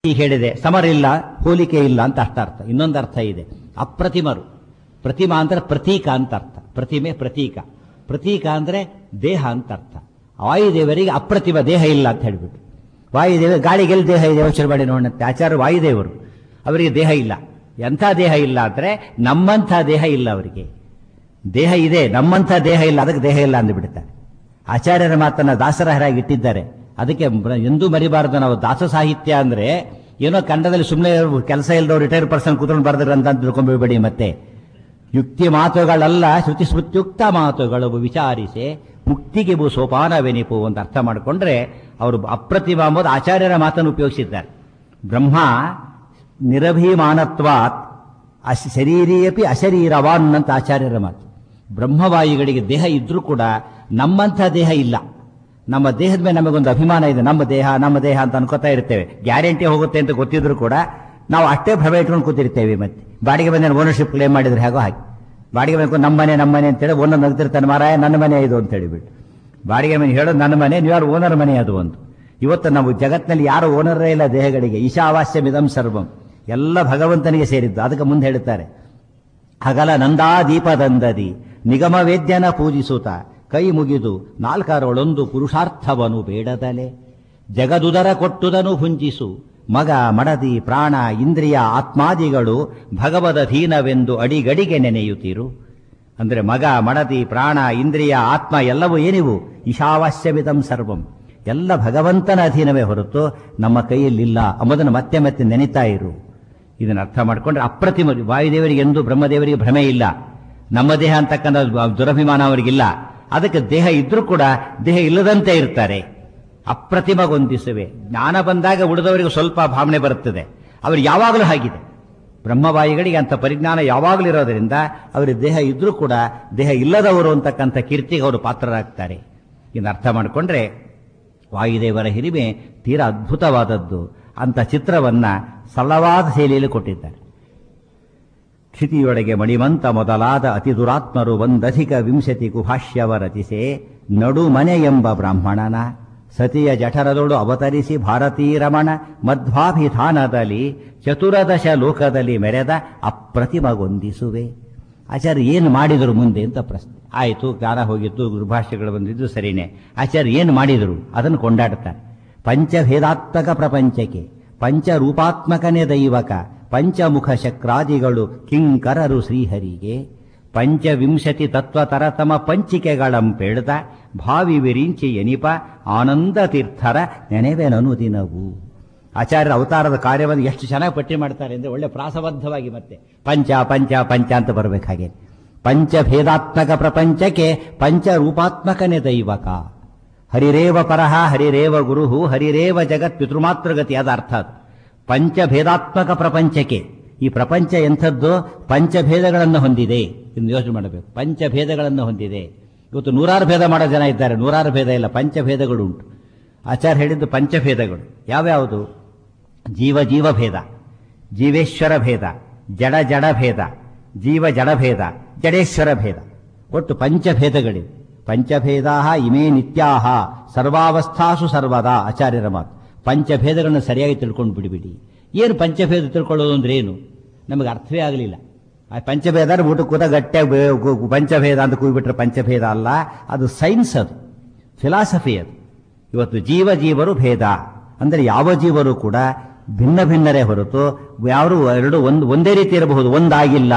ಈಗ ಹೇಳಿದೆ ಸಮರಿಲ್ಲ ಹೋಲಿಕೆ ಇಲ್ಲ ಅಂತ ಅಷ್ಟ ಅರ್ಥ ಇನ್ನೊಂದು ಅರ್ಥ ಇದೆ ಅಪ್ರತಿಮರು ಪ್ರತಿಮಾ ಅಂದ್ರೆ ಪ್ರತೀಕ ಅಂತ ಅರ್ಥ ಪ್ರತಿಮೆ ಪ್ರತೀಕ ಪ್ರತೀಕ ಅಂದ್ರೆ ದೇಹ ಅಂತ ಅರ್ಥ ವಾಯುದೇವರಿಗೆ ಅಪ್ರತಿಮ ದೇಹ ಇಲ್ಲ ಅಂತ ಹೇಳ್ಬಿಟ್ಟು ವಾಯುದೇವ ಗಾಳಿಗೆಲ್ಲಿ ದೇಹ ಇದೆ ಯೋಚನೆ ಮಾಡಿ ನೋಡಂತೆ ಆಚಾರ್ಯ ವಾಯುದೇವರು ಅವರಿಗೆ ದೇಹ ಇಲ್ಲ ಎಂಥ ದೇಹ ಇಲ್ಲ ಅಂದ್ರೆ ನಮ್ಮಂಥ ದೇಹ ಇಲ್ಲ ಅವರಿಗೆ ದೇಹ ಇದೆ ನಮ್ಮಂಥ ದೇಹ ಇಲ್ಲ ಅದಕ್ಕೆ ದೇಹ ಇಲ್ಲ ಅಂದ್ಬಿಡ್ತಾರೆ ಆಚಾರ್ಯರ ಮಾತನ್ನ ದಾಸರಹರಾಗಿ ಇಟ್ಟಿದ್ದಾರೆ ಅದಕ್ಕೆ ಎಂದೂ ಮರಿಬಾರದು ನಾವು ದಾಸ ಸಾಹಿತ್ಯ ಅಂದ್ರೆ ಏನೋ ಕನ್ನಡದಲ್ಲಿ ಸುಮ್ಮನೆ ಕೆಲಸ ಇಲ್ಲದವ್ರು ರಿಟೈರ್ ಪರ್ಸನ್ ಕೂತ್ಕೊಂಡು ಬರ್ತಾರೆ ಅಂತ ತಿಳ್ಕೊಂಡ್ಬಿಡ್ಬೇಡಿ ಮತ್ತೆ ಯುಕ್ತಿ ಮಾತುಗಳಲ್ಲ ಶ್ರುತಿ ಸ್ಮೃತ್ಯುಕ್ತ ಮಾತುಗಳು ವಿಚಾರಿಸಿ ಮುಕ್ತಿಗೆ ಬು ಸೋಪಾನವೆನಿಪು ಅಂತ ಅರ್ಥ ಮಾಡಿಕೊಂಡ್ರೆ ಅವರು ಅಪ್ರತಿಮ ಎಂಬುದು ಆಚಾರ್ಯರ ಮಾತನ್ನು ಉಪಯೋಗಿಸಿದ್ದಾರೆ ಬ್ರಹ್ಮ ನಿರಭಿಮಾನತ್ವಾತ್ ಅಶ್ ಶರೀರಿಯಪಿ ಅಶರೀರವಾನ್ ಅಂತ ಆಚಾರ್ಯರ ಮಾತು ಬ್ರಹ್ಮವಾಯುಗಳಿಗೆ ದೇಹ ಇದ್ರೂ ಕೂಡ ನಮ್ಮಂಥ ದೇಹ ಇಲ್ಲ ನಮ್ಮ ದೇಹದ ಮೇಲೆ ನಮಗೊಂದು ಅಭಿಮಾನ ಇದೆ ನಮ್ಮ ದೇಹ ನಮ್ಮ ದೇಹ ಅಂತ ಅನ್ಕೋತಾ ಇರ್ತೇವೆ ಗ್ಯಾರಂಟಿ ಹೋಗುತ್ತೆ ಅಂತ ಗೊತ್ತಿದ್ರು ಕೂಡ ನಾವು ಅಷ್ಟೇ ಭ್ರಮೆ ಇಟ್ಕೊಂಡು ಕೂತಿರ್ತೇವೆ ಮತ್ತೆ ಬಾಡಿಗೆ ಬಂದ ಓನರ್ಶಿಪ್ ಕ್ಲೇಮ್ ಮಾಡಿದ್ರೆ ಹೇಗೋ ಹಾಗೆ ಬಾಡಿಗೆ ಬೇಕು ನಮ್ಮ ಮನೆ ನಮ್ಮ ಮನೆ ಅಂತೇಳಿ ಓನರ್ ನಗ್ತಿರ್ತಾನೆ ಮಾರಾಯ ನನ್ನ ಮನೆ ಇದು ಅಂತ ಹೇಳಿಬಿಟ್ಟು ಬಾಡಿಗೆ ಮನೆ ಹೇಳೋದು ನನ್ನ ಮನೆ ನೀವು ಯಾರು ಓನರ್ ಮನೆ ಅದು ಒಂದು ಇವತ್ತು ನಾವು ಜಗತ್ತಿನಲ್ಲಿ ಯಾರು ಓನರೇ ಇಲ್ಲ ದೇಹಗಳಿಗೆ ಈಶಾವಾಸ್ಯಮಿದಂ ಸರ್ವಂ ಎಲ್ಲ ಭಗವಂತನಿಗೆ ಸೇರಿದ್ದು ಅದಕ್ಕೆ ಮುಂದೆ ಹೇಳುತ್ತಾರೆ ಹಗಲ ನಂದಾದೀಪದಂದದಿ ನಿಗಮ ವೇದ್ಯನ ಪೂಜಿಸುತ್ತ ಕೈ ಮುಗಿದು ನಾಲ್ಕರೊಳೊಂದು ಪುರುಷಾರ್ಥವನು ಬೇಡದಲೆ ಜಗದುದರ ಕೊಟ್ಟುದನು ಹುಂಜಿಸು ಮಗ ಮಡದಿ ಪ್ರಾಣ ಇಂದ್ರಿಯ ಆತ್ಮಾದಿಗಳು ಭಗವದ ಧೀನವೆಂದು ಅಡಿಗಡಿಗೆ ನೆನೆಯುತ್ತೀರು ಅಂದ್ರೆ ಮಗ ಮಡದಿ ಪ್ರಾಣ ಇಂದ್ರಿಯ ಆತ್ಮ ಎಲ್ಲವೂ ಏನಿವು ಈಶಾವಾಸ್ಯವಿದಂ ಸರ್ವಂ ಎಲ್ಲ ಭಗವಂತನ ಅಧೀನವೇ ಹೊರತು ನಮ್ಮ ಕೈಯಲ್ಲಿಲ್ಲ ಎಂಬುದನ್ನು ಮತ್ತೆ ಮತ್ತೆ ನೆನಿತಾ ಇರು ಇದನ್ನು ಅರ್ಥ ಮಾಡಿಕೊಂಡ್ರೆ ಅಪ್ರತಿಮ ವಾಯುದೇವರಿಗೆ ಎಂದು ಬ್ರಹ್ಮದೇವರಿಗೆ ಭ್ರಮೆ ಇಲ್ಲ ನಮ್ಮ ದೇಹ ಅಂತಕ್ಕಂಥ ದುರಭಿಮಾನ ಅವರಿಗಿಲ್ಲ ಅದಕ್ಕೆ ದೇಹ ಇದ್ರೂ ಕೂಡ ದೇಹ ಇಲ್ಲದಂತೆ ಇರ್ತಾರೆ ಅಪ್ರತಿಮಗೊಂದಿಸುವೆ ಜ್ಞಾನ ಬಂದಾಗ ಉಳಿದವರಿಗೆ ಸ್ವಲ್ಪ ಭಾವನೆ ಬರುತ್ತದೆ ಅವರು ಯಾವಾಗಲೂ ಹಾಗಿದೆ ಬ್ರಹ್ಮವಾಯುಗಳಿಗೆ ಅಂತ ಪರಿಜ್ಞಾನ ಯಾವಾಗಲೂ ಇರೋದರಿಂದ ಅವರಿಗೆ ದೇಹ ಇದ್ರೂ ಕೂಡ ದೇಹ ಇಲ್ಲದವರು ಅಂತಕ್ಕಂಥ ಕೀರ್ತಿಗೆ ಅವರು ಪಾತ್ರರಾಗ್ತಾರೆ ಇನ್ನು ಅರ್ಥ ಮಾಡಿಕೊಂಡ್ರೆ ವಾಯುದೇವರ ಹಿರಿಮೆ ತೀರಾ ಅದ್ಭುತವಾದದ್ದು ಅಂತ ಚಿತ್ರವನ್ನ ಸರಳವಾದ ಶೈಲಿಯಲ್ಲಿ ಕೊಟ್ಟಿದ್ದಾರೆ ಕ್ಷಿತಿಯೊಳಗೆ ಮಣಿಮಂತ ಮೊದಲಾದ ಅತಿ ದುರಾತ್ಮರು ಒಂದಧಿಕ ವಿಂಶತಿ ಕುಭಾಷ್ಯವ ರಚಿಸೆ ನಡುಮನೆ ಎಂಬ ಬ್ರಾಹ್ಮಣನ ಸತಿಯ ಜಠರದೊಳು ಅವತರಿಸಿ ಭಾರತೀರಮಣ ಮಧ್ವಾಭಿಧಾನದಲ್ಲಿ ಚತುರದಶ ಲೋಕದಲ್ಲಿ ಮೆರೆದ ಅಪ್ರತಿಮಗೊಂದಿಸುವೆ ಆಚಾರ್ಯ ಏನು ಮಾಡಿದರು ಮುಂದೆ ಅಂತ ಪ್ರಶ್ನೆ ಆಯಿತು ಜ್ಞಾನ ಹೋಗಿತ್ತು ಗುರುಭಾಷೆಗಳು ಬಂದಿದ್ದು ಸರಿನೇ ಆಚಾರ್ಯ ಏನು ಮಾಡಿದರು ಅದನ್ನು ಕೊಂಡಾಡುತ್ತಾರೆ ಪಂಚಭೇದಾತ್ಮಕ ಪ್ರಪಂಚಕ್ಕೆ ಪಂಚರೂಪಾತ್ಮಕನೇ ದೈವಕ ಪಂಚಮುಖ ಶಕ್ರಾದಿಗಳು ಕಿಂಕರರು ಶ್ರೀಹರಿಗೆ ಪಂಚವಿಂಶತಿ ತತ್ವತರತಮ ಪಂಚಿಕೆಗಳಂ ಪೇಳ್ದ ಭಾವಿ ವಿರಿಂಚಿ ಎನಿಪ ಆನಂದ ತೀರ್ಥರ ನೆನೆವೆನನು ದಿನವು ಆಚಾರ್ಯರ ಅವತಾರದ ಕಾರ್ಯವನ್ನು ಎಷ್ಟು ಚೆನ್ನಾಗಿ ಪಟ್ಟಿ ಮಾಡ್ತಾರೆ ಅಂದ್ರೆ ಒಳ್ಳೆ ಪ್ರಾಸಬದ್ಧವಾಗಿ ಮತ್ತೆ ಪಂಚ ಪಂಚ ಪಂಚ ಅಂತ ಬರಬೇಕಾಗೆ ಪಂಚಭೇದಾತ್ಮಕ ಪ್ರಪಂಚಕ್ಕೆ ಪಂಚರೂಪಾತ್ಮಕನೇ ದೈವಕ ಹರಿರೇವ ಪರಹ ಹರಿರೇವ ಗುರುಹು ಹರಿರೇವ ಜಗತ್ ಪಿತೃಮಾತೃಗತಿ ಅದ ಅರ್ಥ ಅದು ಪಂಚಭೇದಾತ್ಮಕ ಪ್ರಪಂಚಕ್ಕೆ ಈ ಪ್ರಪಂಚ ಎಂಥದ್ದು ಪಂಚಭೇದಗಳನ್ನು ಹೊಂದಿದೆ ಇನ್ನು ಯೋಚನೆ ಮಾಡಬೇಕು ಪಂಚಭೇದಗಳನ್ನು ಹೊಂದಿದೆ ಇವತ್ತು ನೂರಾರು ಭೇದ ಮಾಡೋ ಜನ ಇದ್ದಾರೆ ನೂರಾರು ಭೇದ ಇಲ್ಲ ಪಂಚಭೇದಗಳು ಉಂಟು ಆಚಾರ್ಯ ಹೇಳಿದ್ದು ಪಂಚಭೇದಗಳು ಯಾವ್ಯಾವುದು ಜೀವ ಜೀವ ಭೇದ ಜೀವೇಶ್ವರ ಭೇದ ಜಡ ಜಡ ಭೇದ ಜೀವ ಜಡ ಭೇದ ಜಡೇಶ್ವರ ಭೇದ ಒಟ್ಟು ಪಂಚಭೇದಗಳಿವೆ ಪಂಚಭೇದಾ ಇಮೇ ನಿತ್ಯಾಹ ಸರ್ವಾವಸ್ಥಾಸು ಸರ್ವದಾ ಆಚಾರ್ಯರ ಮಾತು ಪಂಚಭೇದಗಳನ್ನು ಸರಿಯಾಗಿ ತಿಳ್ಕೊಂಡು ಬಿಡಿಬಿಡಿ ಏನು ಪಂಚಭೇದ ತಿಳ್ಕೊಳ್ಳೋದು ಅಂದ್ರೆ ಏನು ನಮಗೆ ಅರ್ಥವೇ ಆಗಲಿಲ್ಲ ಆ ಪಂಚಭೇದ ಅಂದ್ರೆ ಊಟ ಕೂತ ಗಟ್ಟಿಯಾಗಿ ಪಂಚಭೇದ ಅಂತ ಕೂಗ್ಬಿಟ್ರೆ ಪಂಚಭೇದ ಅಲ್ಲ ಅದು ಸೈನ್ಸ್ ಅದು ಫಿಲಾಸಫಿ ಅದು ಇವತ್ತು ಜೀವ ಜೀವರು ಭೇದ ಅಂದರೆ ಯಾವ ಜೀವರು ಕೂಡ ಭಿನ್ನ ಭಿನ್ನರೇ ಹೊರತು ಯಾರು ಎರಡು ಒಂದು ಒಂದೇ ರೀತಿ ಇರಬಹುದು ಒಂದಾಗಿಲ್ಲ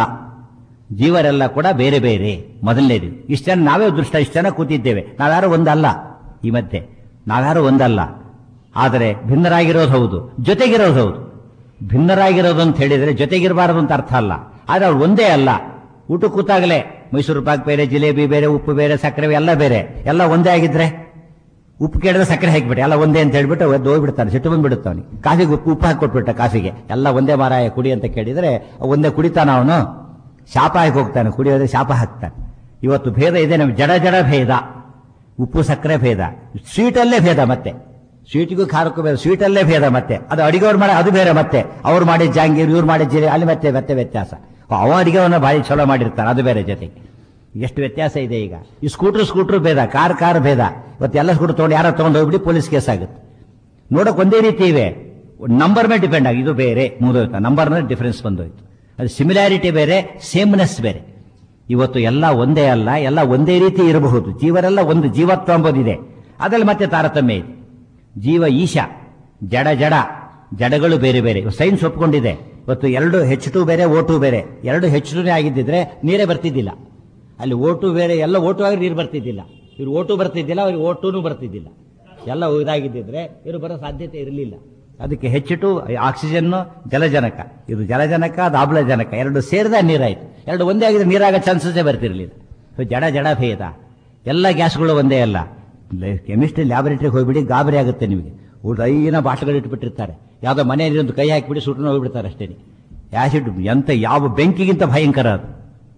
ಜೀವರೆಲ್ಲ ಕೂಡ ಬೇರೆ ಬೇರೆ ಮೊದಲನೇದು ಇಷ್ಟು ಜನ ನಾವೇ ದೃಷ್ಟ ಇಷ್ಟು ಜನ ಕೂತಿದ್ದೇವೆ ನಾವ್ಯಾರು ಒಂದಲ್ಲ ಈ ಮಧ್ಯೆ ನಾವ್ಯಾರು ಒಂದಲ್ಲ ಆದರೆ ಭಿನ್ನರಾಗಿರೋದು ಹೌದು ಜೊತೆಗಿರೋದು ಹೌದು ಭಿನ್ನರಾಗಿರೋದು ಅಂತ ಹೇಳಿದ್ರೆ ಜೊತೆಗಿರಬಾರದು ಅಂತ ಅರ್ಥ ಅಲ್ಲ ಆದ್ರೆ ಅವ್ರು ಒಂದೇ ಅಲ್ಲ ಊಟ ಕೂತಾಗಲೇ ಮೈಸೂರು ಪಾಕ್ ಬೇರೆ ಜಿಲೇಬಿ ಬೇರೆ ಉಪ್ಪು ಬೇರೆ ಸಕ್ಕರೆ ಎಲ್ಲ ಬೇರೆ ಎಲ್ಲ ಒಂದೇ ಆಗಿದ್ರೆ ಉಪ್ಪು ಕೇಳಿದ್ರೆ ಸಕ್ಕರೆ ಹಾಕಿಬಿಟ್ಟೆ ಎಲ್ಲ ಒಂದೇ ಅಂತ ಹೇಳ್ಬಿಟ್ಟು ಎದ್ದು ಹೋಗ್ಬಿಡ್ತಾನೆ ಸಿಟ್ಟು ಬಂದ್ಬಿಡುತ್ತೆ ಅವನಿಗೆ ಕಾಫಿಗೆ ಉಪ್ಪು ಉಪ್ಪು ಹಾಕಿಕೊಟ್ಬಿಟ್ಟ ಕಾಫಿಗೆ ಎಲ್ಲ ಒಂದೇ ಮಾರಾಯ ಕುಡಿ ಅಂತ ಕೇಳಿದ್ರೆ ಒಂದೇ ಕುಡಿತಾನ ಅವನು ಶಾಪ ಹಾಕಿ ಹೋಗ್ತಾನೆ ಕುಡಿಯೋದೇ ಶಾಪ ಹಾಕ್ತಾನೆ ಇವತ್ತು ಭೇದ ಇದೆ ನಮ್ಗೆ ಜಡ ಜಡ ಭೇದ ಉಪ್ಪು ಸಕ್ಕರೆ ಭೇದ ಸ್ವೀಟಲ್ಲೇ ಭೇದ ಮತ್ತೆ ಸ್ವೀಟಿಗೂ ಖಾರಕ್ಕೂ ಬೇರೆ ಸ್ವೀಟಲ್ಲೇ ಭೇದ ಮತ್ತೆ ಅದು ಅಡಿಗೆವ್ರು ಮಾಡಿ ಅದು ಬೇರೆ ಮತ್ತೆ ಅವ್ರು ಮಾಡಿದ ಜಾಂಗೀರ್ ಇವ್ರು ಮಾಡಿದ ಜಿಲೆ ಅಲ್ಲಿ ಮತ್ತೆ ಮತ್ತೆ ವ್ಯತ್ಯಾಸ ಅವ ಅಡಿಗೆವನ್ನ ಭಾರಿ ಚಲೋ ಮಾಡಿರ್ತಾರೆ ಅದು ಬೇರೆ ಜೊತೆಗೆ ಎಷ್ಟು ವ್ಯತ್ಯಾಸ ಇದೆ ಈಗ ಈ ಸ್ಕೂಟ್ರ್ ಸ್ಕೂಟ್ರ್ ಭೇದ ಕಾರ್ ಕಾರ್ ಭೇದ ಇವತ್ತು ಎಲ್ಲ ಸ್ಕೂಟರ್ ತಗೊಂಡು ಯಾರೋ ತಗೊಂಡು ಹೋಗ್ಬಿಡಿ ಪೊಲೀಸ್ ಕೇಸ್ ಆಗುತ್ತೆ ನೋಡಕ್ ಒಂದೇ ರೀತಿ ಇವೆ ನಂಬರ್ ಮೇಲೆ ಡಿಪೆಂಡ್ ಆಗಿ ಇದು ಬೇರೆ ಮುಗಿದೋಯ್ತು ನಂಬರ್ ಮೇಲೆ ಡಿಫರೆನ್ಸ್ ಬಂದೋಯ್ತು ಅದು ಸಿಮಿಲಾರಿಟಿ ಬೇರೆ ಸೇಮ್ನೆಸ್ ಬೇರೆ ಇವತ್ತು ಎಲ್ಲ ಒಂದೇ ಅಲ್ಲ ಎಲ್ಲ ಒಂದೇ ರೀತಿ ಇರಬಹುದು ಜೀವರೆಲ್ಲ ಒಂದು ಜೀವತ್ವ ಎಂಬುದಿದೆ ಅದರಲ್ಲಿ ಮತ್ತೆ ತಾರತಮ್ಯ ಇದೆ ಜೀವ ಈಶ ಜಡ ಜಡ ಜಡಗಳು ಬೇರೆ ಬೇರೆ ಸೈನ್ಸ್ ಒಪ್ಕೊಂಡಿದೆ ಇವತ್ತು ಎರಡು ಹೆಚ್ ಟು ಬೇರೆ ಓ ಟು ಬೇರೆ ಎರಡು ಹೆಚ್ ಟುನೇ ಆಗಿದ್ದಿದ್ರೆ ನೀರೇ ಬರ್ತಿದ್ದಿಲ್ಲ ಅಲ್ಲಿ ಓಟು ಬೇರೆ ಎಲ್ಲ ಓಟು ಆಗಿ ನೀರು ಬರ್ತಿದ್ದಿಲ್ಲ ಇವ್ರು ಓಟು ಬರ್ತಿದ್ದಿಲ್ಲ ಅವ್ರಿಗೆ ಓಟುನು ಬರ್ತಿದ್ದಿಲ್ಲ ಎಲ್ಲ ಇದಾಗಿದ್ದಿದ್ರೆ ಇವರು ಬರೋ ಸಾಧ್ಯತೆ ಇರಲಿಲ್ಲ ಅದಕ್ಕೆ ಹೆಚ್ಚು ಟು ಆಕ್ಸಿಜನ್ ಜಲಜನಕ ಇದು ಜಲಜನಕ ಅದು ಆಮ್ಲಜನಕ ಎರಡು ಸೇರಿದ ನೀರಾಯ್ತು ಎರಡು ಒಂದೇ ಆಗಿದ್ರೆ ನೀರಾಗ ಚಾನ್ಸಸ್ಸೇ ಬರ್ತಿರಲಿಲ್ಲ ಸೊ ಜಡ ಜಡ ಭೇದ ಎಲ್ಲ ಗ್ಯಾಸ್ಗಳು ಒಂದೇ ಅಲ್ಲ ಕೆಮಿಸ್ಟ್ರಿ ಲ್ಯಾಬೊರೇಟರಿಗೆ ಹೋಗ್ಬಿಡಿ ಗಾಬರಿ ಆಗುತ್ತೆ ನಿಮಗೆ ಐನ ಬಾಟ್ಲುಗಳು ಇಟ್ಬಿಟ್ಟಿರ್ತಾರೆ ಯಾವುದೋ ಮನೆಯಲ್ಲಿ ಒಂದು ಕೈ ಹಾಕಿಬಿಡಿ ಸುಟ್ಟು ಹೋಗ್ಬಿಡ್ತಾರೆ ಅಷ್ಟೇ ಆಸಿಡ್ ಎಂತ ಯಾವ ಬೆಂಕಿಗಿಂತ ಭಯಂಕರ ಅದು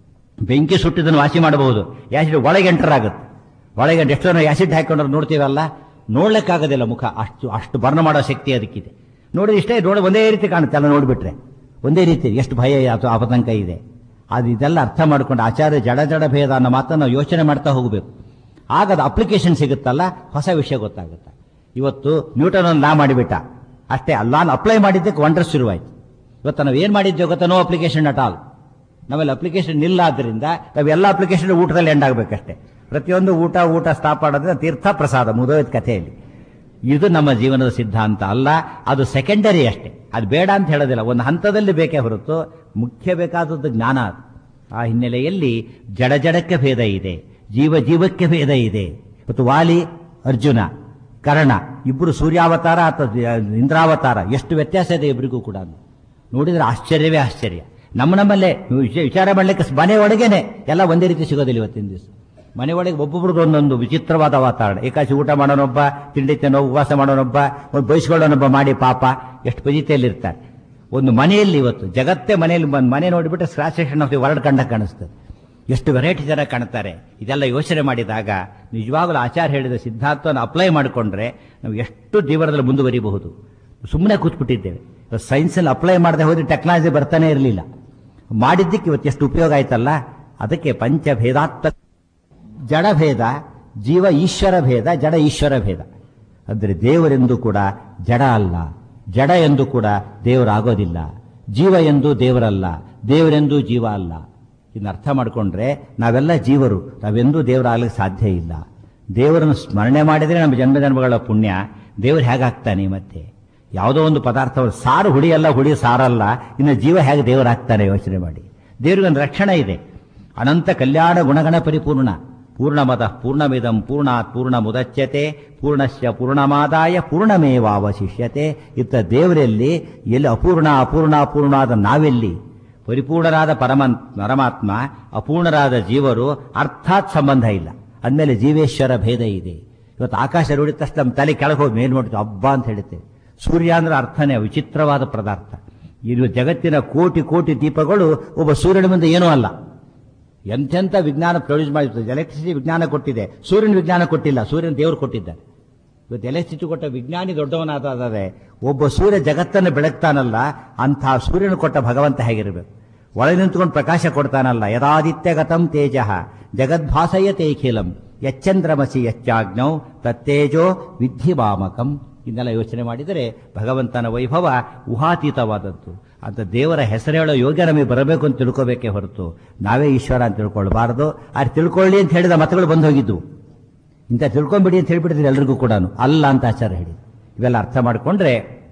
ಬೆಂಕಿ ಸುಟ್ಟಿದ್ದನ್ನು ವಾಸಿ ಮಾಡಬಹುದು ಆಸಿಡ್ ಒಳಗೆ ಎಂಟರ್ ಆಗುತ್ತೆ ಒಳಗೆ ಎಷ್ಟೋ ಆಸಿಡ್ ಹಾಕೊಂಡ್ರೆ ನೋಡ್ತೀವಲ್ಲ ನೋಡ್ಲಿಕ್ಕಾಗೋದಿಲ್ಲ ಮುಖ ಅಷ್ಟು ಅಷ್ಟು ಬರ್ಣ ಮಾಡೋ ಶಕ್ತಿ ಅದಕ್ಕಿದೆ ನೋಡಿ ಇಷ್ಟೇ ನೋಡಿ ಒಂದೇ ರೀತಿ ಕಾಣುತ್ತೆ ಎಲ್ಲ ನೋಡಿಬಿಟ್ರೆ ಒಂದೇ ರೀತಿ ಎಷ್ಟು ಭಯ ಅಥವಾ ಆಪತಂಕ ಇದೆ ಅದು ಇದೆಲ್ಲ ಅರ್ಥ ಮಾಡ್ಕೊಂಡು ಆಚಾರ್ಯ ಜಡ ಜಡ ಭೇದ ಅನ್ನೋ ಮಾತನ್ನು ನಾವು ಯೋಚನೆ ಮಾಡ್ತಾ ಹೋಗಬೇಕು ಆಗ ಅದು ಅಪ್ಲಿಕೇಶನ್ ಸಿಗುತ್ತಲ್ಲ ಹೊಸ ವಿಷಯ ಗೊತ್ತಾಗುತ್ತೆ ಇವತ್ತು ನ್ಯೂಟನ್ ಒಂದು ಲಾ ಮಾಡಿಬಿಟ್ಟ ಅಷ್ಟೇ ಲಾನ್ ಅಪ್ಲೈ ಮಾಡಿದ್ದಕ್ಕೆ ವಂಡರ್ ಶುರುವಾಯಿತು ಇವತ್ತು ನಾವು ಏನು ಮಾಡಿದ್ದೇವೆ ಗೊತ್ತಾ ನೋ ಅಪ್ಲಿಕೇಶನ್ ಅಟ್ ಆಲ್ ನಮ್ಮಲ್ಲಿ ಅಪ್ಲಿಕೇಶನ್ ಇಲ್ಲ ಆದ್ದರಿಂದ ನಾವು ಎಲ್ಲ ಅಪ್ಲಿಕೇಶನ್ ಊಟದಲ್ಲಿ ಎಂಡ್ ಆಗಬೇಕಷ್ಟೇ ಪ್ರತಿಯೊಂದು ಊಟ ಊಟ ಸ್ಟಾಪ್ ಮಾಡೋದ್ರೆ ತೀರ್ಥ ಪ್ರಸಾದ ಮುದೋಯ್ದ ಕಥೆಯಲ್ಲಿ ಇದು ನಮ್ಮ ಜೀವನದ ಸಿದ್ಧಾಂತ ಅಲ್ಲ ಅದು ಸೆಕೆಂಡರಿ ಅಷ್ಟೇ ಅದು ಬೇಡ ಅಂತ ಹೇಳೋದಿಲ್ಲ ಒಂದು ಹಂತದಲ್ಲಿ ಬೇಕೇ ಹೊರತು ಮುಖ್ಯ ಬೇಕಾದದ್ದು ಜ್ಞಾನ ಅದು ಆ ಹಿನ್ನೆಲೆಯಲ್ಲಿ ಜಡ ಜಡಕ್ಕೆ ಭೇದ ಇದೆ ಜೀವ ಜೀವಕ್ಕೆ ಭೇದ ಇದೆ ಮತ್ತು ವಾಲಿ ಅರ್ಜುನ ಕರ್ಣ ಇಬ್ಬರು ಸೂರ್ಯಾವತಾರ ಅಥವಾ ಇಂದ್ರಾವತಾರ ಎಷ್ಟು ವ್ಯತ್ಯಾಸ ಇದೆ ಇಬ್ಬರಿಗೂ ಕೂಡ ನೋಡಿದ್ರೆ ಆಶ್ಚರ್ಯವೇ ಆಶ್ಚರ್ಯ ನಮ್ಮ ನಮ್ಮಲ್ಲೇ ವಿಚ- ವಿಚಾರ ಮಾಡಲಿಕ್ಕೆ ಮನೆ ಒಳಗೇನೆ ಎಲ್ಲ ಒಂದೇ ರೀತಿ ಸಿಗೋದಿಲ್ಲ ಇವತ್ತಿನ ದಿವಸ ಮನೆ ಒಳಗೆ ಒಬ್ಬೊಬ್ರದ್ದು ಒಂದೊಂದು ವಿಚಿತ್ರವಾದ ವಾತಾವರಣ ಏಕಾಶಿ ಊಟ ಮಾಡೋನೊಬ್ಬ ತಿಂಡಿ ತಿನ್ನೋ ಉಪವಾಸ ಮಾಡೋನೊಬ್ಬ ಒಂದು ಬಯಸ್ಕೊಳ್ಳೋನೊಬ್ಬ ಮಾಡಿ ಪಾಪ ಎಷ್ಟು ಪಜಿತೆಯಲ್ಲಿರ್ತಾರೆ ಒಂದು ಮನೆಯಲ್ಲಿ ಇವತ್ತು ಜಗತ್ತೇ ಮನೆಯಲ್ಲಿ ಬಂದು ಮನೆ ನೋಡಿಬಿಟ್ರೆ ಸ್ಕ್ರಾಚೇಷನ್ ಆಫ್ ದಿ ವರ್ಲ್ಡ್ ಕಂಡ ಕಾಣಿಸ್ತದೆ ಎಷ್ಟು ವೆರೈಟಿ ಜನ ಕಾಣ್ತಾರೆ ಇದೆಲ್ಲ ಯೋಚನೆ ಮಾಡಿದಾಗ ನಿಜವಾಗಲೂ ಆಚಾರ ಹೇಳಿದ ಸಿದ್ಧಾಂತವನ್ನು ಅಪ್ಲೈ ಮಾಡಿಕೊಂಡ್ರೆ ನಾವು ಎಷ್ಟು ಜೀವನದಲ್ಲಿ ಮುಂದುವರಿಬಹುದು ಸುಮ್ಮನೆ ಕೂತ್ಬಿಟ್ಟಿದ್ದೇವೆ ಸೈನ್ಸಲ್ಲಿ ಅಪ್ಲೈ ಮಾಡದೆ ಹೋದ್ರೆ ಟೆಕ್ನಾಲಜಿ ಬರ್ತಾನೆ ಇರಲಿಲ್ಲ ಮಾಡಿದ್ದಕ್ಕೆ ಇವತ್ತು ಎಷ್ಟು ಉಪಯೋಗ ಆಯ್ತಲ್ಲ ಅದಕ್ಕೆ ಪಂಚಭೇದಾತ್ಮಕ ಜಡಭೇದ ಜೀವ ಈಶ್ವರ ಭೇದ ಜಡ ಈಶ್ವರ ಭೇದ ಅಂದರೆ ದೇವರೆಂದು ಕೂಡ ಜಡ ಅಲ್ಲ ಜಡ ಎಂದು ಕೂಡ ದೇವರಾಗೋದಿಲ್ಲ ಜೀವ ಎಂದು ದೇವರಲ್ಲ ದೇವರೆಂದು ಜೀವ ಅಲ್ಲ ಇನ್ನು ಅರ್ಥ ಮಾಡಿಕೊಂಡ್ರೆ ನಾವೆಲ್ಲ ಜೀವರು ನಾವೆಂದೂ ದೇವರಾಗಲಿಕ್ಕೆ ಸಾಧ್ಯ ಇಲ್ಲ ದೇವರನ್ನು ಸ್ಮರಣೆ ಮಾಡಿದರೆ ನಮ್ಮ ಜನ್ಮ ಜನ್ಮಗಳ ಪುಣ್ಯ ದೇವರು ಹೇಗಾಗ್ತಾನೆ ಮತ್ತೆ ಯಾವುದೋ ಒಂದು ಪದಾರ್ಥವನ್ನು ಸಾರು ಹುಡಿಯಲ್ಲ ಹುಡಿ ಸಾರಲ್ಲ ಇನ್ನು ಜೀವ ಹೇಗೆ ದೇವರಾಗ್ತಾನೆ ಯೋಚನೆ ಮಾಡಿ ದೇವರಿಗೊಂದು ರಕ್ಷಣೆ ಇದೆ ಅನಂತ ಕಲ್ಯಾಣ ಗುಣಗಣ ಪರಿಪೂರ್ಣ ಪೂರ್ಣಮದ ಪೂರ್ಣಮಿದಂ ಪೂರ್ಣಾತ್ ಪೂರ್ಣ ಮುದಚ್ಯತೆ ಪೂರ್ಣಶ್ಯ ಪೂರ್ಣಮಾದಾಯ ಪೂರ್ಣಮೇವಾವಶಿಷ್ಯತೆ ಇತ್ತ ದೇವರಲ್ಲಿ ಎಲ್ಲಿ ಅಪೂರ್ಣ ಅಪೂರ್ಣ ಅಪೂರ್ಣ ಆದ ನಾವೆಲ್ಲಿ ಪರಿಪೂರ್ಣರಾದ ಪರಮ ಪರಮಾತ್ಮ ಅಪೂರ್ಣರಾದ ಜೀವರು ಅರ್ಥಾತ್ ಸಂಬಂಧ ಇಲ್ಲ ಅಂದಮೇಲೆ ಜೀವೇಶ್ವರ ಭೇದ ಇದೆ ಇವತ್ತು ಆಕಾಶ ನೋಡಿದ ತಕ್ಷಣ ನಮ್ಮ ತಲೆ ಕೆಳಗೆ ಹೋಗಿ ಮೇಲ್ ನೋಡ್ತೀವಿ ಹಬ್ಬ ಅಂತ ಹೇಳುತ್ತೆ ಸೂರ್ಯ ಅಂದ್ರೆ ಅರ್ಥನೇ ವಿಚಿತ್ರವಾದ ಪದಾರ್ಥ ಇದು ಜಗತ್ತಿನ ಕೋಟಿ ಕೋಟಿ ದೀಪಗಳು ಒಬ್ಬ ಸೂರ್ಯನ ಮುಂದೆ ಏನೂ ಅಲ್ಲ ಎಂತೆಂಥ ವಿಜ್ಞಾನ ಪ್ರೊಡ್ಯೂಸ್ ಮಾಡಿರ್ತದೆ ಎಲೆಕ್ಟ್ರಿಸಿಟಿ ವಿಜ್ಞಾನ ಕೊಟ್ಟಿದೆ ಸೂರ್ಯನ ವಿಜ್ಞಾನ ಕೊಟ್ಟಿಲ್ಲ ಸೂರ್ಯನ ದೇವರು ಕೊಟ್ಟಿದ್ದಾರೆ ಇವತ್ತು ಎಲೆಕ್ಟ್ರಿಸಿಟಿ ಕೊಟ್ಟ ವಿಜ್ಞಾನಿ ದೊಡ್ಡವನಾದರೆ ಒಬ್ಬ ಸೂರ್ಯ ಜಗತ್ತನ್ನು ಬೆಳಗ್ತಾನಲ್ಲ ಅಂಥ ಸೂರ್ಯನ ಕೊಟ್ಟ ಭಗವಂತ ಹೇಗಿರಬೇಕು ಒಳಗೆ ನಿಂತ್ಕೊಂಡು ಪ್ರಕಾಶ ಕೊಡ್ತಾನಲ್ಲ ಯದಾದಿತ್ಯಗತಂ ತೇಜ ಜಗದ್ಭಾಸಯ ತೇಖಿಲಂ ಯಚ್ಚಂದ್ರಮಸಿ ಯಚ್ಚಾಗ್ನೌ ತತ್ತೇಜೋ ವಿದ್ಧಿವಾಮಕಂ ಇದನ್ನೆಲ್ಲ ಯೋಚನೆ ಮಾಡಿದರೆ ಭಗವಂತನ ವೈಭವ ಊಹಾತೀತವಾದದ್ದು ಅಂತ ದೇವರ ಹೆಸರೇಳೋ ಯೋಗ್ಯ ನಮಗೆ ಬರಬೇಕು ಅಂತ ತಿಳ್ಕೋಬೇಕೇ ಹೊರತು ನಾವೇ ಈಶ್ವರ ಅಂತ ತಿಳ್ಕೊಳ್ಬಾರ್ದು ಅದು ತಿಳ್ಕೊಳ್ಳಿ ಅಂತ ಹೇಳಿದ ಮತಗಳು ಬಂದು ಹೋಗಿದ್ವು ಇಂಥ ತಿಳ್ಕೊಂಬಿಡಿ ಅಂತ ಹೇಳ್ಬಿಟ್ಟಿದ್ರೆ ಎಲ್ರಿಗೂ ಕೂಡ ಅಲ್ಲ ಅಂತ ಆಚಾರ ಹೇಳಿ ಇವೆಲ್ಲ ಅರ್ಥ ಮಾಡಿಕೊಂಡ್ರೆ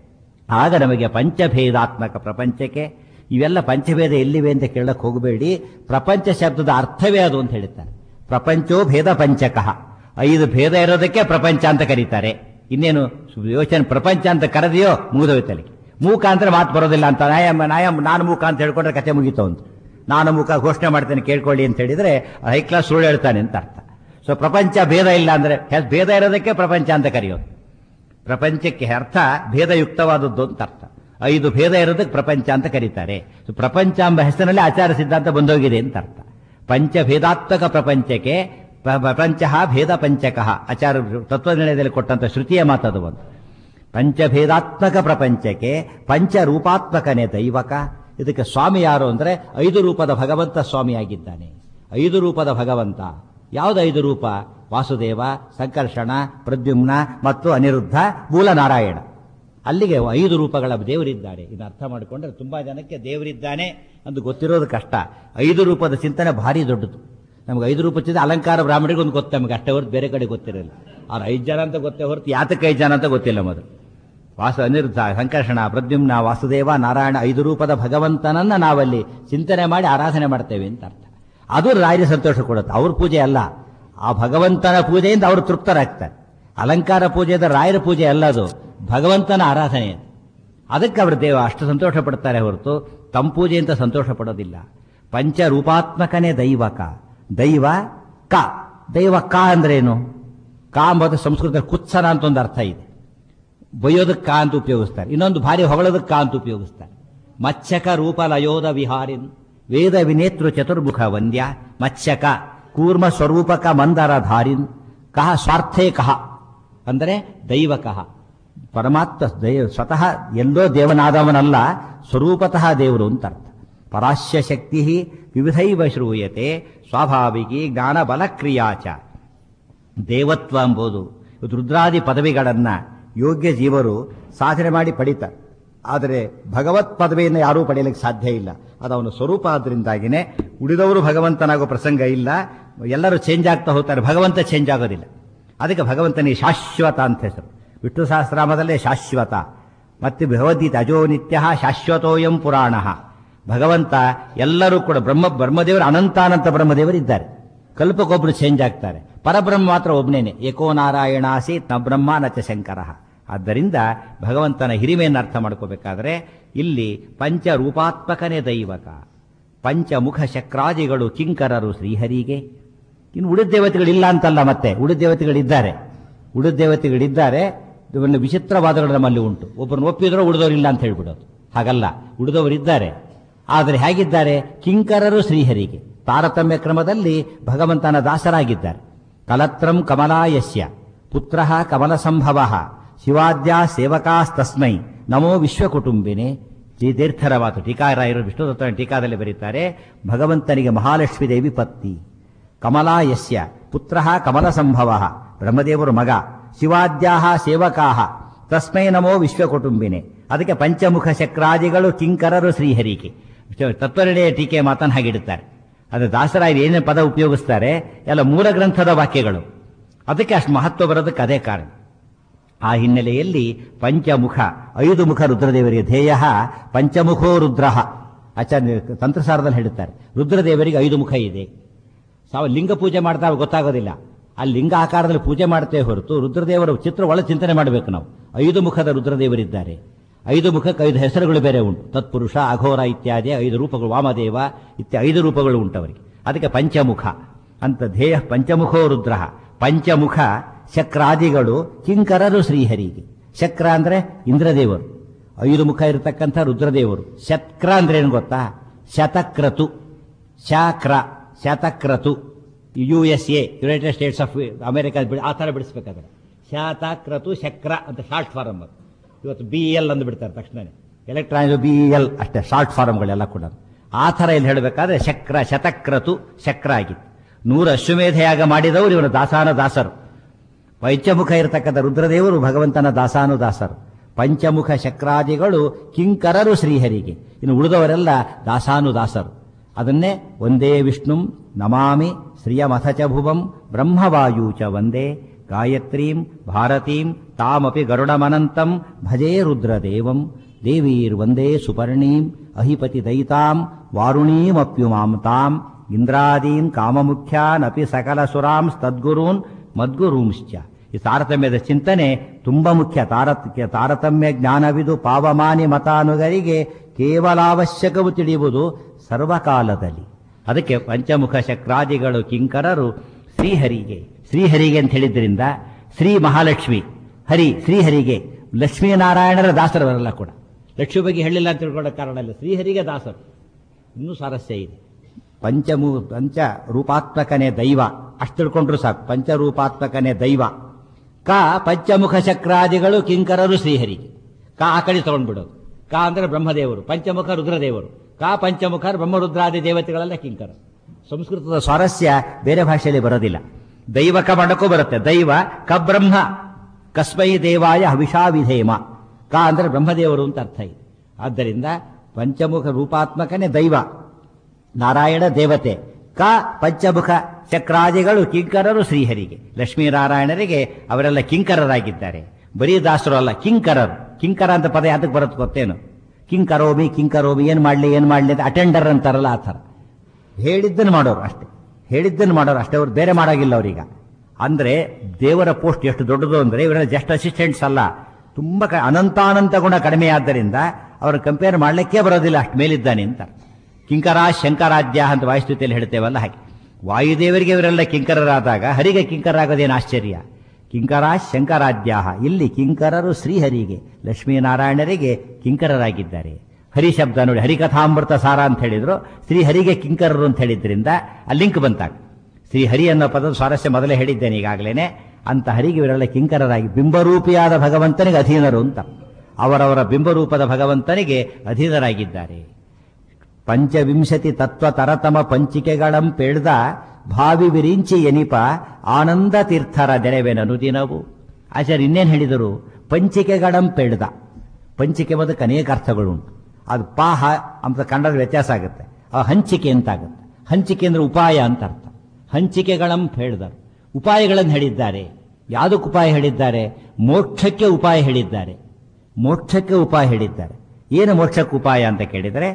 ಆಗ ನಮಗೆ ಪಂಚಭೇದಾತ್ಮಕ ಪ್ರಪಂಚಕ್ಕೆ ಇವೆಲ್ಲ ಪಂಚಭೇದ ಎಲ್ಲಿವೆ ಅಂತ ಕೇಳಕ್ಕೆ ಹೋಗಬೇಡಿ ಪ್ರಪಂಚ ಶಬ್ದದ ಅರ್ಥವೇ ಅದು ಅಂತ ಹೇಳ್ತಾರೆ ಪ್ರಪಂಚೋ ಭೇದ ಪಂಚಕಃ ಐದು ಭೇದ ಇರೋದಕ್ಕೆ ಪ್ರಪಂಚ ಅಂತ ಕರೀತಾರೆ ಇನ್ನೇನು ಯೋಚನೆ ಪ್ರಪಂಚ ಅಂತ ಕರೆದೆಯೋ ಮುಗಿದೋಯ್ತಲ್ಲಿ ಮೂಕ ಅಂದ್ರೆ ಮಾತು ಬರೋದಿಲ್ಲ ಅಂತ ನಾಯ ನಾಯ ನಾನು ಮೂಕ ಅಂತ ಹೇಳ್ಕೊಂಡ್ರೆ ಕತೆ ಮುಗೀತು ಅಂತ ನಾನು ಮುಖ ಘೋಷಣೆ ಮಾಡ್ತೇನೆ ಕೇಳ್ಕೊಳ್ಳಿ ಅಂತ ಹೇಳಿದ್ರೆ ಹೈ ಕ್ಲಾಸ್ ಸುಳ್ಳು ಹೇಳ್ತಾನೆ ಅಂತ ಅರ್ಥ ಸೊ ಪ್ರಪಂಚ ಭೇದ ಇಲ್ಲ ಅಂದ್ರೆ ಹೆ- ಭೇದ ಇರೋದಕ್ಕೆ ಪ್ರಪಂಚ ಅಂತ ಕರೆಯೋದು ಪ್ರಪಂಚಕ್ಕೆ ಅರ್ಥ ಭೇದಯುಕ್ತವಾದದ್ದು ಅಂತ ಅರ್ಥ ಐದು ಭೇದ ಇರೋದಕ್ಕೆ ಪ್ರಪಂಚ ಅಂತ ಕರೀತಾರೆ ಸೊ ಪ್ರಪಂಚ ಎಂಬ ಹೆಸರಿನಲ್ಲಿ ಆಚಾರ ಸಿದ್ಧಾಂತ ಬಂದೋಗಿದೆ ಅಂತ ಅರ್ಥ ಪಂಚಭೇದಾತ್ಮಕ ಪ್ರಪಂಚಕ್ಕೆ ಪ್ರ- ಪ್ರಪಂಚ ಭೇದ ಪಂಚಕಃ ಆಚಾರ ತತ್ವನಿರ್ಣಯದಲ್ಲಿ ಕೊಟ್ಟಂತ ಶ್ರುತಿಯ ಮಾತದು ಒಂದು ಪಂಚಭೇದಾತ್ಮಕ ಪ್ರಪಂಚಕ್ಕೆ ಪಂಚರೂಪಾತ್ಮಕನೇ ದೈವಕ ಇದಕ್ಕೆ ಸ್ವಾಮಿ ಯಾರು ಅಂದ್ರೆ ಐದು ರೂಪದ ಭಗವಂತ ಸ್ವಾಮಿಯಾಗಿದ್ದಾನೆ ಐದು ರೂಪದ ಭಗವಂತ ಯಾವುದು ಐದು ರೂಪ ವಾಸುದೇವ ಸಂಕರ್ಷಣ ಪ್ರದ್ಯುಮ್ನ ಮತ್ತು ಅನಿರುದ್ಧ ಮೂಲನಾರಾಯಣ ಅಲ್ಲಿಗೆ ಐದು ರೂಪಗಳ ದೇವರಿದ್ದಾರೆ ಇದನ್ನ ಅರ್ಥ ಮಾಡಿಕೊಂಡ್ರೆ ತುಂಬಾ ಜನಕ್ಕೆ ದೇವರಿದ್ದಾನೆ ಅಂತ ಗೊತ್ತಿರೋದು ಕಷ್ಟ ಐದು ರೂಪದ ಚಿಂತನೆ ಭಾರಿ ದೊಡ್ಡದು ನಮ್ಗೆ ಐದು ರೂಪ ಚಿಂತನೆ ಅಲಂಕಾರ ಬ್ರಾಹ್ಮಣಿಗೆ ಒಂದು ಗೊತ್ತು ನಮಗೆ ಅಷ್ಟೇ ಹೊರತು ಬೇರೆ ಕಡೆ ಗೊತ್ತಿರಲಿಲ್ಲ ಅವ್ರು ಐದು ಜನ ಅಂತ ಗೊತ್ತೇ ಹೊರತು ಯಾತಕ್ಕೆ ಐದು ಜನ ಅಂತ ಗೊತ್ತಿಲ್ಲ ಮೊದಲು ವಾಸ ಅನಿರುದ್ಧ ಸಂಕರ್ಷಣ ಪ್ರದ್ಯುಮ್ನ ವಾಸುದೇವ ನಾರಾಯಣ ಐದು ರೂಪದ ಭಗವಂತನನ್ನ ನಾವಲ್ಲಿ ಚಿಂತನೆ ಮಾಡಿ ಆರಾಧನೆ ಮಾಡ್ತೇವೆ ಅಂತ ಅರ್ಥ ಅದು ರಾಯರ ಸಂತೋಷ ಕೊಡುತ್ತೆ ಅವ್ರ ಪೂಜೆ ಅಲ್ಲ ಆ ಭಗವಂತನ ಪೂಜೆಯಿಂದ ಅವರು ತೃಪ್ತರಾಗ್ತಾರೆ ಅಲಂಕಾರ ಪೂಜೆದ ರಾಯರ ಪೂಜೆ ಅಲ್ಲ ಅದು ಭಗವಂತನ ಆರಾಧನೆ ಅದು. ಅದಕ್ಕೆ ಅವರು ದೇವ ಅಷ್ಟು ಸಂತೋಷ ಪಡ್ತಾರೆ ಹೊರತು ತಮ್ಮ ಪೂಜೆ ಅಂತ ಸಂತೋಷ ಪಡೋದಿಲ್ಲ ಪಂಚರೂಪಾತ್ಮಕನೇ ದೈವಕ ದೈವ ಕ ದೈವ ಕ ಅಂದ್ರೇನು ಕ ಎಂಬುದು ಸಂಸ್ಕೃತ ಕುತ್ಸನ ಅಂತ ಒಂದು ಅರ್ಥ ಇದೆ ಬೈಯೋದಕ್ಕೆ ಕಾ ಅಂತ ಉಪಯೋಗಿಸ್ತಾರೆ ಇನ್ನೊಂದು ಭಾರಿ ಹೊಗಳೋದಕ್ಕೆ ಕಾ ಅಂತ ಉಪಯೋಗಿಸ್ತಾರೆ ಮತ್ಸ್ಯಕ ರೂಪ ಲಯೋದ ವಿಹಾರಿನ್ ವೇದ ವಿನೇತೃ ಚತುರ್ಮುಖ ವಂದ್ಯ ಮತ್ಸ್ಯಕ ಕೂರ್ಮ ಸ್ವರೂಪಕ ಮಂದರ ಧಾರಿನ್ ಕಹ ಸ್ವಾರ್ಥೇ ಕಹ ಅಂದರೆ ದೈವಕಃ ಪರಮಾತ್ಮ ದೈವ ಸ್ವತಃ ಎಲ್ಲೋ ದೇವನಾದವನಲ್ಲ ಸ್ವರೂಪತಃ ದೇವರು ಅಂತ ಅರ್ಥ ಪರಾಶ್ಯ ಶಕ್ತಿ ವಿವಿಧೈವ ಶ್ರೂಯತೆ ಸ್ವಾಭಾವಿಕಿ ಜ್ಞಾನ ಬಲಕ್ರಿಯಾಚ ದೇವತ್ವ ಎಂಬುದು ಇವತ್ತು ರುದ್ರಾದಿ ಪದವಿಗಳನ್ನ ಯೋಗ್ಯ ಜೀವರು ಸಾಧನೆ ಮಾಡಿ ಪಡಿತಾರೆ ಆದರೆ ಭಗವತ್ ಪದವಿಯನ್ನು ಯಾರೂ ಪಡೆಯಲಿಕ್ಕೆ ಸಾಧ್ಯ ಇಲ್ಲ ಅದು ಅವನ ಸ್ವರೂಪ ಆದ್ರಿಂದಾಗಿನೇ ಉಳಿದವರು ಭಗವಂತನಾಗೋ ಪ್ರಸಂಗ ಇಲ್ಲ ಎಲ್ಲರೂ ಚೇಂಜ್ ಆಗ್ತಾ ಹೋಗ್ತಾರೆ ಭಗವಂತ ಚೇಂಜ್ ಆಗೋದಿಲ್ಲ ಅದಕ್ಕೆ ಭಗವಂತನಿಗೆ ಶಾಶ್ವತ ಅಂತ ಹೆಸರು ವಿಷ್ಣು ಸಹಸ್ರಾಮದಲ್ಲೇ ಶಾಶ್ವತ ಮತ್ತೆ ಭಗವದ್ಗೀತೆ ಅಜೋ ನಿತ್ಯ ಶಾಶ್ವತೋಯಂ ಪುರಾಣ ಭಗವಂತ ಎಲ್ಲರೂ ಕೂಡ ಬ್ರಹ್ಮ ಬ್ರಹ್ಮದೇವರು ಅನಂತಾನಂತ ಬ್ರಹ್ಮದೇವರು ಇದ್ದಾರೆ ಕಲ್ಪಕ್ಕೊಬ್ರು ಚೇಂಜ್ ಆಗ್ತಾರೆ ಪರಬ್ರಹ್ಮ ಮಾತ್ರ ಒಬ್ನೇನೆ ಏಕೋ ನಾರಾಯಣಾಸಿ ನ ಬ್ರಹ್ಮ ನಚ ಶಂಕರ ಆದ್ದರಿಂದ ಭಗವಂತನ ಹಿರಿಮೆಯನ್ನು ಅರ್ಥ ಮಾಡ್ಕೋಬೇಕಾದ್ರೆ ಇಲ್ಲಿ ಪಂಚ ರೂಪಾತ್ಮಕನೇ ದೈವಕ ಪಂಚಮುಖ ಶಕ್ರಾದಿಗಳು ಕಿಂಕರರು ಶ್ರೀಹರಿಗೆ ಇನ್ನು ಉಳಿದ ದೇವತೆಗಳಿಲ್ಲ ಅಂತಲ್ಲ ಮತ್ತೆ ಉಳಿದ ದೇವತೆಗಳಿದ್ದಾರೆ ಉಳಿದ ದೇವತೆಗಳಿದ್ದಾರೆ ಇವನ್ನು ವಿಚಿತ್ರವಾದಗಳು ನಮ್ಮಲ್ಲಿ ಉಂಟು ಒಬ್ಬರನ್ನ ಒಪ್ಪಿದ್ರು ಉಳಿದವರಿಲ್ಲ ಅಂತ ಹೇಳ್ಬಿಡೋದು ಹಾಗಲ್ಲ ಉಳಿದವರಿದ್ದಾರೆ ಆದರೆ ಹೇಗಿದ್ದಾರೆ ಕಿಂಕರರು ಶ್ರೀಹರಿಗೆ ತಾರತಮ್ಯ ಕ್ರಮದಲ್ಲಿ ಭಗವಂತನ ದಾಸರಾಗಿದ್ದಾರೆ ಕಲತ್ರಂ ಕಮಲಾಯಸ್ಯ ಪುತ್ರ ಕಮಲ ಸಂಭವ ಶಿವಾದ್ಯ ಸೇವಕಾಸ್ತಸ್ಮೈ ನಮೋ ವಿಶ್ವಕುಟುಂಬಿನೇ ತೀರ್ಥರ ಮಾತು ಟೀಕಾರಾಯರು ವಿಷ್ಣು ತತ್ವ ಟೀಕಾದಲ್ಲಿ ಬರೀತಾರೆ ಭಗವಂತನಿಗೆ ಮಹಾಲಕ್ಷ್ಮೀ ದೇವಿ ಪತ್ನಿ ಕಮಲಾಯಸ್ಯ ಪುತ್ರ ಕಮಲ ಸಂಭವ ಬ್ರಹ್ಮದೇವರು ಮಗ ಶಿವಾದ್ಯಾಹ ಸೇವಕಾಹ ತಸ್ಮೈ ನಮೋ ವಿಶ್ವಕುಟುಂಬಿನೇ ಅದಕ್ಕೆ ಪಂಚಮುಖ ಚಕ್ರಾದಿಗಳು ಕಿಂಕರರು ಶ್ರೀಹರಿಗೆ ತತ್ವನಿರ್ಣಯ ಟೀಕೆ ಮಾತನ್ನು ಹಾಗಿಡುತ್ತಾರೆ ಅದು ದಾಸರಾಯರು ಏನೇ ಪದ ಉಪಯೋಗಿಸ್ತಾರೆ ಎಲ್ಲ ಮೂಲ ಗ್ರಂಥದ ವಾಕ್ಯಗಳು ಅದಕ್ಕೆ ಅಷ್ಟು ಮಹತ್ವ ಬರೋದಕ್ಕೆ ಅದೇ ಕಾರಣ ಆ ಹಿನ್ನೆಲೆಯಲ್ಲಿ ಪಂಚಮುಖ ಐದು ಮುಖ ರುದ್ರದೇವರಿಗೆ ಧ್ಯೇಯ ಪಂಚಮುಖೋ ರುದ್ರ ಆಚಾರ್ಯ ತಂತ್ರಸಾರದಲ್ಲಿ ಹೇಳುತ್ತಾರೆ ರುದ್ರದೇವರಿಗೆ ಐದು ಮುಖ ಇದೆ ಸಾವ ಲಿಂಗ ಪೂಜೆ ಮಾಡ್ತಾ ಗೊತ್ತಾಗೋದಿಲ್ಲ ಆ ಲಿಂಗ ಆಕಾರದಲ್ಲಿ ಪೂಜೆ ಮಾಡ್ತೇ ಹೊರತು ರುದ್ರದೇವರ ಚಿತ್ರ ಒಳ ಚಿಂತನೆ ಮಾಡಬೇಕು ನಾವು ಐದು ಮುಖದ ರುದ್ರದೇವರಿದ್ದಾರೆ ಐದು ಮುಖಕ್ಕೆ ಐದು ಹೆಸರುಗಳು ಬೇರೆ ಉಂಟು ತತ್ಪುರುಷ ಅಘೋರ ಇತ್ಯಾದಿ ಐದು ರೂಪಗಳು ವಾಮದೇವ ಇತ್ಯ ಐದು ರೂಪಗಳು ಉಂಟು ಅವರಿಗೆ ಅದಕ್ಕೆ ಪಂಚಮುಖ ಅಂತ ಧ್ಯೇಯ ಪಂಚಮುಖೋ ರುದ್ರ ಪಂಚಮುಖ ಶಕ್ರಾದಿಗಳು ಕಿಂಕರರು ಶ್ರೀಹರಿಗೆ ಶಕ್ರ ಅಂದ್ರೆ ಇಂದ್ರದೇವರು ಐದು ಮುಖ ಇರತಕ್ಕಂಥ ರುದ್ರದೇವರು ಶಕ್ರ ಅಂದ್ರೆ ಏನು ಗೊತ್ತಾ ಶತಕ್ರತು ಶಾಕ್ರ ಶತಕ್ರತು U S A United States of America ಆ ಥರ ಬಿಡಿಸ್ಬೇಕಾದ್ರೆ ಶಾತಕ್ರತು ಶಕ್ರ ಅಂತ ಶಾರ್ಟ್ ಫಾರಮ್ ಅದು ಇವತ್ತು ಬಿ ಎಲ್ ಅಂದು ಬಿಡ್ತಾರೆ ತಕ್ಷಣ ಎಲೆಕ್ಟ್ರಾನಿಕ್ ಬಿ ಎಲ್ ಅಷ್ಟೇ ಶಾರ್ಟ್ ಫಾರಮ್ಗಳೆಲ್ಲ ಕೂಡ ಆ ಥರ ಇಲ್ಲಿ ಹೇಳಬೇಕಾದ್ರೆ ಶಕ್ರ ಶತಕ್ರತು ಶಕ್ರ ಆಗಿತ್ತು ನೂರು ಅಶ್ವಮೇಧಯಾಗ ಮಾಡಿದವರು ಇವನು ದಾಸಾನ ದಾಸರು ಪಂಚಮುಖ ಇರತಕ್ಕಂಥ ರುದ್ರದೇವರು ಭಗವಂತನ ದಾಸಾನು ದಾಸರು ಪಂಚಮುಖ ಶಕ್ರಾದಿಗಳು ಕಿಂಕರರು ಶ್ರೀಹರಿಗೆ ಇನ್ನು ಉಳಿದವರೆಲ್ಲ ದಾಸಾನು ದಾಸರು ಅದನ್ನೇ ಒಂದೇ ವಿಷ್ಣುಂ ನಮಾಮಿ ಶ್ರಿಯಮಥ ಚ ಭುವಂ ಬ್ರಹ್ಮವಾಯೂ ಚ ಒಂದೇ ಗಾಯತ್ರೀಂ ಭಾರತೀಂ ತಾಮಪಿ ಗರುಡಮನಂತಂ ಭಜೇ ರುದ್ರದೇವಂ ದೇವೀರ್ವಂದೇ ಸುಪರ್ಣೀಂ ಅಹಿಪತಿ ದಯಿತಾಂ ವಾರುಣೀಮಪ್ಯುಮಾಂ ತಾಂ ಇಂದ್ರಾದೀನ್ ಕಾಮಮುಖ್ಯಾನಪಿ ಸಕಲ ಸುರಾಂ ತದ್ಗುರೂನ್ ಮದ್ಗುರೂಂಶ್ಚ ಈ ತಾರತಮ್ಯದ ಚಿಂತನೆ ತುಂಬಾ ಮುಖ್ಯ ತಾರತ್ಯ ತಾರತಮ್ಯ ಜ್ಞಾನವಿದು ಪಾವಮಾನಿ ಮತಾನುಗರಿಗೆ ಕೇವಲ ಅವಶ್ಯಕವು ತಿಳಿಯುವುದು ಸರ್ವಕಾಲದಲ್ಲಿ ಅದಕ್ಕೆ ಪಂಚಮುಖ ಶಕ್ರಾದಿಗಳು ಕಿಂಕರರು ಶ್ರೀಹರಿಗೆ ಶ್ರೀಹರಿಗೆ ಅಂತ ಹೇಳಿದ್ರಿಂದ ಶ್ರೀ ಮಹಾಲಕ್ಷ್ಮಿ ಹರಿ ಶ್ರೀಹರಿಗೆ ಲಕ್ಷ್ಮೀನಾರಾಯಣರ ದಾಸರವರೆಲ್ಲ ಕೂಡ ಲಕ್ಷ್ಮಿ ಬಗ್ಗೆ ಹೇಳಿಲ್ಲ ಅಂತ ತಿಳ್ಕೊಳ್ಳೋ ಕಾರಣ ಇಲ್ಲ ಶ್ರೀಹರಿಗೆ ದಾಸರು ಇನ್ನೂ ಸಾರಸ್ಯ ಇದೆ ಪಂಚಮೂ ಪಂಚ ರೂಪಾತ್ಮಕನೇ ದೈವ ಅಷ್ಟು ತಿಳ್ಕೊಂಡ್ರು ಸಾಕು ಪಂಚರೂಪಾತ್ಮಕನೇ ದೈವ ಕ ಪಂಚಮುಖ ಚಕ್ರಾದಿಗಳು ಕಿಂಕರರು ಶ್ರೀಹರಿಗೆ ಕ ಆ ಕಡೆ ತಗೊಂಡ್ಬಿಡೋದು ಕ ಅಂದ್ರೆ ಬ್ರಹ್ಮದೇವರು ಪಂಚಮುಖ ರುದ್ರದೇವರು ಕ ಪಂಚಮುಖ ಬ್ರಹ್ಮರುದ್ರಾದಿ ದೇವತೆಗಳೆಲ್ಲ ಕಿಂಕರ ಸಂಸ್ಕೃತದ ಸ್ವಾರಸ್ಯ ಬೇರೆ ಭಾಷೆಯಲ್ಲಿ ಬರೋದಿಲ್ಲ ದೈವಕ ಮಾಡಕ್ಕೂ ಬರುತ್ತೆ ದೈವ ಕ ಬ್ರಹ್ಮ ಕಸ್ಮೈ ದೇವಾಯ ಹವಿಷಾ ವಿಧೇಮ ಕ ಅಂದರೆ ಬ್ರಹ್ಮದೇವರು ಅಂತ ಅರ್ಥ ಇದೆ ಆದ್ದರಿಂದ ಪಂಚಮುಖ ರೂಪಾತ್ಮಕನೇ ದೈವ ನಾರಾಯಣ ದೇವತೆ ಕ ಪಂಚಮುಖ ಚಕ್ರಾದಿಗಳು ಕಿಂಕರರು ಶ್ರೀಹರಿಗೆ ಲಕ್ಷ್ಮೀನಾರಾಯಣರಿಗೆ ಅವರೆಲ್ಲ ಕಿಂಕರರಾಗಿದ್ದಾರೆ ಬರೀ ದಾಸರು ಅಲ್ಲ ಕಿಂಕರರು ಕಿಂಕರ ಅಂತ ಪದ ಯಾತಕ್ಕೆ ಬರುತ್ತೆ ಗೊತ್ತೇನು ಕಿಂಕರೋಮಿ ಕಿಂಕರೋಮಿ ಏನ್ ಮಾಡ್ಲಿ ಏನ್ ಮಾಡ್ಲಿ ಅಂತ ಅಟೆಂಡರ್ ಅಂತಾರಲ್ಲ ಆ ಥರ ಹೇಳಿದ್ದನ್ನು ಮಾಡೋರು ಅಷ್ಟೇ ಹೇಳಿದ್ದನ್ನು ಮಾಡೋರು ಅಷ್ಟೇ ಅವ್ರು ಬೇರೆ ಮಾಡೋಗಿಲ್ಲ ಅವ್ರೀಗ ಅಂದ್ರೆ ದೇವರ ಪೋಸ್ಟ್ ಎಷ್ಟು ದೊಡ್ಡದು ಅಂದ್ರೆ ಇವರೆಲ್ಲ ಜಸ್ಟ್ ಅಸಿಸ್ಟೆಂಟ್ಸ್ ಅಲ್ಲ ತುಂಬಾ ಕ- ಅನಂತಾನಂತ ಗುಣ ಕಡಿಮೆ ಆದ್ದರಿಂದ ಅವ್ರ ಕಂಪೇರ್ ಮಾಡ್ಲಿಕ್ಕೆ ಬರೋದಿಲ್ಲ ಅಷ್ಟು ಮೇಲಿದ್ದಾನೆ ಅಂತ ಕಿಂಕರ ಶಂಕರಾಧ್ಯ ಅಂತ ವಾಯುಸ್ತುತಿಯಲ್ಲಿ ಹೇಳ್ತೇವಲ್ಲ ಹಾಗೆ ವಾಯುದೇವರಿಗೆ ಇವರೆಲ್ಲ ಕಿಂಕರರಾದಾಗ ಹರಿಗೆ ಕಿಂಕರಾಗೋದೇನು ಆಶ್ಚರ್ಯ ಕಿಂಕರ ಶಂಕರಾಧ್ಯ ಇಲ್ಲಿ ಕಿಂಕರರು ಶ್ರೀಹರಿಗೆ ಲಕ್ಷ್ಮೀನಾರಾಯಣರಿಗೆ ಕಿಂಕರರಾಗಿದ್ದಾರೆ ಹರಿ ಶಬ್ದ ನೋಡಿ ಹರಿಕಥಾಮೃತ ಸಾರ ಅಂತ ಹೇಳಿದ್ರು ಶ್ರೀಹರಿಗೆ ಕಿಂಕರರು ಅಂತ ಹೇಳಿದ್ರಿಂದ ಆ ಲಿಂಕ್ ಬಂತಾಗ ಶ್ರೀಹರಿ ಅನ್ನೋ ಪದದ ಸ್ವಾರಸ್ಯ ಮೊದಲೇ ಹೇಳಿದ್ದೇನೆ ಈಗಾಗಲೇ ಅಂತ ಹರಿಗೆ ಇವರೆಲ್ಲ ಕಿಂಕರರಾಗಿ ಬಿಂಬರೂಪಿಯಾದ ಭಗವಂತನಿಗೆ ಅಧೀನರು ಅಂತ ಅವರವರ ಬಿಂಬರೂಪದ ಭಗವಂತನಿಗೆ ಅಧೀನರಾಗಿದ್ದಾರೆ ಪಂಚವಿಂಶತಿ ತತ್ವ ತರತಮ ಪಂಚಿಕೆಗಳಂ ಪೆಳ್ದ ಭಾವಿ ವಿರಿಂಚಿ ಎನಿಪ ಆನಂದ ತೀರ್ಥರ ದೆರೆವೆನನು ದಿನವು ಆಚಾರ್ಯ ಇನ್ನೇನು ಹೇಳಿದರು ಪಂಚಿಕೆಗಳಂ ಪೆಳ್ದ ಪಂಚಿಕೆ ಬದಕ್ಕೆ ಅನೇಕ ಅರ್ಥಗಳುಂಟು ಅದು ಪಾಹ ಅಂತ ಕನ್ನಡದ ವ್ಯತ್ಯಾಸ ಆಗುತ್ತೆ ಆ ಹಂಚಿಕೆ ಅಂತ ಆಗುತ್ತೆ ಹಂಚಿಕೆ ಅಂದ್ರೆ ಉಪಾಯ ಅಂತ ಅರ್ಥ ಹಂಚಿಕೆಗಳಂ ಹೇಳಿದರು ಉಪಾಯಗಳನ್ನು ಹೇಳಿದ್ದಾರೆ ಯಾವುದಕ್ಕೆ ಉಪಾಯ ಹೇಳಿದ್ದಾರೆ ಮೋಕ್ಷಕ್ಕೆ ಉಪಾಯ ಹೇಳಿದ್ದಾರೆ ಮೋಕ್ಷಕ್ಕೆ ಉಪಾಯ ಹೇಳಿದ್ದಾರೆ ಏನು ಮೋಕ್ಷಕ್ಕೆ ಉಪಾಯ ಅಂತ ಕೇಳಿದರೆ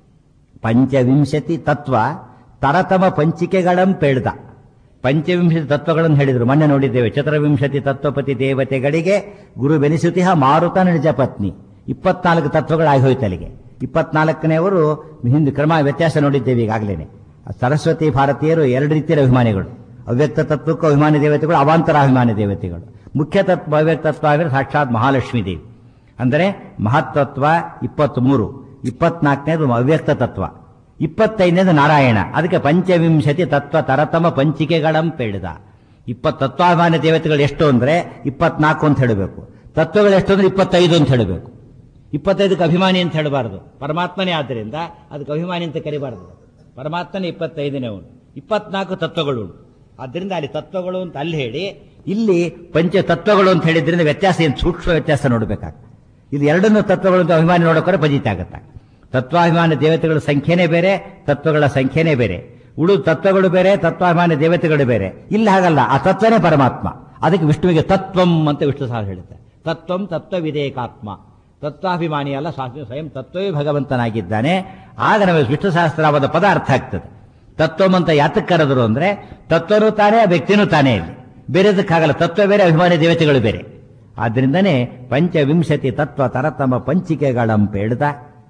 ಪಂಚವಿಂಶತಿ ತತ್ವ ತರತಮ ಪಂಚಿಕೆಗಳಂ ಪೆಳ್ದ ಪಂಚವಿಂಶತಿ ತತ್ವಗಳನ್ನು ಹೇಳಿದರು ಮೊನ್ನೆ ನೋಡಿದ್ದೇವೆ ಚತುರ್ವಿಂಶತಿ ತತ್ವಪತಿ ದೇವತೆಗಳಿಗೆ ಗುರು ಬೆನಿಸುತಿಹ ಮಾರುತ ನಿಜ ಪತ್ನಿ ಇಪ್ಪತ್ನಾಲ್ಕು ತತ್ವಗಳಾಗಿ ಹೋಯ್ತು ಅಲ್ಲಿಗೆ ಇಪ್ಪತ್ನಾಲ್ಕನೆಯವರು ಹಿಂದೆ ಕ್ರಮ ವ್ಯತ್ಯಾಸ ನೋಡಿದ್ದೇವೆ ಈಗಾಗಲೇ ಸರಸ್ವತಿ ಭಾರತೀಯರು ಎರಡು ರೀತಿಯ ಅಭಿಮಾನಿಗಳು ಅವ್ಯಕ್ತ ತತ್ವಕ್ಕೂ ಅಭಿಮಾನಿ ದೇವತೆಗಳು ಅವಾಂತರ ಅಭಿಮಾನಿ ದೇವತೆಗಳು ಮುಖ್ಯ ತತ್ವ ಅವ್ಯಕ್ತ ತತ್ವ ಅಂದರೆ ಸಾಕ್ಷಾತ್ ಮಹಾಲಕ್ಷ್ಮೀ ದೇವಿ ಅಂದರೆ ಮಹತ್ತತ್ವ ಇಪ್ಪತ್ಮೂರು ಇಪ್ಪತ್ನಾಲ್ಕನೇದು ಅವ್ಯಕ್ತ ತತ್ವ ಇಪ್ಪತ್ತೈದನೇದು ನಾರಾಯಣ ಅದಕ್ಕೆ ಪಂಚವಿಂಶತಿ ತತ್ವ ತರತಮ ಪಂಚಿಕೆಗಳಂ ಪೆಳ್ದ ಇಪ್ಪತ್ತು ತತ್ವಾಭಿಮಾನಿ ದೇವತೆಗಳು ಎಷ್ಟು ಅಂದ್ರೆ ಇಪ್ಪತ್ನಾಲ್ಕು ಅಂತ ಹೇಳಬೇಕು ತತ್ವಗಳು ಎಷ್ಟು ಅಂದ್ರೆ ಇಪ್ಪತ್ತೈದು ಅಂತ ಹೇಳಬೇಕು ಇಪ್ಪತ್ತೈದಕ್ಕೆ ಅಭಿಮಾನಿ ಅಂತ ಹೇಳಬಾರದು ಪರಮಾತ್ಮನೇ ಆದ್ದರಿಂದ ಅದಕ್ಕೆ ಅಭಿಮಾನಿ ಅಂತ ಕರಿಬಾರದು ಪರಮಾತ್ಮನೇ ಇಪ್ಪತ್ತೈದನೇ ಅವನು ಇಪ್ಪತ್ನಾಲ್ಕು ತತ್ವಗಳು ಉಂಟು ಆದ್ದರಿಂದ ಅಲ್ಲಿ ತತ್ವಗಳು ಅಂತ ಅಲ್ಲಿ ಹೇಳಿ ಇಲ್ಲಿ ಪಂಚ ತತ್ವಗಳು ಅಂತ ಹೇಳಿದ್ರಿಂದ ವ್ಯತ್ಯಾಸ ಏನು ಸೂಕ್ಷ್ಮ ವ್ಯತ್ಯಾಸ ನೋಡಬೇಕಾಗ್ತದೆ ಇದು ಎರಡನ್ನು ತತ್ವಗಳು ಅಂತ ಅಭಿಮಾನಿ ನೋಡೋಕೆ ಪಜಿತ ಆಗುತ್ತೆ ತತ್ವಾಭಿಮಾನ ದೇವತೆಗಳ ಸಂಖ್ಯೆನೇ ಬೇರೆ ತತ್ವಗಳ ಸಂಖ್ಯೆನೇ ಬೇರೆ ಉಳು ತತ್ವಗಳು ಬೇರೆ ತತ್ವಾಭಿಮಾನ ದೇವತೆಗಳು ಬೇರೆ ಇಲ್ಲಿ ಹಾಗಲ್ಲ ಆ ತತ್ವನೇ ಪರಮಾತ್ಮ ಅದಕ್ಕೆ ವಿಷ್ಣುವಿಗೆ ತತ್ವಂ ಅಂತ ವಿಷ್ಣು ಸಹ ಹೇಳುತ್ತೆ ತತ್ವಂ ತತ್ವ ವಿಧೇಯಕಾತ್ಮ ತತ್ವಾಭಿಮಾನಿ ಅಲ್ಲ ಸ್ವಾಮಿ ಸ್ವಯಂ ತತ್ವವೇ ಭಗವಂತನಾಗಿದ್ದಾನೆ ಆಗ ನಮಗೆ ವಿಷ್ಣು ಸಹಸ್ರಾವದ ಪದ ಅರ್ಥ ಆಗ್ತದೆ ತತ್ವಂ ಅಂತ ಯಾತಕ್ಕೆ ಕರೆದರು ಅಂದ್ರೆ ತತ್ವನೂ ತಾನೇ ಆ ವ್ಯಕ್ತಿನೂ ತಾನೇ ಇಲ್ಲಿ ಬೇರೆದಕ್ಕಾಗಲ್ಲ ತತ್ವ ಬೇರೆ ಅಭಿಮಾನಿ ದೇವತೆಗಳು ಬೇರೆ ಆದ್ರಿಂದನೇ ಪಂಚವಿಂಶತಿ ತತ್ವ ತರತಮ ಪಂಚಿಕೆಗಳಂ ಪೇಳ್ದ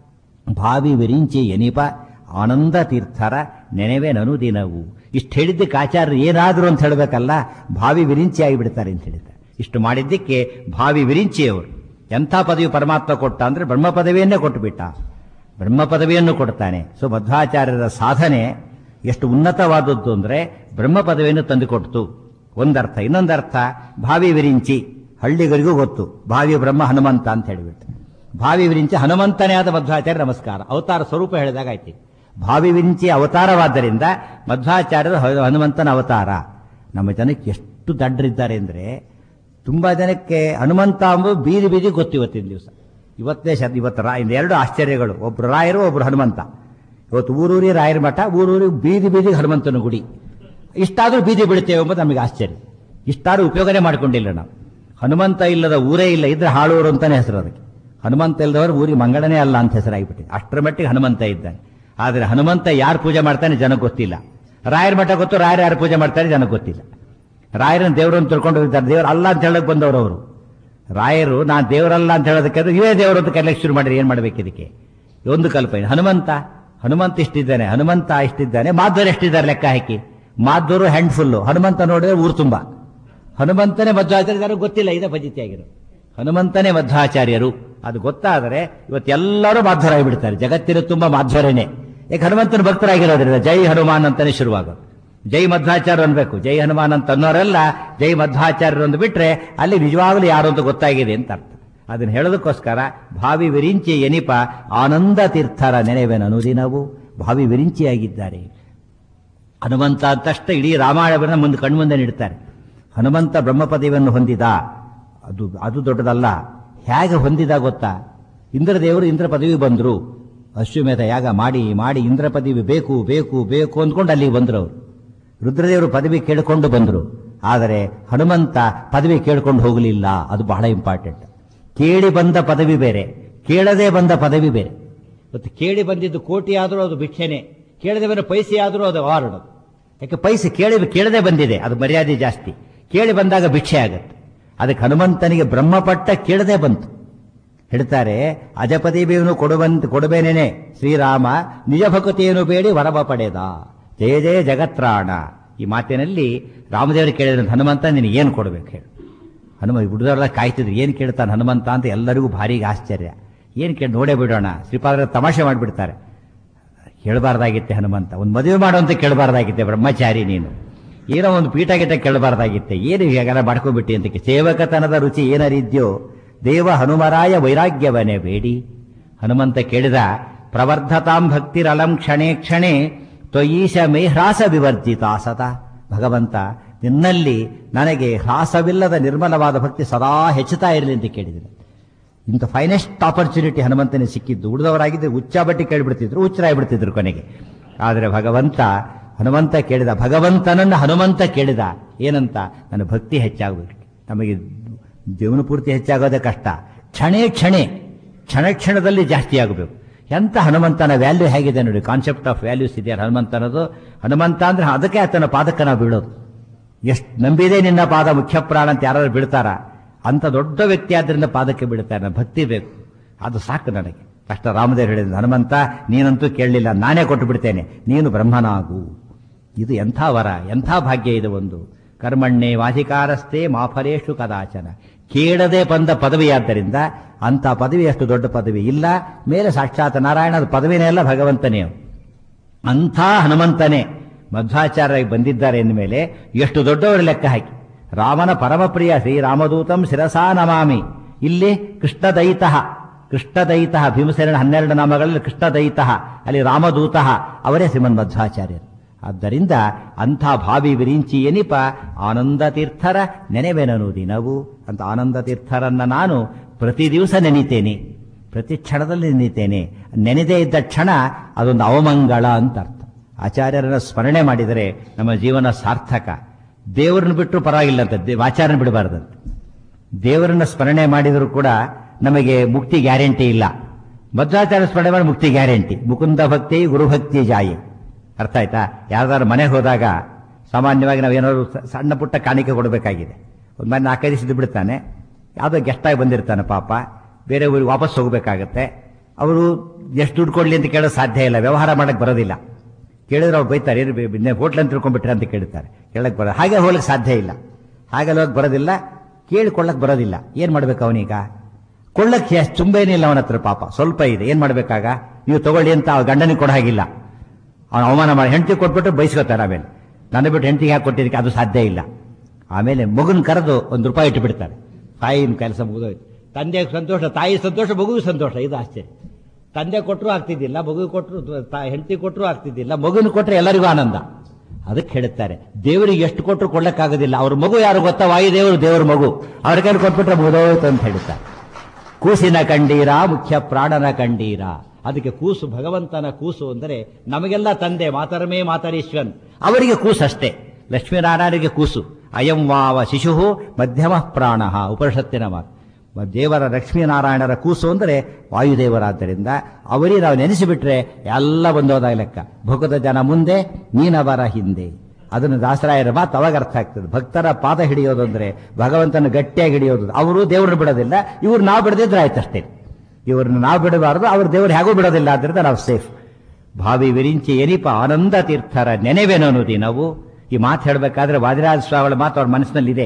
ಭಾವಿ ವಿರಿಂಚಿ ಎನಿಪ ಆನಂದ ತೀರ್ಥರ ನೆನೆವೆ ನನುದಿನವು ಇಷ್ಟು ಹೇಳಿದ್ದಕ್ಕೆ ಆಚಾರ್ಯರು ಏನಾದ್ರು ಅಂತ ಹೇಳಬೇಕಲ್ಲ ಭಾವಿ ವಿರಿಂಚಿ ಆಗಿಬಿಡ್ತಾರೆ ಅಂತ ಹೇಳಿದ್ದಾರೆ ಇಷ್ಟು ಮಾಡಿದ್ದಕ್ಕೆ ಭಾವಿ ವಿರಿಂಚಿಯವರು ಎಂಥ ಪದವಿ ಪರಮಾತ್ಮ ಕೊಟ್ಟ ಅಂದ್ರೆ ಬ್ರಹ್ಮ ಪದವಿಯನ್ನೇ ಕೊಟ್ಟುಬಿಟ್ಟ ಬ್ರಹ್ಮ ಪದವಿಯನ್ನು ಕೊಡ್ತಾನೆ ಸೊ ಮಧ್ವಾಚಾರ್ಯರ ಸಾಧನೆ ಎಷ್ಟು ಉನ್ನತವಾದದ್ದು ಅಂದ್ರೆ ಬ್ರಹ್ಮ ಪದವಿಯನ್ನು ತಂದುಕೊಡ್ತು ಒಂದರ್ಥ ಇನ್ನೊಂದರ್ಥ ಭಾವಿ ವಿರಿಂಚಿ ಹಳ್ಳಿಗರಿಗೂ ಗೊತ್ತು ಭಾವಿ ಬ್ರಹ್ಮ ಹನುಮಂತ ಅಂತ ಹೇಳಿಬಿಟ್ಟು ಭಾವಿ ವಿರಿಂಚಿ ಹನುಮಂತನೇ ಆದ ಮಧ್ವಾಚಾರ್ಯ ನಮಸ್ಕಾರ ಅವತಾರ ಸ್ವರೂಪ ಹೇಳಿದಾಗ ಆಯ್ತು ಭಾವಿ ವಿರಿಂಚಿ ಅವತಾರವಾದ್ದರಿಂದ ಮಧ್ವಾಚಾರ್ಯರು ಹ- ಹನುಮಂತನ ಅವತಾರ ನಮ್ಮ ಜನಕ್ಕೆ ಎಷ್ಟು ದಡ್ಡರಿದ್ದಾರೆ ಅಂದ್ರೆ ತುಂಬಾ ಜನಕ್ಕೆ ಹನುಮಂತ ಅಂಬುದು ಬೀದಿ ಬೀದಿ ಗೊತ್ತು ಇವತ್ತಿನ ದಿವಸ ಇವತ್ತೇ ಶತ ಇವತ್ತು ರಾ ಇಂದ ಎರಡು ಆಶ್ಚರ್ಯಗಳು ಒಬ್ರು ರಾಯರು ಒಬ್ರು ಹನುಮಂತ ಇವತ್ತು ಊರೂರಿ ರಾಯರ ಮಠ ಊರೂರಿ ಬೀದಿ ಬೀದಿ ಹನುಮಂತನ ಗುಡಿ ಇಷ್ಟಾದ್ರೂ ಬೀದಿ ಬಿಡುತ್ತೇವೆ ಎಂಬುದು ನಮಗೆ ಆಶ್ಚರ್ಯ ಇಷ್ಟಾದ್ರೂ ಉಪಯೋಗನೇ ಮಾಡ್ಕೊಂಡಿಲ್ಲ ನಾವು ಹನುಮಂತ ಇಲ್ಲದ ಊರೇ ಇಲ್ಲ ಇದ್ರೆ ಹಾಳೂರು ಅಂತಾನೆ ಹೆಸರು ಅದಕ್ಕೆ ಹನುಮಂತ ಇಲ್ಲದವರು ಊರಿಗೆ ಮಂಗಳನೇ ಅಲ್ಲ ಅಂತ ಹೆಸರಾಗಿಬಿಟ್ಟಿದೆ ಅಷ್ಟರ ಮಟ್ಟಿಗೆ ಹನುಮಂತ ಇದ್ದಾನೆ ಆದ್ರೆ ಹನುಮಂತ ಯಾರು ಪೂಜೆ ಮಾಡ್ತಾನೆ ಜನಕ್ಕೆ ಗೊತ್ತಿಲ್ಲ ರಾಯರ ಮಠ ಗೊತ್ತು ರಾಯರು ಯಾರು ಪೂಜೆ ಮಾಡ್ತಾರೆ ಜನಕ್ಕೆ ಗೊತ್ತಿಲ್ಲ ರಾಯರನ್ನ ದೇವರನ್ನು ತಿಳ್ಕೊಂಡು ಹೋಗಿದ್ದಾರೆ ದೇವರು ಅಲ್ಲ ಅಂತ ಹೇಳಕ್ ಬಂದವರು ಅವರು ರಾಯರು ನಾನು ದೇವರಲ್ಲ ಅಂತ ಹೇಳೋದಕ್ಕೆ ಅದು ಇವೇ ದೇವರು ಅಂತ ಕರೆಯಕ್ಕೆ ಶುರು ಮಾಡಿದ್ರೆ ಏನ್ ಮಾಡ್ಬೇಕು ಇದಕ್ಕೆ ಒಂದು ಕಲ್ಪನೆ ಹನುಮಂತ ಹನುಮಂತ ಇಷ್ಟಿದ್ದಾನೆ ಹನುಮಂತ ಇಷ್ಟಿದ್ದಾನೆ ಮಾಧ್ವರು ಎಷ್ಟಿದ್ದಾರೆ ಲೆಕ್ಕ ಹಾಕಿ ಮಾಧ್ವರು ಹ್ಯಾಂಡ್ಫುಲ್ಲು ಹನುಮಂತ ನೋಡಿದ್ರೆ ಊರು ತುಂಬ ಹನುಮಂತನೇ ಮಧ್ವಾಚಾರ್ಯರು ಗೊತ್ತಿಲ್ಲ ಇದೇ ಪದ್ಧತಿಯಾಗಿರೋ ಹನುಮಂತನೇ ಮಧ್ವಾಚಾರ್ಯರು ಅದು ಗೊತ್ತಾದರೆ ಇವತ್ತೆಲ್ಲರೂ ಮಾಧ್ವರಾಗಿಬಿಡ್ತಾರೆ ಜಗತ್ತಿನ ತುಂಬಾ ಮಾಧ್ವರೇನೆ ಯಾಕೆ ಹನುಮಂತನ ಭಕ್ತರಾಗಿರೋದ್ರಿಂದ ಜೈ ಹನುಮಾನ್ ಅಂತಾನೆ ಶುರುವಾಗೋದು ಜೈ ಮಧ್ವಾಚಾರ್ಯ ಅನ್ಬೇಕು ಜೈ ಹನುಮಾನ್ ಅಂತ ಅನ್ನೋರೆಲ್ಲ ಜೈ ಮಧ್ವಾಚಾರ್ಯರು ಅಂದು ಬಿಟ್ರೆ ಅಲ್ಲಿ ನಿಜವಾಗ್ಲೂ ಯಾರು ಅಂತ ಗೊತ್ತಾಗಿದೆ ಅಂತ ಅರ್ಥ ಅದನ್ನ ಹೇಳೋದಕ್ಕೋಸ್ಕರ ಭಾವಿ ವಿರಿಂಚಿ ಎನಿಪ ಆನಂದ ತೀರ್ಥರ ನೆನೆವೆನ ಅನುದಿನವು ಭಾವಿ ವಿರಿಂಚಿಯಾಗಿದ್ದಾರೆ ಹನುಮಂತ ಅಂತಷ್ಟೇ ಇಡೀ ರಾಮಾಯಣವನ್ನ ಮುಂದೆ ಕಣ್ಮುಂದೆ ನೀಡ್ತಾರೆ ಹನುಮಂತ ಬ್ರಹ್ಮ ಪದವಿಯನ್ನು ಹೊಂದಿದ ಅದು ಅದು ದೊಡ್ಡದಲ್ಲ ಹೇಗೆ ಹೊಂದಿದ ಗೊತ್ತಾ ಇಂದ್ರದೇವರು ಇಂದ್ರ ಪದವಿ ಬಂದರು ಅಶ್ವಮೇಧ ಯಾಗ ಮಾಡಿ ಮಾಡಿ ಇಂದ್ರ ಪದವಿ ಬೇಕು ಬೇಕು ಬೇಕು ಅಂದ್ಕೊಂಡು ಅಲ್ಲಿಗೆ ಬಂದರು ಅವರು ರುದ್ರದೇವರು ಪದವಿ ಕೇಳಿಕೊಂಡು ಬಂದರು ಆದರೆ ಹನುಮಂತ ಪದವಿ ಕೇಳ್ಕೊಂಡು ಹೋಗಲಿಲ್ಲ ಅದು ಬಹಳ ಇಂಪಾರ್ಟೆಂಟ್ ಕೇಳಿ ಬಂದ ಪದವಿ ಬೇರೆ ಕೇಳದೆ ಬಂದ ಪದವಿ ಬೇರೆ ಮತ್ತು ಕೇಳಿ ಬಂದಿದ್ದು ಕೋಟಿ ಆದರೂ ಅದು ಭಿಕ್ಷೆನೆ ಕೇಳದೆ ಬಂದ ಪೈಸೆ ಆದರೂ ಅದು ಅವಾರ್ಡ್ ಯಾಕೆ ಪೈಸೆ ಕೇಳಿ ಕೇಳದೆ ಬಂದಿದೆ ಅದು ಮರ್ಯಾದೆ ಜಾಸ್ತಿ ಕೇಳಿ ಬಂದಾಗ ಭಿಕ್ಷೆ ಆಗತ್ತೆ ಅದಕ್ಕೆ ಹನುಮಂತನಿಗೆ ಬ್ರಹ್ಮಪಟ್ಟ ಕೇಳದೆ ಬಂತು ಹೇಳ್ತಾರೆ ಅಜಪದಿಬೇನು ಕೊಡುವಂತ ಕೊಡಬೇನೇನೆ ಶ್ರೀರಾಮ ನಿಜ ಭಕತಿಯನ್ನು ಬೇಡಿ ವರವ ಪಡೆದ ಜಯ ಜಯ ಜಗತ್ರಾಣ ಈ ಮಾತಿನಲ್ಲಿ ರಾಮದೇವರು ಕೇಳಿದ್ರೆ ಹನುಮಂತ ನಿನಗೆ ಏನು ಕೊಡಬೇಕು ಹೇಳು ಹನುಮ ಹುಡುಗರೆಲ್ಲ ಕಾಯ್ತಿದ್ರು ಏನು ಕೇಳ್ತಾನೆ ಹನುಮಂತ ಅಂತ ಎಲ್ಲರಿಗೂ ಭಾರಿ ಆಶ್ಚರ್ಯ ಏನು ಕೇಳಿ ನೋಡೇ ಬಿಡೋಣ ಶ್ರೀಪಾದರ ತಮಾಷೆ ಮಾಡಿಬಿಡ್ತಾರೆ ಕೇಳಬಾರ್ದಾಗಿತ್ತೆ ಹನುಮಂತ ಒಂದು ಮದುವೆ ಮಾಡುವಂತ ಕೇಳಬಾರ್ದಾಗಿತ್ತೆ ಬ್ರಹ್ಮಚಾರಿ ನೀನು ಏನೋ ಒಂದು ಪೀಠ ಗಿಟ ಕೇಳಬಾರ್ದಾಗಿತ್ತೆ ಏನು ಹೀಗೆಲ್ಲ ಮಾಡ್ಕೊಂಡ್ಬಿಟ್ಟಿ ಅಂತ ಸೇವಕತನದ ರುಚಿ ಏನರಿದ್ಯೋ ದೇವ ಹನುಮರಾಯ ವೈರಾಗ್ಯವನೇ ಬೇಡಿ ಹನುಮಂತ ಕೇಳಿದ ಪ್ರವರ್ಧತಾಂ ಭಕ್ತಿರಲಂ ಕ್ಷಣೇ ಕ್ಷಣೆ ತ್ವಯೀಶ ಮೇ ಹ್ರಾಸ ವಿವರ್ಜಿತ ಸತ ಭಗವಂತ ನಿನ್ನಲ್ಲಿ ನನಗೆ ಹ್ರಾಸವಿಲ್ಲದ ನಿರ್ಮಲವಾದ ಭಕ್ತಿ ಸದಾ ಹೆಚ್ಚುತ್ತಾ ಇರಲಿ ಅಂತ ಕೇಳಿದ್ದೀನಿ ಇಂಥ ಫೈನೆಸ್ಟ್ ಆಪರ್ಚುನಿಟಿ ಹನುಮಂತನಿಗೆ ಸಿಕ್ಕಿದ್ದು ಉಳಿದವರಾಗಿದ್ದರೆ ಉಚ್ಚ ಬಟ್ಟಿ ಕೇಳಿಬಿಡ್ತಿದ್ರು ಹುಚ್ಚರಾಗ್ಬಿಡ್ತಿದ್ರು ಕೊನೆಗೆ ಆದರೆ ಭಗವಂತ ಹನುಮಂತ ಕೇಳಿದ ಭಗವಂತನನ್ನು ಹನುಮಂತ ಕೇಳಿದ ಏನಂತ ನನ್ನ ಭಕ್ತಿ ಹೆಚ್ಚಾಗಬೇಕು ನಮಗೆ ಜೀವನ ಪೂರ್ತಿ ಹೆಚ್ಚಾಗೋದೇ ಕಷ್ಟ ಕ್ಷಣೇ ಕ್ಷಣೆ ಕ್ಷಣ ಕ್ಷಣದಲ್ಲಿ ಜಾಸ್ತಿ ಆಗಬೇಕು ಎಂತ ಹನುಮಂತನ ವ್ಯಾಲ್ಯೂ ಹೇಗಿದೆ ನೋಡಿ ಕಾನ್ಸೆಪ್ಟ್ ಆಫ್ ವ್ಯಾಲ್ಯೂಸ್ ಇದೆ ಹನುಮಂತನದು ಹನುಮಂತ ಅಂದ್ರೆ ಅದಕ್ಕೆ ಆತನ ಪಾದಕ್ಕೆ ನಾವು ಬೀಳೋದು ಎಷ್ಟು ನಂಬಿದೆ ನಿನ್ನ ಪಾದ ಮುಖ್ಯ ಪ್ರಾಣ ಅಂತ ಯಾರು ಬೀಳ್ತಾರ ಅಂತ ದೊಡ್ಡ ವ್ಯಕ್ತಿ ಆದ್ರಿಂದ ಪಾದಕ್ಕೆ ಬೀಳ್ತಾನೆ ಭಕ್ತಿ ಬೇಕು ಅದು ಸಾಕು ನನಗೆ ಕಷ್ಟ ರಾಮದೇವ್ ಹೇಳಿದ ಹನುಮಂತ ನೀನಂತೂ ಕೇಳಲಿಲ್ಲ ನಾನೇ ಕೊಟ್ಟು ಬಿಡ್ತೇನೆ ನೀನು ಬ್ರಹ್ಮನಾಗು ಇದು ಎಂಥ ವರ ಎಂಥ ಭಾಗ್ಯ ಇದು ಒಂದು ಕರ್ಮಣ್ಣೆ ವಾಧಿಕಾರಸ್ಥೆ ಮಾಫಲೇಶು ಕದಾಚನ ಕೇಳದೆ ಬಂದ ಪದವಿಯಾದ್ದರಿಂದ ಅಂಥ ಪದವಿ ಅಷ್ಟು ದೊಡ್ಡ ಪದವಿ ಇಲ್ಲ ಮೇಲೆ ಸಾಕ್ಷಾತ್ ನಾರಾಯಣದ ಪದವಿನೇ ಅಲ್ಲ ಭಗವಂತನೇ ಅಂಥ ಹನುಮಂತನೇ ಮಧ್ವಾಚಾರ್ಯ ಬಂದಿದ್ದಾರೆ ಎಂದಮೇಲೆ ಎಷ್ಟು ದೊಡ್ಡವರು ಲೆಕ್ಕ ಹಾಕಿ ರಾಮನ ಪರಮಪ್ರಿಯ ಶ್ರೀರಾಮದೂತಂ ಶಿರಸಾ ನಮಾಮಿ ಇಲ್ಲಿ ಕೃಷ್ಣದಯಿತಃ ಕೃಷ್ಣದಯಿತಃ ಭೀಮಸೇನ ಹನ್ನೆರಡು ನಾಮಗಳಲ್ಲಿ ಕೃಷ್ಣದಯಿತಃ ಅಲ್ಲಿ ರಾಮದೂತಃ ಅವರೇ ಶ್ರೀಮನ್ ಮಧ್ವಾಚಾರ್ಯರು ಆದ್ದರಿಂದ ಅಂಥ ಭಾವಿ ವಿರಿಂಚಿ ಎನಿಪ ಆನಂದ ತೀರ್ಥರ ನೆನೆವೆನನು ದಿನವು ಅಂತ ಆನಂದ ತೀರ್ಥರನ್ನ ನಾನು ಪ್ರತಿ ದಿವಸ ನೆನಿತೇನೆ ಪ್ರತಿ ಕ್ಷಣದಲ್ಲಿ ನೆನಿತೇನೆ ನೆನೆದೇ ಇದ್ದ ಕ್ಷಣ ಅದೊಂದು ಅವಮಂಗಳ ಅಂತ ಅರ್ಥ ಆಚಾರ್ಯರನ್ನ ಸ್ಮರಣೆ ಮಾಡಿದರೆ ನಮ್ಮ ಜೀವನ ಸಾರ್ಥಕ ದೇವರನ್ನು ಬಿಟ್ಟರು ಪರವಾಗಿಲ್ಲ ಅಂತ ದೇ- ಆಚಾರ್ಯನ ಬಿಡಬಾರ್ದಂತೆ ದೇವರನ್ನ ಸ್ಮರಣೆ ಮಾಡಿದರೂ ಕೂಡ ನಮಗೆ ಮುಕ್ತಿ ಗ್ಯಾರಂಟಿ ಇಲ್ಲ ಮಧ್ವಾಚಾರ್ಯ ಸ್ಮರಣೆ ಮಾಡಿ ಮುಕ್ತಿ ಗ್ಯಾರಂಟಿ ಮುಕುಂದ ಭಕ್ತಿ ಗುರುಭಕ್ತಿ ಜಾಯಿ ಅರ್ಥ ಆಯ್ತಾ ಯಾವ್ದಾದ್ರು ಮನೆಗೆ ಹೋದಾಗ ಸಾಮಾನ್ಯವಾಗಿ ನಾವು ಏನಾದ್ರು ಸ- ಸಣ್ಣ ಪುಟ್ಟ ಕಾಣಿಕೆ ಕೊಡಬೇಕಾಗಿದೆ ಒಂದು ಮನೆ ನಾಲ್ಕೈದು ದಿವಸ ಬಿಡ್ತಾನೆ ಯಾವುದೋ ಗೆಸ್ಟಾಗಿ ಬಂದಿರ್ತಾನೆ ಪಾಪ ಬೇರೆ ಊರಿಗೆ ವಾಪಸ್ ಹೋಗಬೇಕಾಗತ್ತೆ ಅವರು ಎಷ್ಟು ದುಡ್ಡು ಕೊಡ್ಲಿ ಅಂತ ಕೇಳೋದು ಸಾಧ್ಯ ಇಲ್ಲ ವ್ಯವಹಾರ ಮಾಡಕ್ಕೆ ಬರೋದಿಲ್ಲ ಕೇಳಿದ್ರೆ ಅವ್ರು ಬೈತಾರೆ ಏನು ಬಿ- ಹೋಟ್ಲ್ ಅಂತ ತಿಳ್ಕೊಂಡ್ಬಿಟ್ರೆ ಅಂತ ಕೇಳ್ತಾರೆ ಕೇಳಕ್ ಬರೋದು ಹಾಗೆ ಹೋಗ್ಲಿಕ್ಕೆ ಸಾಧ್ಯ ಇಲ್ಲ ಹಾಗೆ ಹೋಗಕ್ಕೆ ಬರೋದಿಲ್ಲ ಕೇಳಿಕೊಳ್ಳಕ್ ಬರೋದಿಲ್ಲ ಏನ್ ಮಾಡ್ಬೇಕು ಅವನೀಗ ಕೊಳ್ಳಕ್ಕೆ ಎಷ್ಟು ತುಂಬೇನಿಲ್ಲ ಅವನ ಹತ್ರ ಪಾಪ ಸ್ವಲ್ಪ ಇದೆ ಏನ್ ಮಾಡ್ಬೇಕಾಗ ನೀವು ತಗೊಳ್ಳಿ ಅಂತ ಆ ಗಂಡನಿಗೆ ಕೊಡ ಹಾಗಿಲ್ಲ ಅವನು ಅವಮಾನ ಮಾಡಿ ಹೆಂಡತಿ ಕೊಟ್ಬಿಟ್ಟು ಬೈಸ್ಕೊತಾರೆ ಆಮೇಲೆ ನನ್ನ ಬಿಟ್ಟು ಹೆಂಡತಿಗೆ ಹಾಕಿ ಕೊಟ್ಟಿದ್ದಕ್ಕೆ ಅದು ಸಾಧ್ಯ ಇಲ್ಲ ಆಮೇಲೆ ಮಗುನ ಕರೆದು ಒಂದು ರೂಪಾಯಿ ಇಟ್ಟು ಬಿಡ್ತಾರೆ ತಾಯಿನ ಕೆಲಸ ಮುಗಿದೋಯ್ತು ತಂದೆ ಸಂತೋಷ ತಾಯಿ ಸಂತೋಷ ಮಗುವಿಗೆ ಸಂತೋಷ ಇದು ಆಶ್ಚರ್ಯ ತಂದೆ ಕೊಟ್ಟರು ಆಗ್ತಿದ್ದಿಲ್ಲ ಮಗು ಕೊಟ್ಟರು ಹೆಂಡತಿ ಕೊಟ್ಟರು ಆಗ್ತಿದ್ದಿಲ್ಲ ಮಗುನ ಕೊಟ್ಟರೆ ಎಲ್ಲರಿಗೂ ಆನಂದ ಅದಕ್ಕೆ ಹೇಳುತ್ತಾರೆ ದೇವರಿಗೆ ಎಷ್ಟು ಕೊಟ್ಟರು ಕೊಡ್ಲಕ್ಕಾಗೋದಿಲ್ಲ ಅವ್ರ ಮಗು ಯಾರು ಗೊತ್ತಾ ವಾಯುದೇವರು ದೇವರ ಮಗು ಅವ್ರ ಕೈಲಿ ಕೊಟ್ಬಿಟ್ರೆ ಮುಗಿದೋಯ್ತು ಅಂತ ಹೇಳ್ತಾರೆ ಕೂಸಿನ ಕಂಡೀರ ಮುಖ್ಯ ಪ್ರಾಣನ ಕಂಡೀರ ಅದಕ್ಕೆ ಕೂಸು ಭಗವಂತನ ಕೂಸು ಅಂದರೆ ನಮಗೆಲ್ಲ ತಂದೆ ಮಾತರಮೇ ಮಾತರೀಶ್ವನ್ ಅವರಿಗೆ ಕೂಸು ಅಷ್ಟೇ ಲಕ್ಷ್ಮೀನಾರಾಯಣರಿಗೆ ಕೂಸು ಅಯಂ ವಾವ ಶಿಶು ಮಧ್ಯಮ ಪ್ರಾಣ ಉಪನಿಷತ್ತಿನ ಮಾತು ಮ- ದೇವರ ಲಕ್ಷ್ಮೀನಾರಾಯಣರ ಕೂಸು ಅಂದರೆ ವಾಯುದೇವರಾದ್ದರಿಂದ ಅವರಿಗೆ ನಾವು ನೆನೆಸಿಬಿಟ್ರೆ ಎಲ್ಲ ಬಂದೋದಾಗ ಲೆಕ್ಕ ಭುಕದ ಜನ ಮುಂದೆ ನೀನವರ ಹಿಂದೆ ಅದನ್ನು ದಾಸರಾಯರ ಮಾತು ಅವಾಗ ಅರ್ಥ ಆಗ್ತದೆ ಭಕ್ತರ ಪಾದ ಹಿಡಿಯೋದು ಅಂದ್ರೆ ಭಗವಂತನ ಗಟ್ಟಿಯಾಗಿ ಹಿಡಿಯೋದು ಅವರು ದೇವ್ರನ್ನ ಬಿಡೋದಿಲ್ಲ ಇವ್ರು ನಾವು ಬಿಡದಿದ್ರೆ ಆಯ್ತಷ್ಟೇ ಇವ್ರನ್ನ ನಾವು ಬಿಡಬಾರದು ಅವ್ರ ದೇವ್ರು ಹೇಗೂ ಬಿಡೋದಿಲ್ಲ ಆದ್ರಿಂದ ನಾವು ಸೇಫ್ ಭಾವಿ ವಿರಿಂಚಿ ಎನಿಪ ಆನಂದ ತೀರ್ಥರ ನೆನೆವೆನನು ದಿನವು ಈ ಮಾತು ಹೇಳಬೇಕಾದ್ರೆ ವಾದಿರಾಜ ಸ್ವಾಮಿಗಳ ಮಾತು ಅವ್ರ ಮನಸ್ಸಿನಲ್ಲಿದೆ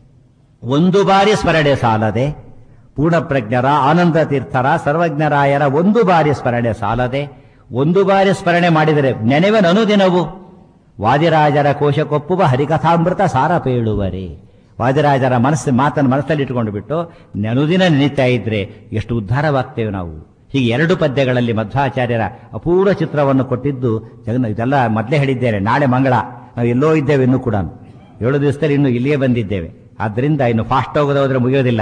ಒಂದು ಬಾರಿ ಸ್ಮರಣೆ ಸಾಲದೆ ಪೂರ್ಣಪ್ರಜ್ಞರ ಆನಂದ ತೀರ್ಥರ ಸರ್ವಜ್ಞರಾಯರ ಒಂದು ಬಾರಿ ಸ್ಮರಣೆ ಸಾಲದೆ ಒಂದು ಬಾರಿ ಸ್ಮರಣೆ ಮಾಡಿದರೆ ನೆನೆವೆನ ಅನುದಿನವು ವಾದಿರಾಜರ ಕೋಶಕ್ಕೊಪ್ಪುವ ಹರಿಕಥಾಮೃತ ಸಾರ ಪೇಳುವರೆ ವಾದಿರಾಜರ ಮನಸ್ಸು ಮಾತನ್ನು ಮನಸ್ಸಲ್ಲಿ ಇಟ್ಕೊಂಡು ಬಿಟ್ಟು ಅನುದಿನ ನೆನೀತಾ ಇದ್ರೆ ಎಷ್ಟು ಉದ್ಧಾರವಾಗ್ತೇವೆ ನಾವು ಹೀಗೆ ಎರಡು ಪದ್ಯಗಳಲ್ಲಿ ಮಧ್ವಾಚಾರ್ಯರ ಅಪೂರ್ವ ಚಿತ್ರವನ್ನು ಕೊಟ್ಟಿದ್ದು ಜಗನ್ ಇದೆಲ್ಲ ಮೊದಲೇ ಹೇಳಿದ್ದೇನೆ ನಾಳೆ ಮಂಗಳ ನಾವು ಎಲ್ಲೋ ಇದ್ದೇವೆ ಇನ್ನೂ ಕೂಡ ಏಳು ದಿವಸದಲ್ಲಿ ಇನ್ನು ಇಲ್ಲಿಯೇ ಬಂದಿದ್ದೇವೆ ಆದ್ದರಿಂದ ಇನ್ನು ಫಾಸ್ಟ್ ಹೋಗೋದು ಹೋದ್ರೆ ಮುಗಿಯೋದಿಲ್ಲ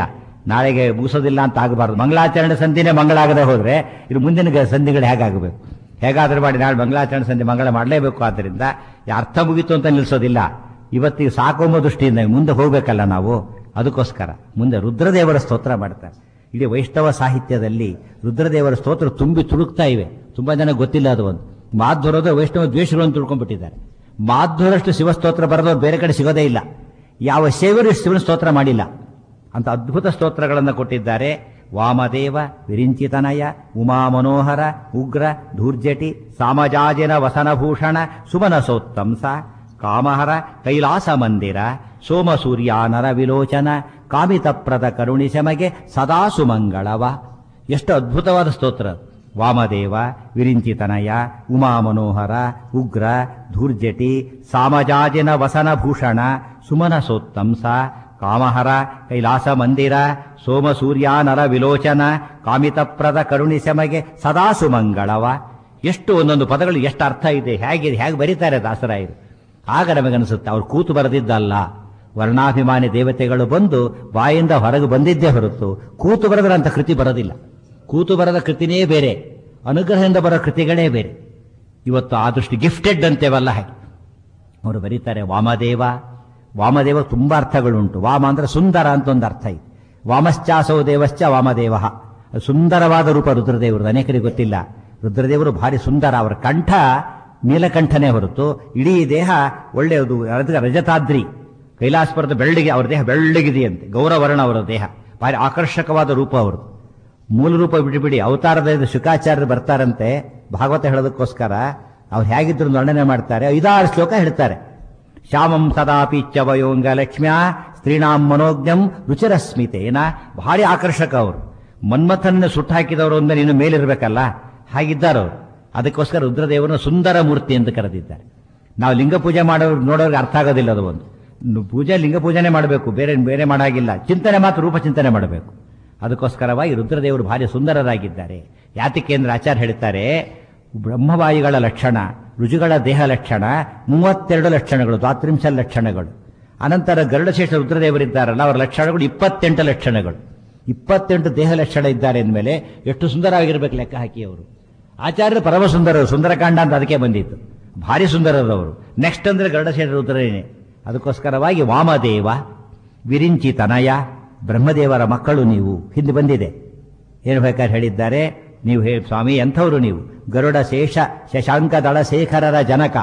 ನಾಳೆಗೆ ಮುಗಿಸೋದಿಲ್ಲ ಅಂತ ಆಗಬಾರ್ದು ಮಂಗಳಾಚರಣೆ ಸಂಧಿನೇ ಮಂಗಳಾಗದೆ ಹೋದ್ರೆ ಇದು ಮುಂದಿನ ಗ- ಸಂಧಿಗಳು ಹೇಗಾಗಬೇಕು ಹೇಗಾದ್ರೂ ಮಾಡಿ ನಾಳೆ ಮಂಗಳಾಚರಣೆ ಸಂಧಿ ಮಂಗಳ ಮಾಡಲೇಬೇಕು ಆದ್ದರಿಂದ ಈ ಅರ್ಥ ಮುಗೀತು ಅಂತ ನಿಲ್ಲಿಸೋದಿಲ್ಲ ಇವತ್ತಿಗೆ ಸಾಕೋಂಬ ದೃಷ್ಟಿಯಿಂದ ಮುಂದೆ ಹೋಗ್ಬೇಕಲ್ಲ ನಾವು ಅದಕ್ಕೋಸ್ಕರ ಮುಂದೆ ರುದ್ರದೇವರ ಸ್ತೋತ್ರ ಮಾಡ್ತಾರೆ ಇಡೀ ವೈಷ್ಣವ ಸಾಹಿತ್ಯದಲ್ಲಿ ರುದ್ರದೇವರ ಸ್ತೋತ್ರ ತುಂಬಿ ತುಳುಕ್ತಾ ಇವೆ ತುಂಬಾ ಜನ ಗೊತ್ತಿಲ್ಲ ಅದು ಒಂದು ಮಾಧ್ವರದ ವೈಷ್ಣವ ದ್ವೇಷಗಳು ಅಂತ ತಿಳ್ಕೊಂಡ್ಬಿಟ್ಟಿದ್ದಾರೆ ಮಾಧ್ವರಷ್ಟು ಶಿವಸ್ತೋತ್ರ ಬರೆದವ್ರು ಬೇರೆ ಕಡೆ ಸಿಗೋದೇ ಇಲ್ಲ ಯಾವ ಸೇವರು ಶಿವನ ಸ್ತೋತ್ರ ಮಾಡಿಲ್ಲ ಅಂತ ಅದ್ಭುತ ಸ್ತೋತ್ರಗಳನ್ನು ಕೊಟ್ಟಿದ್ದಾರೆ ವಾಮದೇವ ವಿರಿಂಚಿತನಯ ಉಮಾ ಮನೋಹರ ಉಗ್ರ ಧೂರ್ಜಟಿ ಸಾಮಜಾಜಿನ ವಸನಭೂಷಣ ಸುಮನಸೋತ್ತಂಸ ಕಾಮಹರ ಕೈಲಾಸ ಮಂದಿರ ಸೋಮ ಸೂರ್ಯಾನರ ವಿಲೋಚನ ಕಾಮಿತಪ್ರದ ಕರುಣಿಸಮಗೆ ಸದಾ ಸುಮಂಗಳವ ಎಷ್ಟು ಅದ್ಭುತವಾದ ಸ್ತೋತ್ರ ಅದು. ವಾಮದೇವ ವಿರಿಂಚಿತನಯ ಉಮಾ ಮನೋಹರ ಉಗ್ರ ಧೂರ್ಜಟಿ ಸಾಮಜಾಜಿನ ವಸನಭೂಷಣ ಸುಮನಸೋತ್ತಂಸ ಕಾಮಹರ ಕೈಲಾಸ ಮಂದಿರ ಸೋಮ ಸೂರ್ಯಾನರ ವಿಲೋಚನ ಕಾಮಿತಪ್ರದ ಕರುಣಿಸಮಗೆ ಸದಾ ಸುಮಂಗಳವ ಎಷ್ಟು ಒಂದೊಂದು ಪದಗಳು ಎಷ್ಟು ಅರ್ಥ ಇದೆ ಹೇಗಿದೆ ಹೇಗೆ ಬರೀತಾರೆ ದಾಸರಾಯರು ಆಗ ನಮಗನಿಸುತ್ತೆ ಅವ್ರು ಕೂತು ಬರೆದಿದ್ದಲ್ಲ ವರ್ಣಾಭಿಮಾನಿ ದೇವತೆಗಳು ಬಂದು ಬಾಯಿಂದ ಹೊರಗೆ ಬಂದಿದ್ದೇ ಹೊರತು ಕೂತು ಬರೆದರಂತ ಕೃತಿ ಬರೋದಿಲ್ಲ ಕೂತು ಬರದ ಕೃತಿನೇ ಬೇರೆ ಅನುಗ್ರಹದಿಂದ ಬರೋ ಕೃತಿಗಳೇ ಬೇರೆ ಇವತ್ತು ಆ ದೃಷ್ಟಿ ಗಿಫ್ಟೆಡ್ ಅಂತೇವಲ್ಲ ಹಾಗೆ ಅವರು ಬರೀತಾರೆ ವಾಮದೇವ ವಾಮದೇವ ತುಂಬಾ ಅರ್ಥಗಳುಂಟು ವಾಮ ಅಂದ್ರೆ ಸುಂದರ ಅಂತ ಒಂದು ಅರ್ಥ ಇದೆ ವಾಮಶ್ಚಾಸೋ ದೇವಶ್ಚ ವಾಮದೇವ ಸುಂದರವಾದ ರೂಪ ರುದ್ರದೇವರು ಅನೇಕರಿಗೆ ಗೊತ್ತಿಲ್ಲ ರುದ್ರದೇವರು ಭಾರಿ ಸುಂದರ ಅವರ ಕಂಠ ನೀಲಕಂಠನೇ ಹೊರತು ಇಡೀ ದೇಹ ಒಳ್ಳೆಯದು ಅದಕ್ಕೆ ರಜತಾದ್ರಿ ಕೈಲಾಸಪುರದ ಬೆಳ್ಳಿಗೆ ಅವರ ದೇಹ ಬೆಳ್ಳಗಿದೆಯಂತೆ ಗೌರವರ್ಣ ಅವರ ದೇಹ ಭಾರಿ ಆಕರ್ಷಕವಾದ ರೂಪ ಅವರದು ಮೂಲ ರೂಪ ಬಿಟ್ಟುಬಿಡಿ ಅವತಾರದ ಶುಕಾಚಾರ್ಯರು ಬರ್ತಾರಂತೆ ಭಾಗವತ ಹೇಳೋದಕ್ಕೋಸ್ಕರ ಅವ್ರು ಹೇಗಿದ್ರು ವರ್ಣನೆ ಮಾಡ್ತಾರೆ ಐದಾರು ಶ್ಲೋಕ ಹೇಳ್ತಾರೆ ಶ್ಯಾಮಂ ಸದಾಪಿ ಚವಯೋಂಗ ಲಕ್ಷ್ಮ್ಯಾ ಸ್ತ್ರೀಣಾಂ ಮನೋಜ್ಞಂ ರುಚಿರಸ್ಮಿತೇನ ಭಾರಿ ಆಕರ್ಷಕ ಅವರು ಮನ್ಮಥನ್ನ ಸುಟ್ಟಾಕಿದವರು ಅಂದ್ರೆ ಇನ್ನು ಮೇಲಿರ್ಬೇಕಲ್ಲ ಹಾಗಿದ್ದಾರೆ ಅವರು ಅದಕ್ಕೋಸ್ಕರ ರುದ್ರದೇವರನ್ನು ಸುಂದರ ಮೂರ್ತಿ ಎಂದು ಕರೆದಿದ್ದಾರೆ ನಾವು ಲಿಂಗ ಪೂಜೆ ಮಾಡೋರು ನೋಡೋರಿಗೆ ಅರ್ಥ ಆಗೋದಿಲ್ಲ ಅದು ಒಂದು ನು- ಪೂಜೆ ಲಿಂಗ ಪೂಜೆನೇ ಮಾಡಬೇಕು ಬೇರೆ ಬೇರೆ ಮಾಡಾಗಿಲ್ಲ ಚಿಂತನೆ ಮಾತ್ರ ರೂಪ ಚಿಂತನೆ ಮಾಡಬೇಕು ಅದಕ್ಕೋಸ್ಕರವಾಗಿ ರುದ್ರದೇವರು ಭಾರಿ ಸುಂದರರಾಗಿದ್ದಾರೆ ಯಾತಿಕೇಂದ್ರ ಆಚಾರ್ಯ ಹೇಳ್ತಾರೆ ಬ್ರಹ್ಮವಾಯುಗಳ ಲಕ್ಷಣ ರುಜುಗಳ ದೇಹ ಲಕ್ಷಣ ಮೂವತ್ತೆರಡು ಲಕ್ಷಣಗಳು ದ್ವಾತ್ರಿಂಶ ಲಕ್ಷಣಗಳು ಅನಂತರ ಗರುಡಶೇಷ ರುದ್ರದೇವರಿದ್ದಾರಲ್ಲ ಅವರ ಲಕ್ಷಣಗಳು ಇಪ್ಪತ್ತೆಂಟು ಲಕ್ಷಣಗಳು ಇಪ್ಪತ್ತೆಂಟು ದೇಹ ಲಕ್ಷಣ ಇದ್ದಾರೆ ಅಂದಮೇಲೆ ಎಷ್ಟು ಸುಂದರವಾಗಿರ್ಬೇಕು ಲೆಕ್ಕ ಹಾಕಿ ಅವರು ಆಚಾರ್ಯರು ಪರಮ ಸುಂದರರು ಸುಂದರಕಾಂಡ ಅಂತ ಅದಕ್ಕೆ ಬಂದಿತ್ತು ಭಾರಿ ಸುಂದರರವರು ನೆಕ್ಸ್ಟ್ ಅಂದ್ರೆ ಗರುಡಶೇಷ ರುದ್ರನೇ ಅದಕ್ಕೋಸ್ಕರವಾಗಿ ವಾಮದೇವ ವಿರಿಂಚಿ ತನಯ ಬ್ರಹ್ಮದೇವರ ಮಕ್ಕಳು ನೀವು ಹಿಂದೆ ಬಂದಿದೆ ಏನು ಬೇಕಾದ್ರೆ ಹೇಳಿದ್ದಾರೆ ನೀವು ಹೇ ಸ್ವಾಮಿ ಎಂಥವ್ರು ನೀವು ಗರುಡ ಶೇಷ ಶಶಾಂಕ ದಳಶೇಖರರ ಜನಕ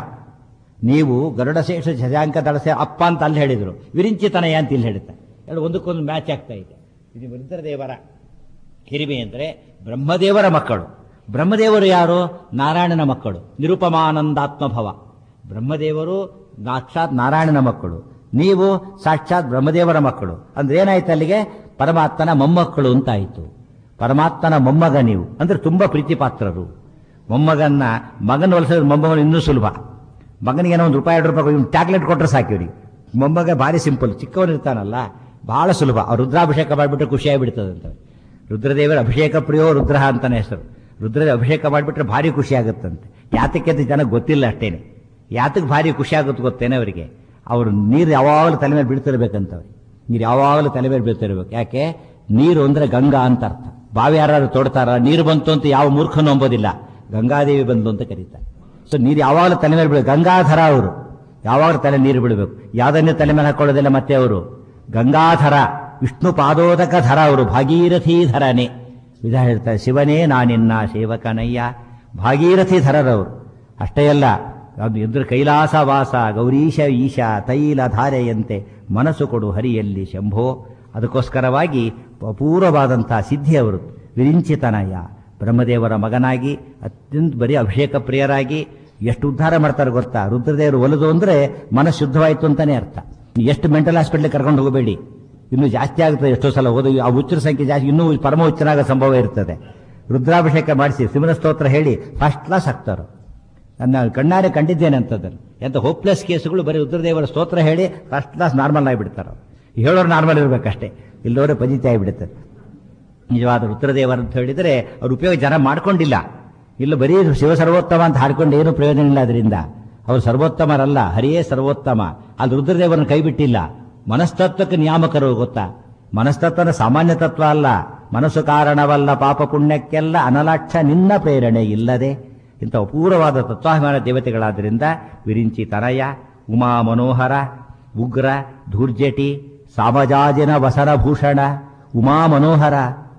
ನೀವು ಗರುಡ ಶೇಷ ಶಶಾಂಕ ದಳಸೇ ಅಪ್ಪ ಅಂತ ಅಲ್ಲಿ ಹೇಳಿದ್ರು ವಿರಿಂಚಿತನಯ ಅಂತ ಇಲ್ಲಿ ಹೇಳ್ತಾರೆ ಎರಡು ಒಂದಕ್ಕೊಂದು ಮ್ಯಾಚ್ ಆಗ್ತಾ ಇದೆ ಇದು ರುದ್ರದೇವರ ಹಿರಿಮೆ ಅಂದರೆ ಬ್ರಹ್ಮದೇವರ ಮಕ್ಕಳು ಬ್ರಹ್ಮದೇವರು ಯಾರು ನಾರಾಯಣನ ಮಕ್ಕಳು ನಿರುಪಮಾನಂದಾತ್ಮಭವ ಬ್ರಹ್ಮದೇವರು ಸಾಕ್ಷಾತ್ ನಾರಾಯಣನ ಮಕ್ಕಳು ನೀವು ಸಾಕ್ಷಾತ್ ಬ್ರಹ್ಮದೇವರ ಮಕ್ಕಳು ಅಂದ್ರೆ ಏನಾಯ್ತು ಅಲ್ಲಿಗೆ ಪರಮಾತ್ಮನ ಮೊಮ್ಮಕ್ಕಳು ಅಂತಾಯಿತು ಪರಮಾತ್ಮನ ಮೊಮ್ಮಗ ನೀವು ಅಂದ್ರೆ ತುಂಬಾ ಪ್ರೀತಿ ಪಾತ್ರರು ಮೊಮ್ಮಗನ್ನ ಮಗನ ಹೊಲಿಸೋದು ಮೊಮ್ಮಗನ ಇನ್ನೂ ಸುಲಭ ಮಗನಿಗೆ ಏನೋ ಒಂದು ರೂಪಾಯಿ ಎರಡು ರೂಪಾಯಿ ಚಾಕ್ಲೇಟ್ ಕೊಟ್ಟರೆ ಸಾಕು ಇವ್ರಿಗೆ ಮೊಮ್ಮಗ ಭಾರಿ ಸಿಂಪಲ್ ಚಿಕ್ಕವನು ಇರ್ತಾನಲ್ಲ ಬಹಳ ಸುಲಭ ಅವ್ರು ರುದ್ರಾಭಿಷೇಕ ಮಾಡಿಬಿಟ್ರೆ ಖುಷಿಯಾಗಿ ಬಿಡ್ತದಂತ ರುದ್ರದೇವರ ಅಭಿಷೇಕ ಪ್ರಿಯೋ ರುದ್ರ ಅಂತಾನೆ ಹೆಸರು ರುದ್ರ ಅಭಿಷೇಕ ಮಾಡಿಬಿಟ್ರೆ ಭಾರಿ ಖುಷಿ ಆಗುತ್ತಂತೆ ಯಾತಕ್ಕೆ ಅಂತ ಜನ ಗೊತ್ತಿಲ್ಲ ಅಷ್ಟೇನೆ ಯಾತಕ್ಕೆ ಭಾರಿ ಖುಷಿ ಆಗುತ್ತೆ ಗೊತ್ತೇನೆ ಅವರಿಗೆ ಅವರು ನೀರು ಯಾವಾಗಲೂ ತಲೆ ಮೇಲೆ ಬೀಳ್ತಿರ್ಬೇಕಂತ ಅವ್ರಿಗೆ ನೀರು ಯಾವಾಗಲೂ ತಲೆ ಮೇಲೆ ಬೀಳ್ತಿರ್ಬೇಕು ಯಾಕೆ ನೀರು ಅಂದ್ರೆ ಗಂಗಾ ಅಂತ ಅರ್ಥ ಬಾವಿ ಯಾರು ತೋಡ್ತಾರ ನೀರು ಬಂತು ಅಂತ ಯಾವ ಮೂರ್ಖನೂ ಅಂಬೋದಿಲ್ಲ ಗಂಗಾದೇವಿ ಬಂದು ಅಂತ ಕರೀತಾರೆ ಸೊ ನೀರು ಯಾವಾಗಲೂ ತಲೆ ಮೇಲೆ ಬೀಳ ಗಂಗಾಧರ ಅವರು ಯಾವಾಗಲೂ ತಲೆ ನೀರು ಬಿಡಬೇಕು ಯಾವ್ದನ್ನೇ ತಲೆ ಮೇಲೆ ಹಾಕೊಳ್ಳೋದಿಲ್ಲ ಮತ್ತೆ ಅವರು ಗಂಗಾಧರ ವಿಷ್ಣು ಪಾದೋದಕ ಧರ ಅವರು ಭಾಗೀರಥಿ ಧರನೇ ವಿಧ ಹೇಳ್ತಾರೆ ಶಿವನೇ ನಾನಿನ್ನ ಸೇವಕನಯ್ಯ ಭಾಗೀರಥಿ ಧರರವರು ಅಷ್ಟೇ ಅಲ್ಲ ಅದು ಎದುರು ಕೈಲಾಸ ವಾಸ ಗೌರೀಶ ಈಶ ತೈಲ ಧಾರೆಯಂತೆ ಮನಸ್ಸು ಕೊಡು ಹರಿಯಲ್ಲಿ ಶಂಭೋ ಅದಕ್ಕೋಸ್ಕರವಾಗಿ ಅಪೂರ್ವವಾದಂತಹ ಸಿದ್ಧಿ ಅವರು ವಿರಿಂಚಿತನಯ ಬ್ರಹ್ಮದೇವರ ಮಗನಾಗಿ ಅತ್ಯಂತ ಬರೀ ಅಭಿಷೇಕ ಪ್ರಿಯರಾಗಿ ಎಷ್ಟು ಉದ್ಧಾರ ಮಾಡ್ತಾರೆ ಗೊತ್ತಾ ರುದ್ರದೇವರು ಒಲಿದು ಅಂದ್ರೆ ಮನಸ್ಸು ಶುದ್ಧವಾಯಿತು ಅಂತಾನೆ ಅರ್ಥ ಎಷ್ಟು ಮೆಂಟಲ್ ಹಾಸ್ಪಿಟ್ಲಿಗೆ ಕರ್ಕೊಂಡು ಹೋಗಬೇಡಿ ಇನ್ನು ಜಾಸ್ತಿ ಆಗುತ್ತದೆ ಎಷ್ಟೋ ಸಲ ಓದು ಆ ಹುಚ್ಚರ ಸಂಖ್ಯೆ ಜಾಸ್ತಿ ಇನ್ನೂ ಪರಮ ಹುಚ್ಚನಾಗೋ ಸಂಭವ ಇರ್ತದೆ ರುದ್ರಾಭಿಷೇಕ ಮಾಡಿಸಿ ಸಿಮನ ಸ್ತೋತ್ರ ಹೇಳಿ ಫಸ್ಟ್ ಕ್ಲಾಸ್ ಆಗ್ತಾರೆ ನನ್ನ ಕಣ್ಣಾರೆ ಕಂಡಿದ್ದೇನೆ ಅಂತದನ್ನು ಎಂತ ಹೋಪ್ಲೆಸ್ ಕೇಸುಗಳು ಬರೀ ರುದ್ರದೇವರ ಸ್ತೋತ್ರ ಹೇಳಿ ಫಸ್ಟ್ ಕ್ಲಾಸ್ ನಾರ್ಮಲ್ ಆಗಿಬಿಡ್ತಾರೆ ಹೇಳೋರು ನಾರ್ಮಲ್ ಇರಬೇಕಷ್ಟೇ ಇಲ್ಲೋರೆ ಪಜಿತಿ ಆಗಿಬಿಡುತ್ತದೆ ನಿಜವಾದ ರುದ್ರದೇವರು ಅಂತ ಹೇಳಿದರೆ ಅವ್ರ ಉಪಯೋಗ ಜನ ಮಾಡ್ಕೊಂಡಿಲ್ಲ ಇಲ್ಲ ಬರೀ ಶಿವ ಸರ್ವೋತ್ತಮ ಅಂತ ಹಾಡ್ಕೊಂಡು ಏನು ಪ್ರಯೋಜನ ಇಲ್ಲ ಅದರಿಂದ ಅವರು ಸರ್ವೋತ್ತಮರಲ್ಲ ಹರಿಯೇ ಸರ್ವೋತ್ತಮ ಅಲ್ಲಿ ರುದ್ರದೇವರನ್ನು ಕೈ ಬಿಟ್ಟಿಲ್ಲ ಮನಸ್ತತ್ವಕ್ಕೆ ನಿಯಾಮಕರು ಗೊತ್ತಾ ಮನಸ್ತತ್ವನ ಸಾಮಾನ್ಯ ತತ್ವ ಅಲ್ಲ ಮನಸ್ಸು ಕಾರಣವಲ್ಲ ಪಾಪ ಪುಣ್ಯಕ್ಕೆಲ್ಲ ಅನಲಾಕ್ಷ ನಿನ್ನ ಪ್ರೇರಣೆ ಇಲ್ಲದೆ ಇಂಥ ಅಪೂರ್ವವಾದ ತತ್ವಾಭಿಮಾನ ದೇವತೆಗಳಾದ್ದರಿಂದ ವಿರಿಂಚಿ ತನಯ ಉಮಾ ಮನೋಹರ ಉಗ್ರ ಧೂರ್ಜಟಿ ಸಾಮಜಾಜಿನ ವಸನಭೂಷಣ ಉಮಾ ಮನೋಹರ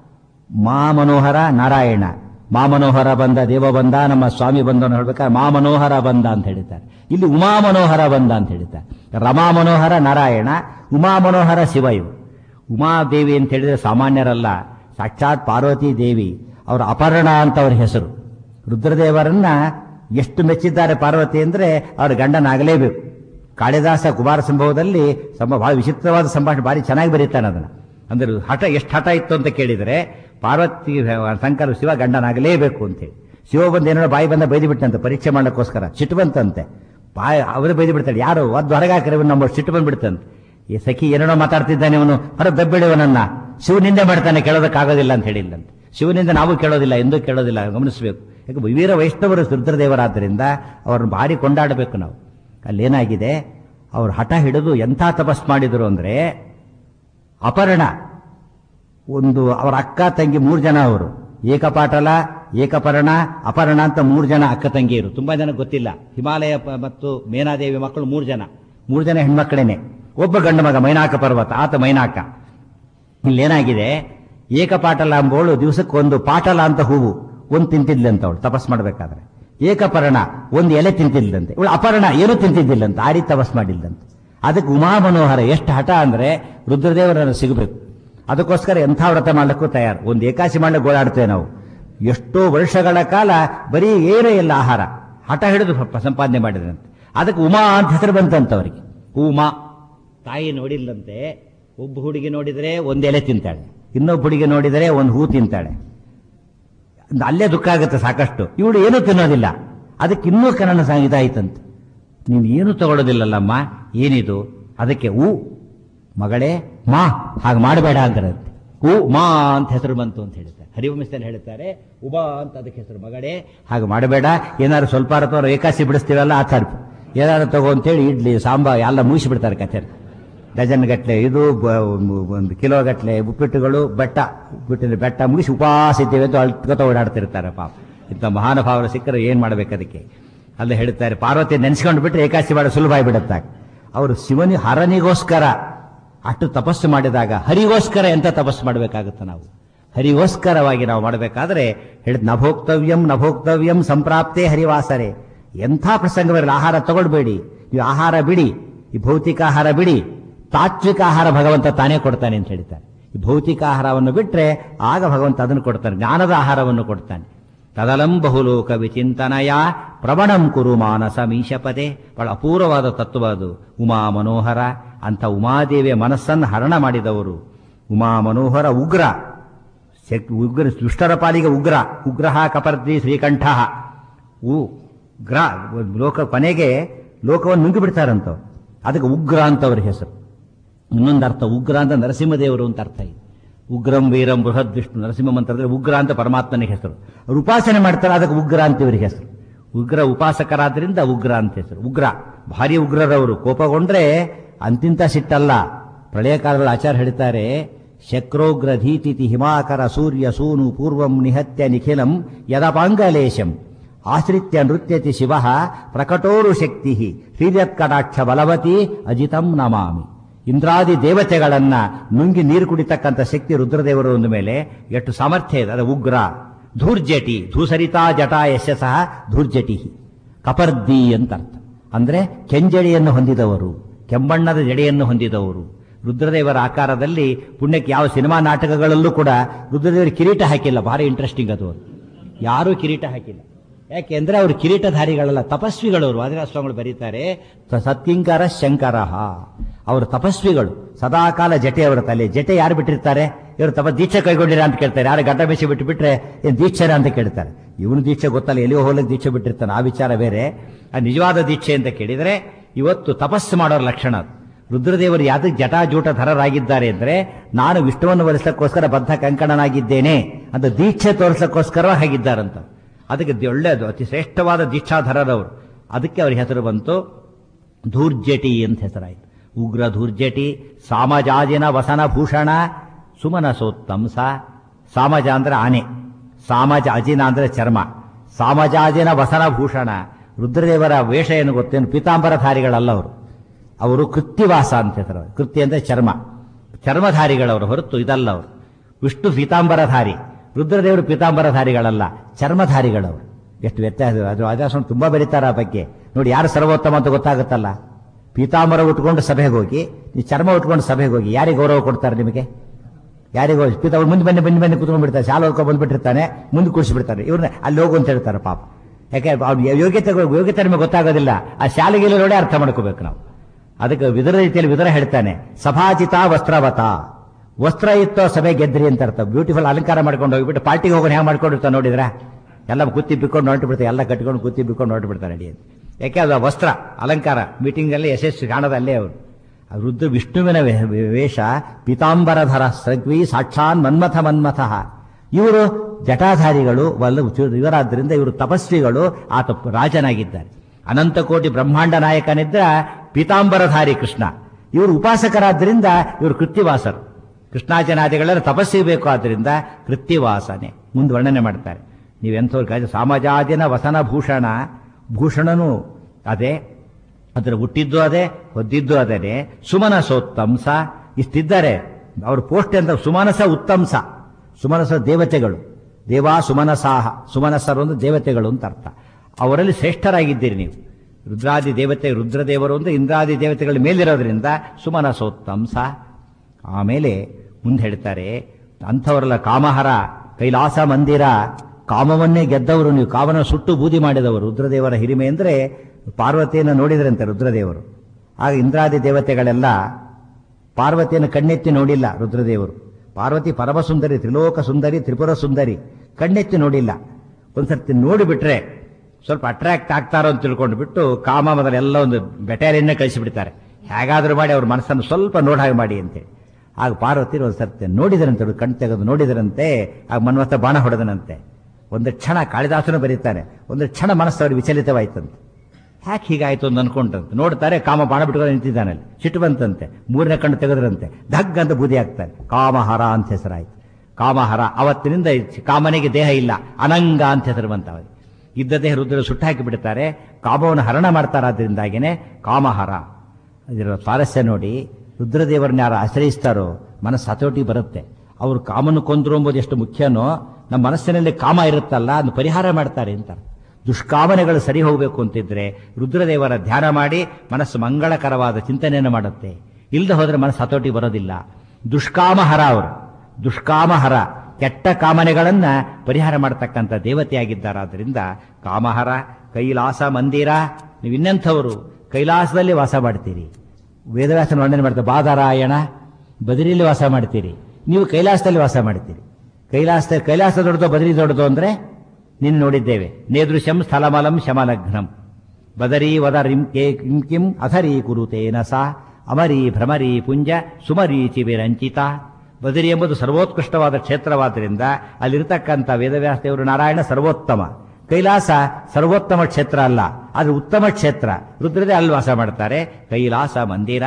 ಮಾ ಮನೋಹರ ನಾರಾಯಣ ಮಾ ಮನೋಹರ ಬಂದ ದೇವ ಬಂದ ನಮ್ಮ ಸ್ವಾಮಿ ಬಂದ ಹೇಳ್ಬೇಕಾದ್ರೆ ಮಾ ಮನೋಹರ ಬಂದ ಅಂತ ಹೇಳಿದ್ದಾರೆ ಇಲ್ಲಿ ಉಮಾ ಮನೋಹರ ಬಂದ ಅಂತ ಹೇಳಿದ್ದಾರೆ ರಮಾ ಮನೋಹರ ನಾರಾಯಣ ಉಮಾ ಮನೋಹರ ಶಿವ ಇವು ಉಮಾದೇವಿ ಅಂತ ಹೇಳಿದ್ರೆ ಸಾಮಾನ್ಯರಲ್ಲ ಸಾಕ್ಷಾತ್ ಪಾರ್ವತಿ ದೇವಿ ಅವರ ಅಪರ್ಣ ಅಂತ ಅವ್ರ ಹೆಸರು ರುದ್ರದೇವರನ್ನ ಎಷ್ಟು ಮೆಚ್ಚಿದ್ದಾರೆ ಪಾರ್ವತಿ ಅಂದ್ರೆ ಅವ್ರ ಗಂಡನಾಗಲೇಬೇಕು ಕಾಳಿದಾಸ ಕುಮಾರ ಸಂಭವದಲ್ಲಿ ಸಮ ಬಹಳ ವಿಚಿತ್ರವಾದ ಸಂಭಾಷಣೆ ಭಾರಿ ಚೆನ್ನಾಗಿ ಬರೀತಾನೆ ಅದನ್ನ ಅಂದ್ರೆ ಹಠ ಎಷ್ಟು ಹಠ ಇತ್ತು ಅಂತ ಕೇಳಿದರೆ ಪಾರ್ವತಿ ಶಂಕರ ಶಿವ ಗಂಡನಾಗಲೇಬೇಕು ಅಂತೇಳಿ ಶಿವ ಬಂದು ಏನೋ ಬಾಯಿ ಬಂದ ಬೈದು ಬಿಟ್ಟಂತೆ ಪರೀಕ್ಷೆ ಮಾಡಕ್ಕೋಸ್ಕರ ಸಿಟ್ಟು ಬಂತಂತೆ ಬಾಯಿ ಅವರು ಬೈದು ಬಿಡ್ತಾಳೆ ಯಾರು ಒದ್ದು ಹೊರಗೆ ಹಾಕಿದ್ರೆ ನಮ್ಮ ಸಿಟ್ಟು ಬಂದ್ಬಿಡ್ತಂತೆ ಈ ಸಖಿ ಏನೇನೋ ಮಾತಾಡ್ತಿದ್ದಾನೆ ಅವನು ಹೊರ ದಬ್ಬಿಡುವನನ್ನ ಶಿವನಿಂದೆ ಮಾಡ್ತಾನೆ ಕೇಳೋದಕ್ಕಾಗೋದಿಲ್ಲ ಅಂತ ಹೇಳಿಲ್ಲಂತೆ ಶಿವನಿಂದ ನಾವು ಕೇಳೋದಿಲ್ಲ ಎಂದೂ ಕೇಳೋದಿಲ್ಲ ಗಮನಿಸಬೇಕು ಯಾಕೆ ವೀರ ವೈಷ್ಣವರು ರುದ್ರದೇವರಾದ್ದರಿಂದ ಅವ್ರನ್ನ ಭಾರಿ ಕೊಂಡಾಡಬೇಕು ನಾವು ಅಲ್ಲೇನಾಗಿದೆ ಅವ್ರು ಹಠ ಹಿಡಿದು ಎಂಥ ತಪಸ್ ಮಾಡಿದ್ರು ಅಂದ್ರೆ ಅಪರ್ಣ ಒಂದು ಅವರ ಅಕ್ಕ ತಂಗಿ ಮೂರು ಜನ ಅವರು ಏಕಪಾಟಲ ಏಕಪರ್ಣ ಅಪರ್ಣ ಅಂತ ಮೂರು ಜನ ಅಕ್ಕ ತಂಗಿಯರು ತುಂಬಾ ಜನ ಗೊತ್ತಿಲ್ಲ ಹಿಮಾಲಯ ಪ- ಮತ್ತು ಮೇನಾದೇವಿ ಮಕ್ಕಳು ಮೂರು ಜನ ಮೂರು ಜನ ಹೆಣ್ಮಕ್ಕಳೇನೆ ಒಬ್ಬ ಗಂಡು ಮಗ ಮೈನಾಕ ಪರ್ವತ ಆತ ಮೈನಾಕ ಇಲ್ಲೇನಾಗಿದೆ ಏಕಪಾಟಲ ಎಂಬವಳು ದಿವಸಕ್ಕೊಂದು ಪಾಟಲ ಅಂತ ಹೂವು ಒಂದು ತಿಂತಿದ್ಲಂತ ಅವಳು ತಪಸ್ ಮಾಡಬೇಕಾದ್ರೆ ಏಕಪರ್ಣ ಒಂದು ಎಲೆ ತಿಂತಿದ್ಲಂತೆ ಇವಳು ಅಪರ್ಣ ಏನು ತಿಂತಿದ್ದಿಲ್ಲಂತ ಆ ರೀತಿ ತಪಸ್ ಮಾಡಿಲ್ಲಂತೆ ಅದಕ್ಕೆ ಉಮಾ ಮನೋಹರ ಎಷ್ಟು ಹಠ ಅಂದ್ರೆ ರುದ್ರದೇವರನ್ನು ಸಿಗಬೇಕು ಅದಕ್ಕೋಸ್ಕರ ಎಂಥ ವ್ರತ ಮಾಡ್ಲಿಕ್ಕೂ ತಯಾರು ಒಂದು ಏಕಾಸಿ ಮಾಡ್ಲಿಕ್ಕೆ ಗೋಳಾಡ್ತೇವೆ ನಾವು ಎಷ್ಟೋ ವರ್ಷಗಳ ಕಾಲ ಬರೀ ಏನೂ ಇಲ್ಲ ಆಹಾರ ಹಠ ಹಿಡಿದು ಪ- ಸಂಪಾದನೆ ಮಾಡಿದ್ರಂತೆ ಅದಕ್ಕೆ ಉಮಾ ಅಂತ ಹೆಸರು ಬಂತಂತ ಅವರಿಗೆ ಉಮಾ ತಾಯಿ ನೋಡಿಲ್ಲಂತೆ ಒಬ್ಬ ಹುಡುಗಿ ನೋಡಿದರೆ ಒಂದು ಎಲೆ ತಿಂತಾಳೆ ಇನ್ನೊಬ್ಬ ಹುಡುಗಿ ನೋಡಿದರೆ ಒಂದು ಹೂ ತಿಂತಾಳೆ ಅಲ್ಲೇ ದುಃಖ ಆಗುತ್ತೆ ಸಾಕಷ್ಟು ಇವಳು ಏನೂ ತಿನ್ನೋದಿಲ್ಲ ಅದಕ್ಕೆ ಇನ್ನೂ ಕನ್ನಡ ಸಂಗೀತ ಆಯ್ತಂತೆ ನೀನು ಏನು ತಗೊಳ್ಳೋದಿಲ್ಲಲ್ಲಮ್ಮ ಏನಿದು ಅದಕ್ಕೆ ಊ ಮಗಳೇ ಮಾ ಹಾಗೆ ಮಾಡಬೇಡ ಅಂತಾರಂತೆ ಊ ಮಾ ಅಂತ ಹೆಸರು ಬಂತು ಅಂತ ಹೇಳ್ತಾರೆ ಹರಿವಂಶದಲ್ಲಿ ಹೇಳ್ತಾರೆ ಉಬಾ ಅಂತ ಅದಕ್ಕೆ ಹೆಸರು ಮಗಳೇ ಹಾಗೆ ಮಾಡಬೇಡ ಏನಾದ್ರು ಸ್ವಲ್ಪ ಅಥವಾ ಏಕಾಸಿ ಬಿಡಿಸ್ತೀವಲ್ಲ ಆ ಥರ ಏನಾದ್ರು ತಗೋ ಅಂತೇಳಿ ಇಡ್ಲಿ ಸಾಂಬಾರ್ ಎಲ್ಲ ಮುಗಿಸಿಬಿಡ್ತಾರೆ ಕಥೆ ಡಜನ್ ಗಟ್ಲೆ ಇದು ಬ- ಒಂದು ಕಿಲೋ ಗಟ್ಲೆ ಉಪ್ಪಿಟ್ಟುಗಳು ಬೆಟ್ಟ ಉಪ್ಪಿಟ್ಟಿನ ಬೆಟ್ಟ ಮುಗಿಸಿ ಉಪವಾಸ ಇದ್ದೇವೆ ಅಂತ ಅಳ್ಕೋತ ಓಡಾಡ್ತಿರ್ತಾರೆ ಪಾಪ ಇಂಥ ಮಹಾನುಭಾವರು ಸಿಕ್ಕರೆ ಏನ್ ಮಾಡ್ಬೇಕು ಅದಕ್ಕೆ ಅಲ್ಲೇ ಹೇಳ್ತಾರೆ ಪಾರ್ವತಿ ನೆನೆಸ್ಕೊಂಡು ಬಿಟ್ರೆ ಏಕಾಸಿ ಮಾಡ ಸುಲಭ ಆಗಿಬಿಡುತ್ತೆ ಅವರು ಶಿವನಿ ಹರನಿಗೋಸ್ಕರ ಅಷ್ಟು ತಪಸ್ಸು ಮಾಡಿದಾಗ ಹರಿಗೋಸ್ಕರ ಎಂತ ತಪಸ್ಸು ಮಾಡಬೇಕಾಗುತ್ತೆ ನಾವು ಹರಿಗೋಸ್ಕರವಾಗಿ ನಾವು ಮಾಡಬೇಕಾದ್ರೆ ಹೇಳಿದ್ ನಭೋಕ್ತವ್ಯಂ ನಭೋಕ್ತವ್ಯಂ ಸಂಪ್ರಾಪ್ತೇ ಹರಿವಾಸರೆ ಎಂಥ ಪ್ರಸಂಗವಿರಲಿ ಆಹಾರ ತಗೊಳ್ಬೇಡಿ ನೀವು ಆಹಾರ ಬಿಡಿ ಈ ಭೌತಿಕ ಆಹಾರ ಬಿಡಿ ತಾತ್ವಿಕ ಆಹಾರ ಭಗವಂತ ತಾನೇ ಕೊಡ್ತಾನೆ ಅಂತ ಹೇಳ್ತಾರೆ ಈ ಭೌತಿಕ ಆಹಾರವನ್ನು ಬಿಟ್ರೆ ಆಗ ಭಗವಂತ ಅದನ್ನು ಕೊಡ್ತಾನೆ ಜ್ಞಾನದ ಆಹಾರವನ್ನು ಕೊಡ್ತಾನೆ ತದಲಂ ಬಹುಲೋಕ ವಿಚಿಂತನಯ ಪ್ರವಣಂ ಕುರು ಮಾನಸ ಮೀಶಪದೆ ಬಹಳ ಅಪೂರ್ವವಾದ ತತ್ವ ಅದು ಉಮಾ ಮನೋಹರ ಅಂತ ಉಮಾದೇವಿಯ ಮನಸ್ಸನ್ನು ಹರಣ ಮಾಡಿದವರು ಉಮಾ ಮನೋಹರ ಉಗ್ರ ಶಕ್- ಉಗ್ರ ದುಷ್ಟರ ಪಾಲಿಗೆ ಉಗ್ರ ಉಗ್ರಹ ಕಪರ್ದಿ ಶ್ರೀಕಂಠ ಉ ಗ್ರ ಲೋಕ ಕೊನೆಗೆ ಲೋಕವನ್ನು ನುಂಗಿ ಬಿಡ್ತಾರಂತ ಅದಕ್ಕೆ ಉಗ್ರ ಅಂತ ಅವ್ರ ಹೆಸರು ಇನ್ನೊಂದು ಅರ್ಥ ಉಗ್ರ ಅಂತ ನರಸಿಂಹದೇವರು ಅಂತ ಅರ್ಥ ಇದೆ ಉಗ್ರಂ ವೀರಂ ಬೃಹದ್ ವಿಷ್ಣು ನರಸಿಂಹ ಮಂತ್ರದಲ್ಲಿ ಉಗ್ರ ಅಂತ ಪರಮಾತ್ಮನಿಗೆ ಹೆಸರು ಅವ್ರು ಉಪಾಸನೆ ಮಾಡ್ತಾರೆ ಅದಕ್ಕೆ ಉಗ್ರ ಅಂತ ಇವರಿಗೆ ಹೆಸರು ಉಗ್ರ ಉಪಾಸಕರಾದ್ರಿಂದ ಉಗ್ರ ಅಂತ ಹೆಸರು ಉಗ್ರ ಭಾರಿ ಉಗ್ರರವರು ಕೋಪಗೊಂಡ್ರೆ ಅಂತಿಂತ ಸಿಟ್ಟಲ್ಲ ಪ್ರಳಯ ಕಾಲದಲ್ಲಿ ಆಚಾರ ಹೇಳ್ತಾರೆ ಶಕ್ರೋಗ್ರ ಧೀತಿತಿ ಹಿಮಾಕರ ಸೂರ್ಯ ಸೂನು ಪೂರ್ವಂ ನಿಹತ್ಯ ನಿಖಿಲಂ ಯದಪಾಂಗಲೇಶಂ ಆಶ್ರಿತ್ಯ ನೃತ್ಯತಿ ಶಿವ ಪ್ರಕಟೋರು ಶಕ್ತಿ ಹೃದಯತ್ಕಟಾಕ್ಷ ಬಲವತಿ ಅಜಿತಂ ನಮಾಮಿ ಇಂದ್ರಾದಿ ದೇವತೆಗಳನ್ನ ನುಂಗಿ ನೀರು ಕುಡಿತಕ್ಕಂಥ ಶಕ್ತಿ ರುದ್ರದೇವರು ಒಂದು ಮೇಲೆ ಎಷ್ಟು ಸಾಮರ್ಥ್ಯ ಇದೆ ಅದು ಉಗ್ರ ಧೂರ್ಜಟಿ ಧೂಸರಿತಾ ಜಟಾ ಯಶಸಃ ಧೂರ್ಜಟಿ ಕಪರ್ದಿ ಅಂತ ಅರ್ಥ ಅಂದ್ರೆ ಕೆಂಜಡಿಯನ್ನು ಹೊಂದಿದವರು ಕೆಂಬಣ್ಣದ ಜಡೆಯನ್ನು ಹೊಂದಿದವರು ರುದ್ರದೇವರ ಆಕಾರದಲ್ಲಿ ಪುಣ್ಯಕ್ಕೆ ಯಾವ ಸಿನಿಮಾ ನಾಟಕಗಳಲ್ಲೂ ಕೂಡ ರುದ್ರದೇವರ ಕಿರೀಟ ಹಾಕಿಲ್ಲ ಭಾರಿ ಇಂಟ್ರೆಸ್ಟಿಂಗ್ ಅದು ಯಾರೂ ಕಿರೀಟ ಹಾಕಿಲ್ಲ ಯಾಕೆಂದ್ರೆ ಅವರು ಕಿರೀಟಧಾರಿಗಳಲ್ಲ ತಪಸ್ವಿಗಳವರು ವಾದಿರಾಜಸ್ವಾಮಿಗಳು ಬರೀತಾರೆ ಸ- ಸತ್ಯಂಕರ ಶಂಕರ ಅವರು ತಪಸ್ವಿಗಳು ಸದಾಕಾಲ ಜಟೆ ಅವರ ತಲೆ ಜಟೆ ಯಾರು ಬಿಟ್ಟಿರ್ತಾರೆ ಇವರು ತಪ ದೀಕ್ಷೆ ಕೈಗೊಂಡಿರ ಅಂತ ಕೇಳ್ತಾರೆ ಯಾರು ಗಡ್ಡ ಬೇಸಿ ಬಿಟ್ಟು ಬಿಟ್ರೆ ಏನ್ ದೀಕ್ಷೆನ ಅಂತ ಕೇಳ್ತಾರೆ ಇವನು ದೀಕ್ಷೆ ಗೊತ್ತಲ್ಲ ಎಲ್ಲಿಯೋ ಹೋಲಕ್ಕೆ ದೀಕ್ಷೆ ಬಿಟ್ಟಿರ್ತಾನೆ ಆ ವಿಚಾರ ಬೇರೆ ಆ ನಿಜವಾದ ದೀಕ್ಷೆ ಅಂತ ಕೇಳಿದ್ರೆ ಇವತ್ತು ತಪಸ್ಸು ಮಾಡೋರ ಲಕ್ಷಣ ಅದು ರುದ್ರದೇವರು ಯಾತಕ್ಕೆ ಜಟಾಜೂಟಧರರಾಗಿದ್ದಾರೆ ಅಂದ್ರೆ ನಾನು ವಿಷ್ಣುವನ್ನು ವರಿಸಕ್ಕೋಸ್ಕರ ಬದ್ಧ ಕಂಕಣನಾಗಿದ್ದೇನೆ ಅಂತ ದೀಕ್ಷೆ ತೋರಿಸಕ್ಕೋಸ್ಕರ ಹಾಗಿದ್ದಾರಂತ ಅದಕ್ಕೆ ದಿ- ಒಳ್ಳೆಯದು ಅತಿ ಶ್ರೇಷ್ಠವಾದ ದೀಕ್ಷಾಧರರವರು ಅದಕ್ಕೆ ಅವ್ರ ಹೆಸರು ಬಂತು ಧೂರ್ಜಟಿ ಅಂತ ಹೆಸರಾಯಿತು ಉಗ್ರ ಧೂರ್ಜಟಿ ಸಾಮಜಾಜಿನ ವಸನ ಭೂಷಣ ಸುಮನಸೋತ್ತಂಸ ಸಾಮಜ ಅಂದ್ರೆ ಆನೆ ಸಾಮಜ ಅಜಿನ ಅಂದ್ರೆ ಚರ್ಮ ಸಾಮಜಾಜಿನ ವಸನಭೂಷಣ ರುದ್ರದೇವರ ವೇಷ ಏನು ಗೊತ್ತೇನು ಪೀತಾಂಬರಧಾರಿಗಳಲ್ಲ ಅವರು ಅವರು ಕೃತ್ಯವಾಸ ಅಂತ ಹೇಳ್ತಾರೆ ಕೃತ್ಯ ಅಂದ್ರೆ ಚರ್ಮ ಚರ್ಮಧಾರಿಗಳವರು ಹೊರತು ಇದಲ್ಲ ಅವರು ವಿಷ್ಣು ಪೀತಾಂಬರಧಾರಿ ರುದ್ರದೇವರು ಪೀತಾಂಬರಧಾರಿಗಳಲ್ಲ ಚರ್ಮಧಾರಿಗಳವರು ಎಷ್ಟು ವ್ಯತ್ಯಾಸ ಅದು ಅದಾಸ ತುಂಬಾ ಬರೀತಾರೆ ಆ ಬಗ್ಗೆ ನೋಡಿ ಯಾರು ಸರ್ವೋತ್ತಮ ಅಂತ ಗೊತ್ತಾಗುತ್ತಲ್ಲ ಪೀತಾಂಬರ ಉಟ್ಕೊಂಡು ಸಭೆಗೆ ಹೋಗಿ ನೀವು ಚರ್ಮ ಉಟ್ಕೊಂಡು ಸಭೆಗೆ ಹೋಗಿ ಯಾರಿಗೆ ಗೌರವ ಕೊಡ್ತಾರೆ ನಿಮಗೆ ಯಾರಿಗೋ ಪೀತ ಅವ್ರು ಮುಂದೆ ಬನ್ನಿ ಬನ್ನಿ ಬನ್ನಿ ಕುತ್ಕೊಂಡು ಬಿಡ್ತಾರೆ ಶಾಲೆ ಹೊಡ್ಕೊಂಡು ಬಂದ್ಬಿಟ್ಟಿರ್ತಾನೆ ಮುಂದೆ ಕೂರಿಸಿಬಿಡ್ತಾರೆ ಇವ್ರನ್ನ ಅಲ್ಲಿ ಹೋಗು ಅಂತ ಹೇಳ್ತಾರೆ ಪಾಪ ಯಾಕೆ ಅವ್ರ ಯೋಗ್ಯತೆ ಯೋಗ್ಯತೆ ನಿಮಗೆ ಗೊತ್ತಾಗೋದಿಲ್ಲ ಆ ಶಾಲೆಗೆ ನೋಡಿ ಅರ್ಥ ಮಾಡ್ಕೋಬೇಕು ನಾವು ಅದಕ್ಕೆ ವಿದುರ ರೀತಿಯಲ್ಲಿ ವಿದುರ ಹೇಳ್ತಾನೆ ಸಭಾಜಿತ ವಸ್ತ್ರವತ ವಸ್ತ್ರ ಇತ್ತೋ ಸಭೆ ಗೆದ್ರಿ ಅಂತ ಅರ್ಥ ಬ್ಯೂಟಿಫುಲ್ ಅಲಂಕಾರ ಮಾಡ್ಕೊಂಡು ಹೋಗ್ಬಿಟ್ಟು ಪಾರ್ಟಿಗೆ ಹೋಗೋಣ ಹ್ಯಾಂಗ ಮಾಡ್ಕೊಂಡಿರ್ತಾನೆ ನೋಡಿದ್ರ ಎಲ್ಲ ಕುತ್ತಿ ಬಿಕ್ಕೊಂಡು ಹೊರಟು ಬಿಡ್ತಾರೆ ಎಲ್ಲ ಕಟ್ಕೊಂಡು ಕುತ್ತಿ ಬಿಕ್ಕೊಂಡು ಹೊರಟು ಬಿಡ್ತಾರೆ ನಡಿ ಅಂತ ಯಾಕೆ ಅದು ವಸ್ತ್ರ ಅಲಂಕಾರ ಮೀಟಿಂಗ್ ಅಲ್ಲಿ ಯಶಸ್ವಿ ಕಾಣೋದು ಅಲ್ಲೇ ಅವರು ಆ ರುದ್ರ ವಿಷ್ಣುವಿನ ವೇ- ವೇಷ ಪೀತಾಂಬರಧರ ಸಗ್ವಿ ಸಾಕ್ಷಾನ್ ಮನ್ಮಥ ಮನ್ಮಥ ಇವರು ಜಟಾಧಾರಿಗಳು ವಲ್ಲ ಇವರಾದ್ದರಿಂದ ಇವರು ತಪಸ್ವಿಗಳು ಆತ ರಾಜನಾಗಿದ್ದಾರೆ ಅನಂತ ಕೋಟಿ ಬ್ರಹ್ಮಾಂಡ ನಾಯಕನಿದ್ರ ಪೀತಾಂಬರಧಾರಿ ಕೃಷ್ಣ ಇವರು ಉಪಾಸಕರಾದ್ದರಿಂದ ಇವರು ಕೃತ್ಯವಾಸರು ಕೃಷ್ಣಾಚನಾದಿಗಳೆಲ್ಲ ತಪಸ್ಸಿಗೆ ಬೇಕು ಆದ್ರಿಂದ ಕೃತ್ಯವಾಸನೆ ಮುಂದೆ ವರ್ಣನೆ ಮಾಡ್ತಾರೆ ನೀವೆಂಥವ್ರು ಕಾಯ್ದು ಸಾಮಜಾದಿನ ವಸನ ಭೂಷಣ ಭೂಷಣನು ಅದೇ ಅದರ ಹುಟ್ಟಿದ್ದು ಅದೇ ಹೊದ್ದಿದ್ದು ಅದೇನೆ ಸುಮನಸೋತ್ತಂಸ ಇಷ್ಟಿದ್ದಾರೆ ಅವ್ರ ಪೋಸ್ಟ್ ಅಂತ ಸುಮನಸ ಉತ್ತಂಸ ಸುಮನಸ ದೇವತೆಗಳು ದೇವಾ ಸುಮನಸಾಹ ಸುಮನಸರು ಒಂದು ದೇವತೆಗಳು ಅಂತ ಅರ್ಥ ಅವರಲ್ಲಿ ಶ್ರೇಷ್ಠರಾಗಿದ್ದೀರಿ ನೀವು ರುದ್ರಾದಿ ದೇವತೆ ರುದ್ರದೇವರು ಅಂದ್ರೆ ಇಂದ್ರಾದಿ ದೇವತೆಗಳ ಮೇಲಿರೋದ್ರಿಂದ ಸುಮನಸೋತ್ತಂಸ ಆಮೇಲೆ ಮುಂದೆ ಹೇಳ್ತಾರೆ ಅಂಥವರೆಲ್ಲ ಕಾಮಹರ ಕೈಲಾಸ ಮಂದಿರ ಕಾಮವನ್ನೇ ಗೆದ್ದವರು ನೀವು ಕಾಮನ ಸುಟ್ಟು ಬೂದಿ ಮಾಡಿದವರು ರುದ್ರದೇವರ ಹಿರಿಮೆ ಅಂದ್ರೆ ಪಾರ್ವತಿಯನ್ನು ನೋಡಿದ್ರಂತೆ ರುದ್ರದೇವರು ಆಗ ಇಂದ್ರಾದಿ ದೇವತೆಗಳೆಲ್ಲ ಪಾರ್ವತಿಯನ್ನು ಕಣ್ಣೆತ್ತಿ ನೋಡಿಲ್ಲ ರುದ್ರದೇವರು ಪಾರ್ವತಿ ಪರಮ ಸುಂದರಿ ತ್ರಿಲೋಕ ಸುಂದರಿ ತ್ರಿಪುರ ಸುಂದರಿ ಕಣ್ಣೆತ್ತಿ ನೋಡಿಲ್ಲ ಒಂದ್ಸರ್ತಿ ನೋಡಿಬಿಟ್ರೆ ಸ್ವಲ್ಪ ಅಟ್ರಾಕ್ಟ್ ಆಗ್ತಾರೋ ಅಂತ ತಿಳ್ಕೊಂಡು ಬಿಟ್ಟು ಕಾಮ ಮೊದಲ ಎಲ್ಲ ಒಂದು ಬೆಟಾಲಿಯನ್ನೇ ಕಳಿಸಿಬಿಡ್ತಾರೆ ಹೇಗಾದ್ರೂ ಮಾಡಿ ಅವ್ರ ಮನಸ್ಸನ್ನು ಸ್ವಲ್ಪ ನೋಡ ಹಾಗೆ ಮಾಡಿ ಅಂತೇಳಿ ಆಗ ಪಾರ್ವತಿ ಒಂದು ಸರ್ತಿ ನೋಡಿದರಂತೆ ಅವ್ರು ಕಣ್ ತೆಗೆದು ನೋಡಿದರಂತೆ ಆಗ ಮನ್ವತ್ತ ಬಾಣ ಹೊಡೆದನಂತೆ ಒಂದು ಕ್ಷಣ ಕಾಳಿದಾಸನು ಬರೀತಾನೆ ಒಂದು ಕ್ಷಣ ಮನಸ್ಸು ಅವ್ರಿಗೆ ವಿಚಲಿತವಾಯ್ತಂತೆ ಯಾಕೆ ಹೀಗಾಯ್ತು ಅಂತ ಅನ್ಕೊಂಡಂತೆ ನೋಡ್ತಾರೆ ಕಾಮ ಬಾಣ ಬಿಟ್ಕೊಂಡು ನಿಂತಿದ್ದಾನಲ್ಲಿ ಸಿಟ್ಟು ಬಂತಂತೆ ಮೂರನೇ ಕಣ್ಣು ತೆಗೆದ್ರಂತೆ ಧಗ್ ಅಂತ ಬೂದಿ ಆಗ್ತಾರೆ ಕಾಮಹರ ಅಂತ ಹೆಸರಾಯ್ತು ಕಾಮಹರ ಅವತ್ತಿನಿಂದ ಈ ಕಾಮನಿಗೆ ದೇಹ ಇಲ್ಲ ಅನಂಗ ಅಂತ ಹೆಸರು ಬಂತವ ಇದ್ದ ದೇಹ ರುದ್ರ ಸುಟ್ಟು ಹಾಕಿ ಬಿಡ್ತಾರೆ ಕಾಮವನ್ನು ಹರಣ ಮಾಡ್ತಾರಾದ್ರಿಂದಾಗೇನೆ ಕಾಮಹರ ಇದರ ಸ್ವಾರಸ್ಯ ನೋಡಿ ರುದ್ರದೇವರನ್ನ ಯಾರು ಆಶ್ರಯಿಸ್ತಾರೋ ಮನಸ್ಸು ಹತೋಟಿ ಬರುತ್ತೆ ಅವರು ಕಾಮನ್ನು ಕೊಂದ್ರು ಎಂಬುದು ಎಷ್ಟು ಮುಖ್ಯನೋ ನಮ್ಮ ಮನಸ್ಸಿನಲ್ಲಿ ಕಾಮ ಇರುತ್ತಲ್ಲ ಅದನ್ನು ಪರಿಹಾರ ಮಾಡ್ತಾರೆ ಅಂತ ದುಷ್ಕಾಮನೆಗಳು ಸರಿ ಹೋಗಬೇಕು ಅಂತಿದ್ರೆ ರುದ್ರದೇವರ ಧ್ಯಾನ ಮಾಡಿ ಮನಸ್ಸು ಮಂಗಳಕರವಾದ ಚಿಂತನೆಯನ್ನು ಮಾಡುತ್ತೆ ಇಲ್ಲದೆ ಹೋದ್ರೆ ಮನಸ್ಸು ಹತೋಟಿ ಬರೋದಿಲ್ಲ ದುಷ್ಕಾಮಹರ ಅವರು ದುಷ್ಕಾಮಹರ ಕೆಟ್ಟ ಕಾಮನೆಗಳನ್ನ ಪರಿಹಾರ ಮಾಡತಕ್ಕಂಥ ದೇವತೆಯಾಗಿದ್ದಾರಾದ್ರಿಂದ ಕಾಮಹರ ಕೈಲಾಸ ಮಂದಿರ ನೀವು ಇನ್ನೆಂಥವರು ಕೈಲಾಸದಲ್ಲಿ ವಾಸ ಮಾಡ್ತೀರಿ ವೇದವ್ಯಾಸನ ವರ್ಣನೆ ಮಾಡ್ತಾರೆ ಬಾದರಾಯಣ ಬದರಿಯಲ್ಲಿ ವಾಸ ಮಾಡ್ತೀರಿ ನೀವು ಕೈಲಾಸದಲ್ಲಿ ವಾಸ ಮಾಡ್ತೀರಿ ಕೈಲಾಸ ಕೈಲಾಸ ದೊಡ್ಡದೋ ಬದರಿ ದೊಡ್ಡದೋ ಅಂದ್ರೆ ನಿನ್ನ ನೋಡಿದ್ದೇವೆ ನೇದೃಶಂ ಸ್ಥಲಮಲಂ ಶಮಲಘ್ನಂ ಬದರಿ ವದ ರಿಂ ಕೆ ಕಿಂ ಕಿಂ ಅಧರಿ ಕುರುತೇನ ಸಾ ಅಮರಿ ಭ್ರಮರಿ ಪುಂಜ ಸುಮರೀಚಿ ವಿರಂಚಿತ ಬದರಿ ಎಂಬುದು ಸರ್ವೋತ್ಕೃಷ್ಟವಾದ ಕ್ಷೇತ್ರವಾದ್ದರಿಂದ ಅಲ್ಲಿರ್ತಕ್ಕಂಥ ವೇದವ್ಯಾಸ ದೇವರು ನಾರಾಯಣ ಸರ್ವೋತ್ತಮ ಕೈಲಾಸ ಸರ್ವೋತ್ತಮ ಕ್ಷೇತ್ರ ಅಲ್ಲ ಅದು ಉತ್ತಮ ಕ್ಷೇತ್ರ ರುದ್ರದೇ ಅಲ್ಲಿ ವಾಸ ಮಾಡ್ತಾರೆ ಕೈಲಾಸ ಮಂದಿರ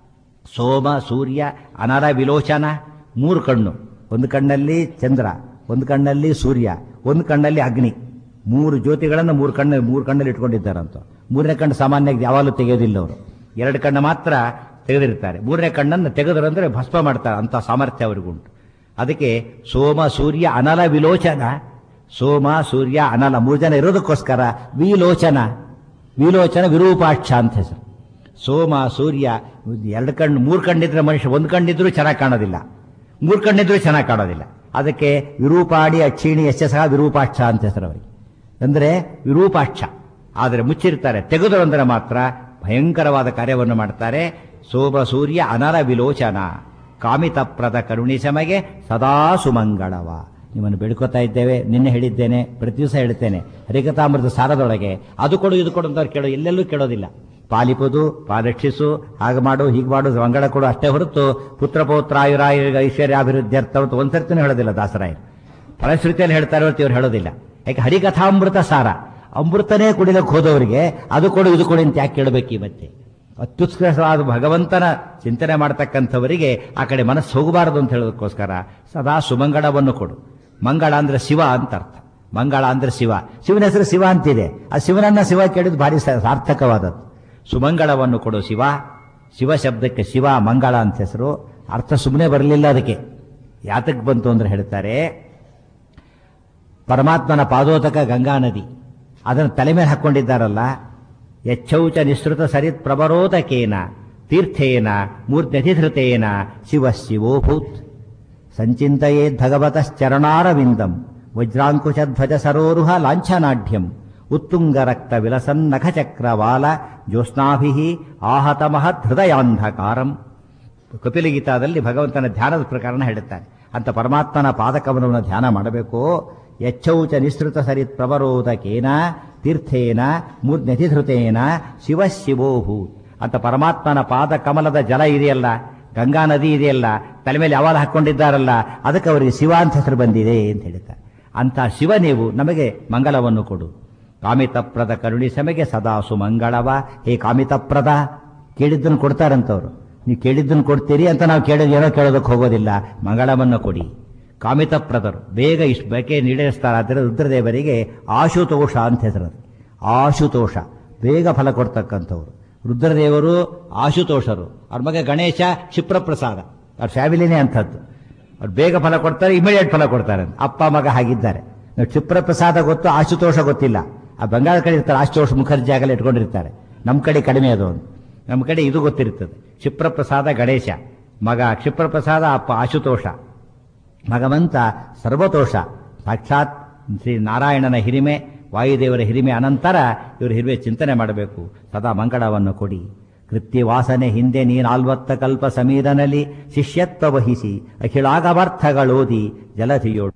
ಸೋಮ ಸೂರ್ಯ ಅನರ ವಿಲೋಚನ ಮೂರು ಕಣ್ಣು ಒಂದು ಕಣ್ಣಲ್ಲಿ ಚಂದ್ರ ಒಂದು ಕಣ್ಣಲ್ಲಿ ಸೂರ್ಯ ಒಂದು ಕಣ್ಣಲ್ಲಿ ಅಗ್ನಿ ಮೂರು ಜ್ಯೋತಿಗಳನ್ನು ಮೂರು ಕಣ್ಣು ಮೂರು ಕಣ್ಣಲ್ಲಿ ಇಟ್ಕೊಂಡಿದ್ದಾರಂತ ಮೂರನೇ ಕಣ್ಣು ಸಾಮಾನ್ಯವಾಗಿ ಯಾವಾಗಲೂ ತೆಗೆಯೋದಿಲ್ಲ ಅವರು ಎರಡು ಕಣ್ಣು ಮಾತ್ರ ತೆಗೆದಿರ್ತಾರೆ ಮೂರನೇ ಕಣ್ಣನ್ನು ತೆಗೆದರಂದ್ರೆ ಭಸ್ಮ ಮಾಡ್ತಾರೆ ಅಂತ ಸಾಮರ್ಥ್ಯ ಅವರಿಗುಂಟು ಅದಕ್ಕೆ ಸೋಮ ಸೂರ್ಯ ಅನಲ ವಿಲೋಚನ ಸೋಮ ಸೂರ್ಯ ಅನಲ ಮೂರು ಜನ ಇರೋದಕ್ಕೋಸ್ಕರ ವಿಲೋಚನ ವಿಲೋಚನ ವಿರೂಪಾಕ್ಷ ಅಂತ ಹೆಸರು ಸೋಮ ಸೂರ್ಯ ಎರಡು ಕಣ್ಣು ಮೂರು ಕಣ್ಣಿದ್ರೆ ಮನುಷ್ಯ ಒಂದು ಕಣ್ಣಿದ್ರೂ ಚೆನ್ನಾಗಿ ಕಾಣೋದಿಲ್ಲ ಮೂರು ಕಣ್ಣಿದ್ರೂ ಚೆನ್ನಾಗಿ ಕಾಣೋದಿಲ್ಲ ಅದಕ್ಕೆ ವಿರೂಪಾಡಿ ಅಕ್ಷಿಣಿ ಯಶ ಸಹ ವಿರೂಪಾಕ್ಷ ಅಂತ ಹೆಸರು ಅವರಿಗೆ ಅಂದ್ರೆ ವಿರೂಪಾಕ್ಷ ಆದರೆ ಮುಚ್ಚಿರ್ತಾರೆ ತೆಗೆದರು ಅಂದ್ರೆ ಮಾತ್ರ ಭಯಂಕರವಾದ ಕಾರ್ಯವನ್ನು ಮಾಡ್ತಾರೆ ಸೋಮ ಸೂರ್ಯ ಅನರ ವಿಲೋಚನ ಕಾಮಿತಪ್ರದ ಕರುಣಿ ಸಮಗೆ ಸದಾ ಸುಮಂಗಳವ ನಿಮ್ಮನ್ನು ಬೇಡ್ಕೋತಾ ಇದ್ದೇವೆ ನಿನ್ನೆ ಹೇಳಿದ್ದೇನೆ ಪ್ರತಿ ದಿವಸ ಹೇಳ್ತೇನೆ ಹರಿಕಥಾಮೃತ ಸಾರದೊಳಗೆ ಅದು ಕೊಡು ಇದು ಕೊಡು ಅಂತ ಅವ್ರು ಕೇಳೋ ಎಲ್ಲೆಲ್ಲೂ ಕೇಳೋದಿಲ್ಲ ಪಾಲಿಪುದು ಪಾರಕ್ಷಿಸು ಹಾಗೆ ಮಾಡು ಹೀಗೆ ಮಾಡು ಮಂಗಳ ಕೊಡು ಅಷ್ಟೇ ಹೊರತು ಪುತ್ರ ಪೌತ್ರಾಯುರಾಯ ಐಶ್ವರ್ಯಾಭಿವೃದ್ಧಿ ಅರ್ಥ ಅಂತ ಒಂದ್ಸರ್ತಿನೂ ಹೇಳೋದಿಲ್ಲ ದಾಸರಾಯರು ಫಲಶ್ರುತಿಯಲ್ಲಿ ಹೇಳ್ತಾರೆ ಹೊರತು ಇವ್ರು ಹೇಳೋದಿಲ್ಲ ಯಾಕೆ ಹರಿಕಥಾಮೃತ ಸಾರ ಅಮೃತನೇ ಕುಡಿಲಕ್ಕೆ ಹೋದವರಿಗೆ ಅದು ಕೊಡು ಇದು ಕೊಡು ಅಂತ ಯಾಕೆ ಕೇಳಬೇಕು ಈ ಮತ್ತೆ ಅತ್ಯುತ್ಕೃಷ್ಟವಾದ ಭಗವಂತನ ಚಿಂತನೆ ಮಾಡ್ತಕ್ಕಂಥವರಿಗೆ ಆ ಕಡೆ ಮನಸ್ಸು ಹೋಗಬಾರದು ಅಂತ ಹೇಳೋದಕ್ಕೋಸ್ಕರ ಸದಾ ಸುಮಂಗಳವನ್ನು ಕೊಡು ಮಂಗಳ ಅಂದ್ರೆ ಶಿವ ಅಂತ ಅರ್ಥ ಮಂಗಳ ಅಂದ್ರೆ ಶಿವ ಶಿವನ ಹೆಸರು ಶಿವ ಅಂತಿದೆ ಆ ಶಿವನನ್ನ ಶಿವ ಕೇಳಿದ್ ಭಾರಿ ಸ- ಸಾರ್ಥಕವಾದದ್ದು ಸುಮಂಗಳವನ್ನು ಕೊಡು ಶಿವ ಶಿವ ಶಬ್ದಕ್ಕೆ ಶಿವ ಮಂಗಳ ಅಂತ ಹೆಸರು ಅರ್ಥ ಸುಮ್ಮನೆ ಬರಲಿಲ್ಲ ಅದಕ್ಕೆ ಯಾತಕ್ಕೆ ಬಂತು ಅಂದ್ರೆ ಹೇಳ್ತಾರೆ ಪರಮಾತ್ಮನ ಪಾದೋದಕ ಗಂಗಾ ನದಿ ಅದನ್ನು ತಲೆ ಮೇಲೆ ಹಾಕ್ಕೊಂಡಿದ್ದಾರಲ್ಲ ಯಚ್ಚೌಚ ನಿಸೃತ ಸರಿತ್ ಪ್ರಬರೋದಕೇನ ತೀರ್ಥೇನ ಮೂರ್ತ್ಯಧಿಧೃತೇನ ಶಿವ ಶಿವೋಭೂತ್ ಸಂಚಿಂತೆಯೇದ್ ಭಗವತಶ್ಚರಣಾರವಿಂದಂ ವಜ್ರಾಂಕುಶಧ್ವಜ ಸರೋರುಹ ಲಾಂಛನಾಢ್ಯಂ ಉತ್ತುಂಗ ರಕ್ತ ವಿಲಸನ್ನಖ ಚಕ್ರವಾಲ ಜ್ಯೋತ್ಸ್ನಾಭಿ ಆಹತ ಮಹತ್ ಹೃದಯಾಂಧಕಾರಂ ಕಪಿಲಗೀತಾದಲ್ಲಿ ಭಗವಂತನ ಧ್ಯಾನದ ಪ್ರಕರಣ ಹೇಳುತ್ತಾನೆ ಅಂತ ಪರಮಾತ್ಮನ ಪಾದಕಮಲವನ್ನು ಧ್ಯಾನ ಮಾಡಬೇಕು ಯಚ್ಚೌಚ ನಿಸೃತ ಸರಿತ್ ಪ್ರವರೋದಕೇನ ತೀರ್ಥೇನ ಮೂರ್ಧ್ಯತಿಧೃತೇನ ಶಿವ ಶಿವೋಭೂ ಅಂತ ಪರಮಾತ್ಮನ ಪಾದ ಕಮಲದ ಜಲ ಇದೆಯಲ್ಲ ಗಂಗಾ ನದಿ ಇದೆಯಲ್ಲ ತಲೆ ಮೇಲೆ ಯಾವಾಗ ಹಾಕೊಂಡಿದ್ದಾರಲ್ಲ ಅದಕ್ಕೆ ಅವರಿಗೆ ಶಿವ ಅಂತ ಹೆಸರು ಬಂದಿದೆ ಅಂತ ಹೇಳ್ತಾರೆ ಅಂತ ಶಿವ ನೀವು ನಮಗೆ ಮಂಗಲವನ್ನು ಕೊಡು ಕಾಮಿತಪ್ರದ ಕರುಣಿ ಸಮೆಗೆ ಸದಾ ಸುಮಂಗಳವ ಹೇ ಕಾಮಿತಪ್ರದ ಕೇಳಿದ್ದನ್ನು ಕೊಡ್ತಾರಂತವ್ರು ನೀವು ಕೇಳಿದ್ದನ್ನು ಕೊಡ್ತೀರಿ ಅಂತ ನಾವು ಕೇಳೋದು ಏನೋ ಕೇಳೋದಕ್ಕೆ ಹೋಗೋದಿಲ್ಲ ಮಂಗಳವನ್ನು ಕೊಡಿ ಕಾಮಿತಪ್ರದರು ಬೇಗ ಇಷ್ಟು ಬೇಕೆ ನೀಡೇರಿಸ್ತಾರಾದರೆ ರುದ್ರದೇವರಿಗೆ ಆಶುತೋಷ ಅಂತ ಹೆಸರು ಅದು. ಆಶುತೋಷ ಬೇಗ ಫಲ ಕೊಡ್ತಕ್ಕಂಥವ್ರು ರುದ್ರದೇವರು ಆಶುತೋಷರು ಅವ್ರ ಮಗ ಗಣೇಶ ಕ್ಷಿಪ್ರಪ್ರಸಾದ ಅವ್ರ ಫ್ಯಾಮಿಲಿನೇ ಅಂಥದ್ದು ಅವ್ರು ಬೇಗ ಫಲ ಕೊಡ್ತಾರೆ ಇಮಿಡಿಯೇಟ್ ಫಲ ಕೊಡ್ತಾರೆ ಅಂತ. ಅಪ್ಪ ಮಗ ಹಾಗಿದ್ದಾರೆ ನಾವು ಕ್ಷಿಪ್ರಪ್ರಸಾದ ಗೊತ್ತು ಆಶುತೋಷ ಗೊತ್ತಿಲ್ಲ ಆ ಬಂಗಾಳ ಕಡೆ ಇರ್ತಾರೆ ಆಶುತೋಷ ಮುಖರ್ಜಿ ಆಗಲ್ಲ ಇಟ್ಕೊಂಡಿರ್ತಾರೆ ನಮ್ಮ ಕಡೆ ಕಡಿಮೆ ಅದು ಒಂದು ನಮ್ಮ ಕಡೆ ಇದು ಗೊತ್ತಿರ್ತದೆ ಕ್ಷಿಪ್ರಪ್ರಸಾದ ಗಣೇಶ ಮಗ ಕ್ಷಿಪ್ರಪ್ರಸಾದ ಅಪ್ಪ ಆಶುತೋಷ ಭಗವಂತ ಸರ್ವತೋಷ ಸಾಕ್ಷಾತ್ ಶ್ರೀ ನಾರಾಯಣನ ಹಿರಿಮೆ ವಾಯುದೇವರ ಹಿರಿಮೆ ಅನಂತರ ಇವರು ಹಿರಿಮೆ ಚಿಂತನೆ ಮಾಡಬೇಕು ಸದಾ ಮಂಗಳವನ್ನು ಕೊಡಿ ಕೃತ್ಯವಾಸನೆ ಹಿಂದೆ ನೀನಾಲ್ವತ್ತ ಕಲ್ಪ ಸಮೀರನಲ್ಲಿ ಶಿಷ್ಯತ್ವ ವಹಿಸಿ ಅಖಿಳಾಗವರ್ಥಗಳೋದಿ ಜಲಧಿಯೋಡು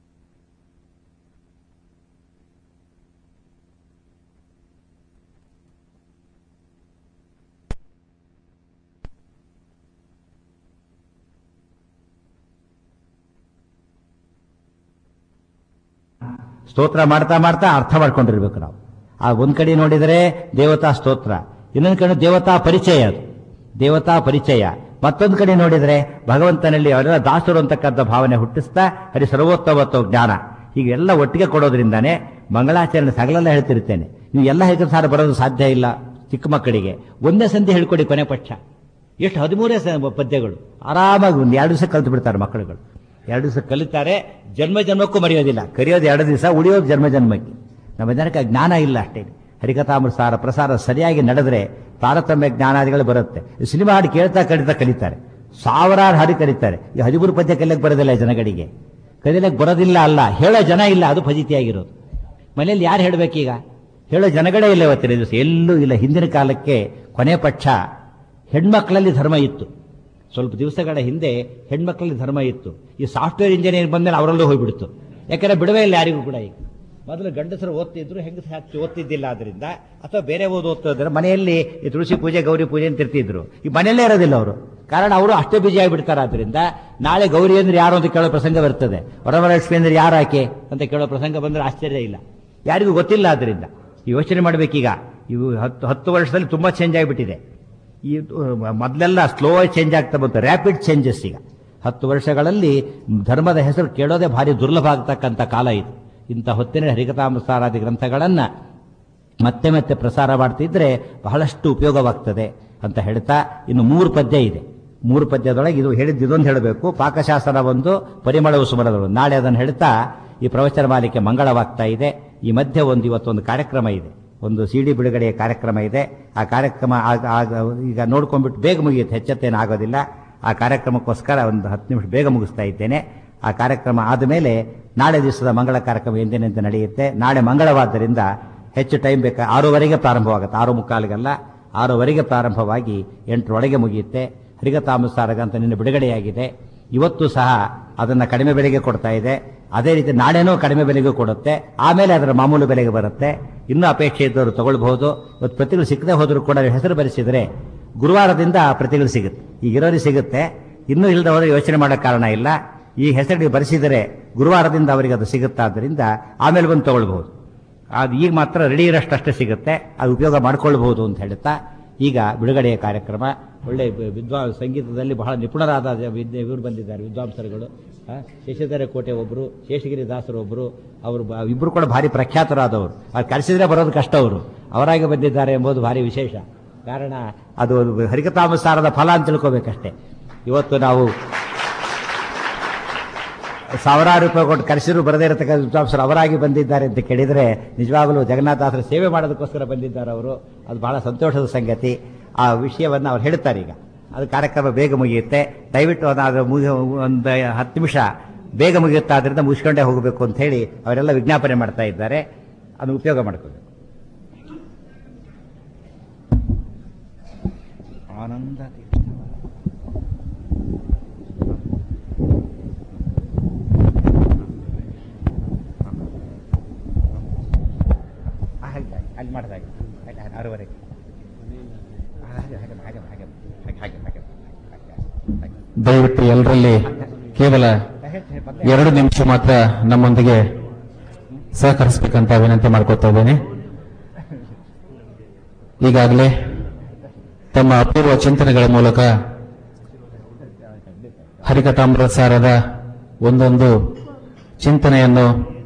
ಸ್ತೋತ್ರ ಮಾಡ್ತಾ ಮಾಡ್ತಾ ಅರ್ಥ ಮಾಡ್ಕೊಂಡಿರ್ಬೇಕು ನಾವು ಆ ಒಂದ್ ಕಡೆ ನೋಡಿದರೆ ದೇವತಾ ಸ್ತೋತ್ರ ಇನ್ನೊಂದು ಕಡೆ ದೇವತಾ ಪರಿಚಯ ಅದು ದೇವತಾ ಪರಿಚಯ ಮತ್ತೊಂದು ಕಡೆ ನೋಡಿದರೆ ಭಗವಂತನಲ್ಲಿ ಅವರೆಲ್ಲ ದಾಸರು ಅಂತಕ್ಕಂಥ ಭಾವನೆ ಹುಟ್ಟಿಸ್ತಾ ಹರಿ ಸರ್ವೋತ್ತಮತ್ವ ಜ್ಞಾನ ಹೀಗೆಲ್ಲ ಒಟ್ಟಿಗೆ ಕೊಡೋದ್ರಿಂದಾನೆ ಮಂಗಳಾಚರಣೆ ಸಗಲೆಲ್ಲ ಹೇಳ್ತಿರ್ತೇನೆ ನೀವು ಎಲ್ಲ ಹೇಗೆ ಸಾರ ಬರೋದು ಸಾಧ್ಯ ಇಲ್ಲ ಚಿಕ್ಕ ಮಕ್ಕಳಿಗೆ ಒಂದೇ ಸಂಧಿ ಹೇಳ್ಕೊಡಿ ಕೊನೆ ಪಕ್ಷ ಎಷ್ಟು ಹದಿಮೂರೇ ಸ- ಪದ್ಯಗಳು ಆರಾಮಾಗಿ ಒಂದು ಎರಡು ದಿವಸ ಕಲ್ತು ಬಿಡ್ತಾರೆ ಮಕ್ಕಳುಗಳು ಎರಡು ದಿವಸ ಕಲಿತಾರೆ ಜನ್ಮ ಜನ್ಮಕ್ಕೂ ಮರೆಯೋದಿಲ್ಲ ಕರೆಯೋದು ಎರಡು ದಿವಸ ಉಳಿಯೋದು ಜನ್ಮ ಜನ್ಮಕ್ಕೆ ನಮ್ಮ ಜನಕ್ಕೆ ಆ ಜ್ಞಾನ ಇಲ್ಲ ಅಷ್ಟೇ ಹರಿಕಥಾಮೃತಾರ ಪ್ರಸಾರ ಸರಿಯಾಗಿ ನಡೆದ್ರೆ ತಾರತಮ್ಯ ಜ್ಞಾನಾದಿಗಳು ಬರುತ್ತೆ ಈ ಸಿನಿಮಾ ಹಾಡು ಕೇಳ್ತಾ ಕಲಿತಾ ಕಲಿತಾರೆ ಸಾವಿರಾರು ಹಾಡಿ ಕಲಿತಾರೆ ಈ ಹದಿಮೂರು ಪದ್ಯ ಕಲಿಯಕ್ಕೆ ಬರೋದಿಲ್ಲ ಈ ಜನಗಳಿಗೆ ಕಲಿಯಕ್ಕೆ ಬರೋದಿಲ್ಲ ಅಲ್ಲ ಹೇಳೋ ಜನ ಇಲ್ಲ ಅದು ಫಜಿತಿಯಾಗಿರೋದು ಮನೆಯಲ್ಲಿ ಯಾರು ಹೇಳಬೇಕೀಗ ಹೇಳೋ ಜನಗಳೇ ಇಲ್ಲ ಇವತ್ತಿನ ದಿವಸ ಎಲ್ಲೂ ಇಲ್ಲ ಹಿಂದಿನ ಕಾಲಕ್ಕೆ ಕೊನೆ ಪಕ್ಷ ಹೆಣ್ಮಕ್ಳಲ್ಲಿ ಧರ್ಮ ಇತ್ತು ಸ್ವಲ್ಪ ದಿವಸಗಳ ಹಿಂದೆ ಹೆಣ್ಮಕ್ಳಲ್ಲಿ ಧರ್ಮ ಇತ್ತು ಈ ಸಾಫ್ಟ್ವೇರ್ ಇಂಜಿನಿಯರ್ ಬಂದ್ಮೇಲೆ ಅವರಲ್ಲೂ ಹೋಗ್ಬಿಡ್ತು ಯಾಕಂದ್ರೆ ಬಿಡುವೇ ಇಲ್ಲ ಯಾರಿಗೂ ಕೂಡ ಈಗ ಮೊದಲು ಗಂಡಸರು ಓದ್ತಿದ್ರು ಹೆಂಗಸರು ಹೆಚ್ಚು ಓದ್ತಿದ್ದಿಲ್ಲ ಆದ್ರಿಂದ ಅಥವಾ ಬೇರೆ ಓದು ಓದ್ತಿದ್ರೆ ಮನೆಯಲ್ಲಿ ಈ ತುಳಸಿ ಪೂಜೆ ಗೌರಿ ಪೂಜೆ ಅಂತ ಇರ್ತಿದ್ರು ಈ ಮನೆಯಲ್ಲೇ ಇರೋದಿಲ್ಲ ಅವರು ಕಾರಣ ಅವರು ಅಷ್ಟೇ ಬಿಜಿ ಆಗಿಬಿಡ್ತಾರೆ ಆದ್ರಿಂದ ನಾಳೆ ಗೌರಿ ಅಂದ್ರೆ ಯಾರು ಅಂತ ಕೇಳೋ ಪ್ರಸಂಗ ಬರ್ತದೆ ವರವರಲಕ್ಷ್ಮಿ ಅಂದ್ರೆ ಯಾರು ಆಕೆ ಅಂತ ಕೇಳೋ ಪ್ರಸಂಗ ಬಂದ್ರೆ ಆಶ್ಚರ್ಯ ಇಲ್ಲ ಯಾರಿಗೂ ಗೊತ್ತಿಲ್ಲ ಆದ್ರಿಂದ ಯೋಚನೆ ಮಾಡಬೇಕೀಗ ಇವು ಹತ್ತು ಹತ್ತು ವರ್ಷದಲ್ಲಿ ತುಂಬಾ ಚೇಂಜ್ ಆಗಿಬಿಟ್ಟಿದೆ ಈ ಅಹ್, ಮೊದಲೆಲ್ಲ ಸ್ಲೋ ಚೇಂಜ್ ಆಗ್ತಾ ಬಂತು ರ್ಯಾಪಿಡ್ ಚೇಂಜಸ್ ಈಗ ಹತ್ತು ವರ್ಷಗಳಲ್ಲಿ ಧರ್ಮದ ಹೆಸರು ಕೇಳೋದೇ ಭಾರಿ ದುರ್ಲಭ ಆಗ್ತಕ್ಕಂಥ ಕಾಲ ಇದು ಇಂಥ ಹೊತ್ತಿನ ಹರಿಕಥಾಮಸಾರಾದಿ ಗ್ರಂಥಗಳನ್ನ ಮತ್ತೆ ಮತ್ತೆ ಪ್ರಸಾರ ಮಾಡ್ತಿದ್ರೆ ಬಹಳಷ್ಟು ಉಪಯೋಗವಾಗ್ತದೆ ಅಂತ ಹೇಳ್ತಾ ಇನ್ನು ಮೂರು ಪದ್ಯ ಇದೆ ಮೂರು ಪದ್ಯದೊಳಗೆ ಇದು ಹೇಳಿದ್ದು ಇದೊಂದು ಹೇಳಬೇಕು ಪಾಕಶಾಸ್ತ್ರ ಒಂದು ಪರಿಮಳವು ಸುಮರದಳು ನಾಳೆ ಅದನ್ನು ಹೇಳ್ತಾ ಈ ಪ್ರವಚನ ಮಾಲಿಕೆ ಮಂಗಳವಾಗ್ತಾ ಇದೆ ಈ ಮಧ್ಯೆ ಒಂದು ಇವತ್ತೊಂದು ಕಾರ್ಯಕ್ರಮ ಇದೆ ಒಂದು ಸಿಡಿ ಬಿಡುಗಡೆಯ ಕಾರ್ಯಕ್ರಮ ಇದೆ ಆ ಕಾರ್ಯಕ್ರಮ ಆಗ- ಆಗ- ಈಗ ನೋಡ್ಕೊಂಡ್ಬಿಟ್ಟು ಬೇಗ ಮುಗಿಯುತ್ತೆ ಹೆಚ್ಚತ್ತೇನು ಆಗೋದಿಲ್ಲ ಆ ಕಾರ್ಯಕ್ರಮಕ್ಕೋಸ್ಕರ ಒಂದು ಹತ್ತು ನಿಮಿಷ ಬೇಗ ಮುಗಿಸ್ತಾ ಇದ್ದೇನೆ ಆ ಕಾರ್ಯಕ್ರಮ ಆದಮೇಲೆ ನಾಳೆ ದಿವಸದ ಮಂಗಳ ಕಾರ್ಯಕ್ರಮ ಎಂದಿನಂತೆ ನಡೆಯುತ್ತೆ ನಾಳೆ ಮಂಗಳವಾದ್ದರಿಂದ ಹೆಚ್ಚು ಟೈಮ್ ಬೇಕಾ ಆರೂವರೆಗೆ ಪ್ರಾರಂಭವಾಗುತ್ತೆ ಆರು ಮುಕ್ಕಾಲಿಗಲ್ಲ ಆರೂವರೆಗೆ ಪ್ರಾರಂಭವಾಗಿ ಎಂಟರೊಳಗೆ ಮುಗಿಯುತ್ತೆ ಹರಿಗತಾಮಸಾರಗ ಅಂತ ನಿನ್ನೆ ಬಿಡುಗಡೆಯಾಗಿದೆ ಇವತ್ತು ಸಹ ಅದನ್ನ ಕಡಿಮೆ ಬೆಲೆಗೆ ಕೊಡ್ತಾ ಇದೆ ಅದೇ ರೀತಿ ನಾಳೆನೂ ಕಡಿಮೆ ಬೆಲೆಗೂ ಕೊಡುತ್ತೆ ಆಮೇಲೆ ಅದರ ಮಾಮೂಲು ಬೆಲೆಗೆ ಬರುತ್ತೆ ಇನ್ನೂ ಅಪೇಕ್ಷೆ ಇದ್ದವರು ತಗೊಳ್ಬಹುದು ಇವತ್ತು ಪ್ರತಿಗಳು ಸಿಕ್ಕದೆ ಹೋದರೂ ಕೂಡ ಹೆಸರು ಬರೆಸಿದ್ರೆ ಗುರುವಾರದಿಂದ ಆ ಪ್ರತಿಗಳು ಸಿಗುತ್ತೆ ಈಗ ಇರೋರಿಗೆ ಸಿಗುತ್ತೆ ಇನ್ನೂ ಇಲ್ಲದೆ ಹೋದ್ರೆ ಯೋಚನೆ ಮಾಡೋ ಕಾರಣ ಇಲ್ಲ ಈ ಹೆಸರಿಗೆ ಬರೆಸಿದರೆ ಗುರುವಾರದಿಂದ ಅವರಿಗೆ ಅದು ಸಿಗುತ್ತಾದ್ದರಿಂದ ಆಮೇಲೆ ಬಂದು ತಗೊಳ್ಬಹುದು ಅದು ಈಗ ಮಾತ್ರ ರೆಡಿ ಇರೋಷ್ಟು ಅಷ್ಟೇ ಸಿಗುತ್ತೆ ಅದು ಉಪಯೋಗ ಮಾಡ್ಕೊಳ್ಬಹುದು ಅಂತ ಹೇಳ್ತಾ ಈಗ ಬಿಡುಗಡೆಯ ಕಾರ್ಯಕ್ರಮ ಒಳ್ಳೆ ವಿದ್ವಾ ಸಂಗೀತದಲ್ಲಿ ಬಹಳ ನಿಪುಣರಾದ ವಿದ್ಯ- ಇವರು ಬಂದಿದ್ದಾರೆ ವಿದ್ವಾಂಸರುಗಳು ಆ, ಶಶಿಧರ ಕೋಟೆ ಒಬ್ಬರು ಶೇಷಗಿರಿ ದಾಸರು ಒಬ್ಬರು ಅವರು ಬ- ಇಬ್ರು ಕೂಡ ಭಾರಿ ಪ್ರಖ್ಯಾತರಾದವರು ಅವ್ರು ಕರೆಸಿದ್ರೆ ಬರೋದು ಕಷ್ಟ ಅವರು ಅವರಾಗಿ ಬಂದಿದ್ದಾರೆ ಎಂಬುದು ಭಾರಿ ವಿಶೇಷ ಕಾರಣ ಅದು ಒಂದು ಹರಿಕತಾಮಸಾರದ ಫಲ ಅಂತ ತಿಳ್ಕೋಬೇಕಷ್ಟೇ ಇವತ್ತು ನಾವು ಸಾವಿರಾರು ರೂಪಾಯಿ ಕೊಟ್ಟು ಕರೆಸಿರು ಬರದೇ ಇರತಕ್ಕಂಥ ವಿದ್ವಾಂಸರು ಅವರಾಗಿ ಬಂದಿದ್ದಾರೆ ಅಂತ ಕೇಳಿದರೆ ನಿಜವಾಗಲೂ ಜಗನ್ನಾಥಾಸರ ಸೇವೆ ಮಾಡೋದಕ್ಕೋಸ್ಕರ ಬಂದಿದ್ದಾರೆ ಅವರು ಅದು ಬಹಳ ಸಂತೋಷದ ಸಂಗತಿ ಆ ವಿಷಯವನ್ನು ಅವ್ರು ಹೇಳ್ತಾರೆ ಈಗ ಅದು ಕಾರ್ಯಕ್ರಮ ಬೇಗ ಮುಗಿಯುತ್ತೆ ದಯವಿಟ್ಟು ಅದಾದ ಮುಗಿ ಒಂದು ಹತ್ತು ನಿಮಿಷ ಬೇಗ ಮುಗಿಯುತ್ತೆ ಆದ್ರಿಂದ ಮುಗಿಸ್ಕೊಂಡೇ ಹೋಗಬೇಕು ಅಂತ ಹೇಳಿ ಅವರೆಲ್ಲ ವಿಜ್ಞಾಪನೆ ಮಾಡ್ತಾ ಇದ್ದಾರೆ ಅದನ್ನು ಉಪಯೋಗ ಮಾಡ್ಕೋಬೇಕು ಆನಂದ ಹಾಗೆ ಅಲ್ಲಿ ಮಾಡಿದಾಗ ಆರೂವರೆಗೆ ಹಾಗೆ ಹಾಗೆ ಹಾಗೆ ಹಾಗೆ ಹಾಗೆ ಹಾಗೆ ಹಾಗೆ ಹಾಗೆ ದಯವಿಟ್ಟು ಎಲ್ಲರಲ್ಲಿ ಕೇವಲ ಎರಡು ನಿಮಿಷ ಮಾತ್ರ ನಮ್ಮೊಂದಿಗೆ ಸಹಕರಿಸಬೇಕಂತ ವಿನಂತಿ ಮಾಡ್ಕೊತಾ ಇದ್ದೇನೆ ಈಗಾಗಲೇ ತಮ್ಮ ಅಪೂರ್ವ ಚಿಂತನೆಗಳ ಮೂಲಕ ಹರಿಕಥಾಮೃತಸಾರದ ಒಂದೊಂದು ಚಿಂತನೆಯನ್ನು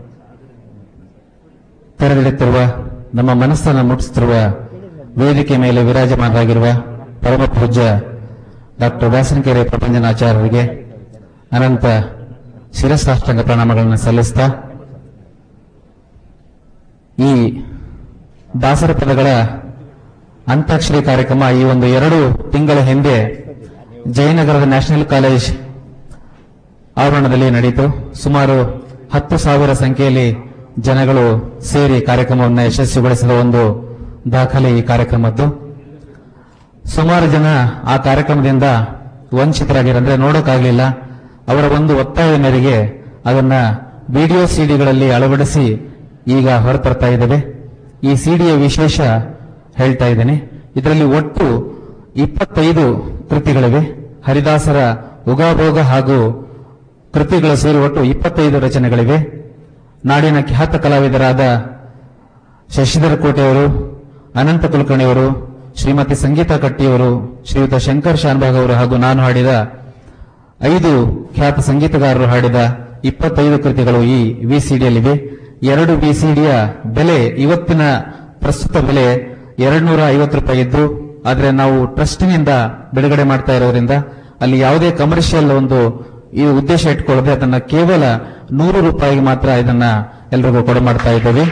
ತೆರೆದಿಡುತ್ತಿರುವ ನಮ್ಮ ಮನಸ್ಸನ್ನು ಮುಟ್ಟಿಸುತ್ತಿರುವ ವೇದಿಕೆ ಮೇಲೆ ವಿರಾಜಮಾನರಾಗಿರುವ ಪರಮ ಪೂಜ್ಯ ಡಾಕ್ಟರ್ ವ್ಯಾಸನಕೆರೆ ಪ್ರಪಂಚನಾಚಾರ್ಯರಿಗೆ ಅನಂತ ಶಿರಸಾಷ್ಟಾಂಗ ಪ್ರಣಾಮಗಳನ್ನು ಸಲ್ಲಿಸ್ತಾ ಈ ದಾಸರ ಪದಗಳ ಅಂತ್ಯಾಕ್ಷರಿ ಕಾರ್ಯಕ್ರಮ ಈ ಒಂದು ಎರಡು ತಿಂಗಳ ಹಿಂದೆ ಜಯನಗರದ ನ್ಯಾಷನಲ್ ಕಾಲೇಜ್ ಆವರಣದಲ್ಲಿ ನಡೆಯಿತು ಸುಮಾರು ಹತ್ತು ಸಾವಿರ ಸಂಖ್ಯೆಯಲ್ಲಿ ಜನಗಳು ಸೇರಿ ಕಾರ್ಯಕ್ರಮವನ್ನು ಯಶಸ್ವಿಗೊಳಿಸಿದ ಒಂದು ದಾಖಲೆ ಈ ಕಾರ್ಯಕ್ರಮದ್ದು ಸುಮಾರು ಜನ ಆ ಕಾರ್ಯಕ್ರಮದಿಂದ ವಂಚಿತರಾಗಿರ ಅಂದ್ರೆ ನೋಡೋಕ್ಕಾಗಲಿಲ್ಲ ಅವರ ಒಂದು ಒತ್ತಾಯ ಮೇರೆಗೆ ಅದನ್ನ ವಿಡಿಯೋ ಸಿಡಿಗಳಲ್ಲಿ ಅಳವಡಿಸಿ ಈಗ ಹೊರತರ್ತಾ ಇದ್ದೇವೆ ಈ ಸಿಡಿಯ ವಿಶೇಷ ಹೇಳ್ತಾ ಇದ್ದೇನೆ ಇದರಲ್ಲಿ ಒಟ್ಟು ಇಪ್ಪತ್ತೈದು ಕೃತಿಗಳಿವೆ ಹರಿದಾಸರ ಉಗಾಭೋಗ ಹಾಗೂ ಕೃತಿಗಳು ಸೇರಿ ಒಟ್ಟು ಇಪ್ಪತ್ತೈದು ರಚನೆಗಳಿವೆ ನಾಡಿನ ಖ್ಯಾತ ಕಲಾವಿದರಾದ ಶಶಿಧರ ಕೋಟೆಯವರು ಅನಂತ ಕುಲಕರ್ಣಿಯವರು ಶ್ರೀಮತಿ ಸಂಗೀತಾ ಕಟ್ಟಿಯವರು ಶ್ರೀಯುತ ಶಂಕರ್ ಶಾನ್ಭಾಗ್ ಅವರು ಹಾಗೂ ನಾನು ಹಾಡಿದ ಐದು ಖ್ಯಾತ ಸಂಗೀತಗಾರರು ಹಾಡಿದ ಇಪ್ಪತ್ತೈದು ಕೃತಿಗಳು ಈ ವಿಸಿಡಿಯಲ್ಲಿವೆ ಎರಡು ವಿಸಿಡಿಯ ಬೆಲೆ ಇವತ್ತಿನ ಪ್ರಸ್ತುತ ಬೆಲೆ ಎರಡ್ನೂರ ಐವತ್ತು ರೂಪಾಯಿ ಇದ್ದು ಆದರೆ ನಾವು ಟ್ರಸ್ಟಿನಿಂದ ಬಿಡುಗಡೆ ಮಾಡ್ತಾ ಇರೋದ್ರಿಂದ ಅಲ್ಲಿ ಯಾವುದೇ ಕಮರ್ಷಿಯಲ್ ಒಂದು ಈ ಉದ್ದೇಶ ಇಟ್ಕೊಳ್ಳದೆ ಅದನ್ನ ಕೇವಲ ನೂರು ರೂಪಾಯಿಗೆ ಮಾತ್ರ ಇದನ್ನ ಎಲ್ರಿಗೂ ಕೊಡು ಮಾಡ್ತಾ ಇದ್ದೇವೆ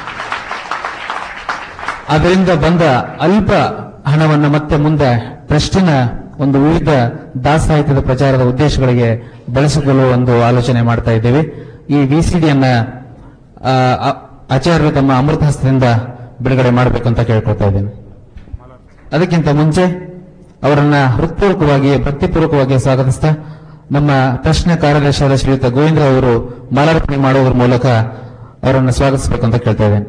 ಅದರಿಂದ ಬಂದ ಅಲ್ಪ ಹಣವನ್ನು ಮತ್ತೆ ಮುಂದೆ ಟ್ರಸ್ಟಿನ ಒಂದು ವಿವಿಧ ದಾಸಾಹಿತ್ಯದ ಪ್ರಚಾರದ ಉದ್ದೇಶಗಳಿಗೆ ಬಳಸಿಕೊಳ್ಳುವ ಒಂದು ಆಲೋಚನೆ ಮಾಡ್ತಾ ಇದ್ದೇವೆ ಈ ವಿಸಿಡಿಯನ್ನ ಆಚಾರ್ಯರು ತಮ್ಮ ಅಮೃತ ಹಸ್ತದಿಂದ ಬಿಡುಗಡೆ ಮಾಡಬೇಕು ಅಂತ ಕೇಳ್ಕೊಳ್ತಾ ಇದ್ದೇನೆ ಅದಕ್ಕಿಂತ ಮುಂಚೆ ಅವರನ್ನ ಹೃತ್ಪೂರ್ವಕವಾಗಿ ಭಕ್ತಿಪೂರ್ವಕವಾಗಿ ಸ್ವಾಗತಿಸ್ತಾ ನಮ್ಮ ಟ್ರಸ್ಟ್ನ ಕಾರ್ಯದರ್ಶಿಯಾದ ಶ್ರೀಯುತ ಗೋವಿಂದ್ರ ಅವರು ಮಾಲಾರ್ಪಣೆ ಮಾಡುವುದರ ಮೂಲಕ ಅವರನ್ನು ಸ್ವಾಗತಿಸಬೇಕು ಅಂತ ಕೇಳ್ತಾ ಇದ್ದೇನೆ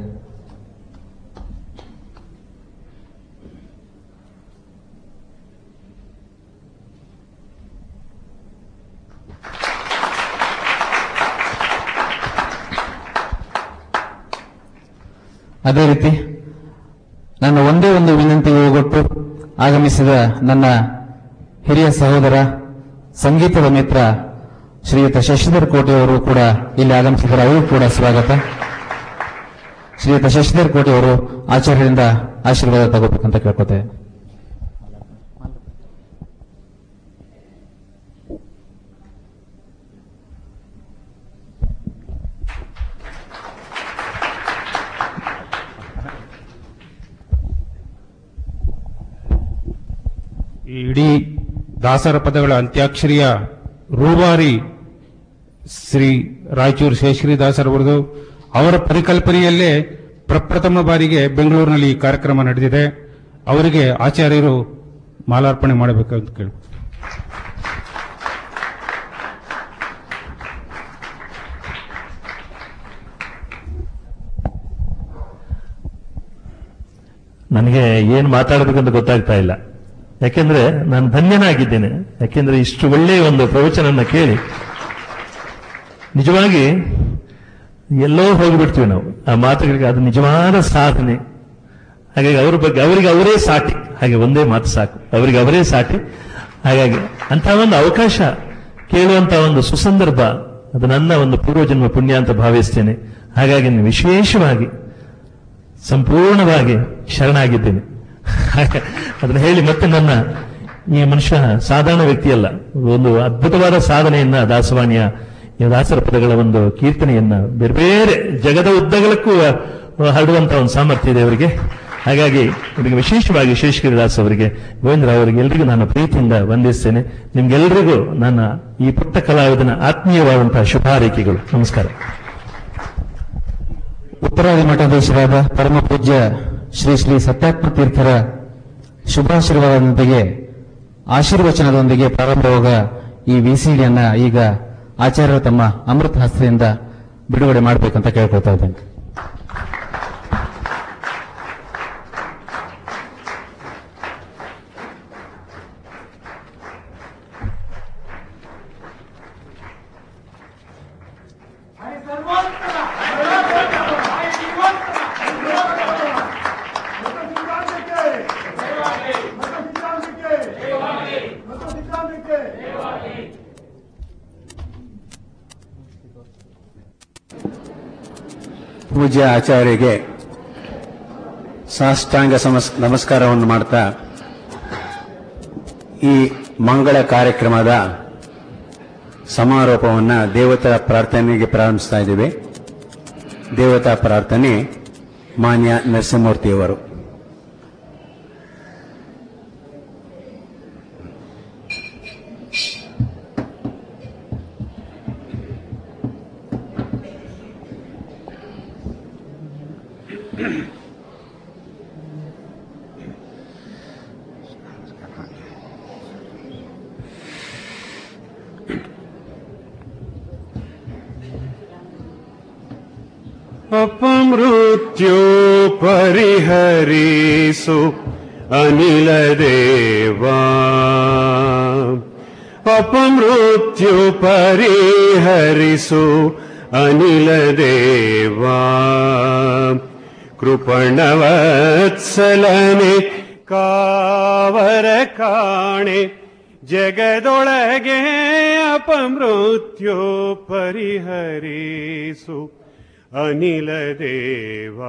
ಅದೇ ರೀತಿ ನನ್ನ ಒಂದೇ ಒಂದು ವಿನಂತಿಗೆ ಹೋಗೊಟ್ಟು ಆಗಮಿಸಿದ ನನ್ನ ಹಿರಿಯ ಸಹೋದರ ಸಂಗೀತದ ಮಿತ್ರ ಶ್ರೀಯುತ ಶಶಿಧರ್ ಕೋಟೆಯವರು ಕೂಡ ಇಲ್ಲಿ ಆಗಮಿಸಿದ್ದಾರೆ ಅವರು ಕೂಡ ಸ್ವಾಗತ ಶ್ರೀಯುತ ಶಶಿಧರ್ ಕೋಟೆಯವರು ಆಚಾರ್ಯರಿಂದ ಆಶೀರ್ವಾದ ತಗೋಬೇಕಂತ ಕೇಳ್ಕೊತೇವೆ ಈ ಇಡೀ ದಾಸರ ಪದಗಳ ಅಂತ್ಯಾಕ್ಷರಿಯ ರೂವಾರಿ ಶ್ರೀ ರಾಯಚೂರು ಶೇಷಗಿರಿ ದಾಸರವರದು ಅವರ ಪರಿಕಲ್ಪನೆಯಲ್ಲೇ ಪ್ರಪ್ರಥಮ ಬಾರಿಗೆ ಬೆಂಗಳೂರಿನಲ್ಲಿ ಈ ಕಾರ್ಯಕ್ರಮ ನಡೆದಿದೆ ಅವರಿಗೆ ಆಚಾರ್ಯರು ಮಾಲಾರ್ಪಣೆ ಮಾಡಬೇಕಂತ ಕೇಳಿ ನನಗೆ ಏನು ಮಾತಾಡಬೇಕಂತ ಗೊತ್ತಾಗ್ತಾ ಇಲ್ಲ ಯಾಕೆಂದ್ರೆ ನಾನು ಧನ್ಯನಾಗಿದ್ದೇನೆ ಯಾಕೆಂದ್ರೆ ಇಷ್ಟು ಒಳ್ಳೆಯ ಒಂದು ಪ್ರವಚನನ್ನ ಕೇಳಿ ನಿಜವಾಗಿ ಎಲ್ಲೋ ಹೋಗಿಬಿಡ್ತೀವಿ ನಾವು ಆ ಮಾತುಗಳಿಗೆ ಅದು ನಿಜವಾದ ಸಾಧನೆ ಹಾಗಾಗಿ ಅವ್ರ ಬಗ್ಗೆ ಅವರಿಗೆ ಅವರೇ ಸಾಟಿ ಹಾಗೆ ಒಂದೇ ಮಾತು ಸಾಕು ಅವರಿಗೆ ಅವರೇ ಸಾಟಿ ಹಾಗಾಗಿ ಅಂತ ಒಂದು ಅವಕಾಶ ಕೇಳುವಂತ ಒಂದು ಸುಸಂದರ್ಭ ಅದು ನನ್ನ ಒಂದು ಪೂರ್ವಜನ್ಮ ಪುಣ್ಯ ಅಂತ ಭಾವಿಸ್ತೇನೆ ಹಾಗಾಗಿ ನಾನು ವಿಶೇಷವಾಗಿ ಸಂಪೂರ್ಣವಾಗಿ ಶರಣಾಗಿದ್ದೇನೆ ಹಾಗೆ ಅದನ್ನ ಹೇಳಿ ಮತ್ತೆ ನನ್ನ ಈ ಮನುಷ್ಯ ಸಾಧಾರಣ ವ್ಯಕ್ತಿಯಲ್ಲ ಒಂದು ಅದ್ಭುತವಾದ ಸಾಧನೆಯನ್ನ ದಾಸವಾಣಿಯ ಈ ದಾಸರ ಪದಗಳ ಒಂದು ಕೀರ್ತನೆಯನ್ನ ಬೇರೆ ಬೇರೆ ಜಗದ ಉದ್ದಗಲಕ್ಕೂ ಹರಡುವಂತ ಒಂದು ಸಾಮರ್ಥ್ಯ ಇದೆ ಅವರಿಗೆ ಹಾಗಾಗಿ ಅವರಿಗೆ ವಿಶೇಷವಾಗಿ ಶೇಷಗಿರಿ ದಾಸ್ ಅವರಿಗೆ ಗೋವಿಂದ್ರ ಅವರಿಗೆ ಎಲ್ರಿಗೂ ನಾನು ಪ್ರೀತಿಯಿಂದ ವಂದಿಸ್ತೇನೆ ನಿಮ್ಗೆಲ್ರಿಗೂ ನನ್ನ ಈ ಪುಟ್ಟ ಕಲಾವಿದನ ಆತ್ಮೀಯವಾದಂತಹ ಶುಭಾರೈಕೆಗಳು ನಮಸ್ಕಾರ ಉತ್ತರಾದಿ ಮಠಾಧೀಶರಾದ ಪರಮ ಪೂಜ್ಯ ಶ್ರೀ ಶ್ರೀ ಸತ್ಯಾತ್ಮ ತೀರ್ಥರ ಶುಭಾಶೀರ್ವಾದದೊಂದಿಗೆ ಆಶೀರ್ವಚನದೊಂದಿಗೆ ಪ್ರಾರಂಭವಾಗ ಈ ವಿಸಿಡಿಯನ್ನ ಈಗ ಆಚಾರ್ಯರು ತಮ್ಮ ಅಮೃತ ಹಸ್ತದಿಂದ ಬಿಡುಗಡೆ ಮಾಡಬೇಕಂತ ಕೇಳ್ಕೊಳ್ತಾ ಇದ್ದೇನೆ ಪೂಜ್ಯ ಆಚಾರ್ಯರಿಗೆ ಸಾಷ್ಟಾಂಗ ಸಮಸ್ ನಮಸ್ಕಾರವನ್ನು ಮಾಡ್ತಾ ಈ ಮಂಗಳ ಕಾರ್ಯಕ್ರಮದ ಸಮಾರೋಪವನ್ನ ದೇವತಾ ಪ್ರಾರ್ಥನೆಗೆ ಪ್ರಾರಂಭಿಸ್ತಾ ಇದ್ದೇವೆ ದೇವತಾ ಪ್ರಾರ್ಥನೆ ಮಾನ್ಯ ನರಸಿಂಹಮೂರ್ತಿಯವರು अपमृत्यो परिहरिसु अनिलदेवा अपमृत्यु परिहरिसु अनिलदेवा ಕೃಪಣವತ್ಸಲನೆ ಕಾವರ ಕಾಣೆ ಜಗದೊಳಗೆ ಅಪಮೃತ್ಯು ಪರಿಹರಿಸು ಅನಿಲ ದೇವಾ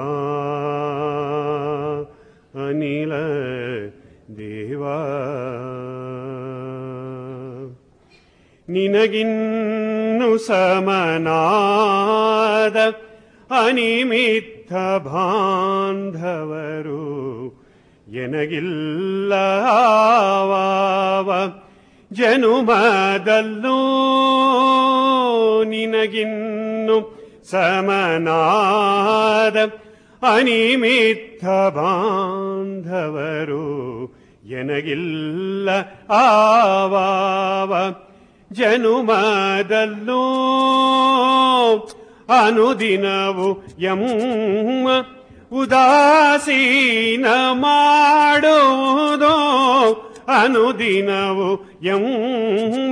ಅನಿಲ ದೇವಾ ನಿನಗಿನ್ನು ಸಮನಾದ ಅನಿಮಿತ್ತ ಬಾಂಧವರು ಎನಗಿಲ್ಲ ಆವಾವ ಜನುಮದಲ್ಲೂ ನಿನಗಿನ್ನು ಸಮನಾದ ಅನಿಮಿತ್ತ ಬಾಂಧವರು ಎನಗಿಲ್ಲ ಆವಾವ ಜನುಮದಲ್ಲೂ ಅನುದಿನವು ಎಮ್ಮ ಉದಾಸೀನ ಮಾಡುವುದೋ ಅನುದಿನವು ಎಮ್ಮ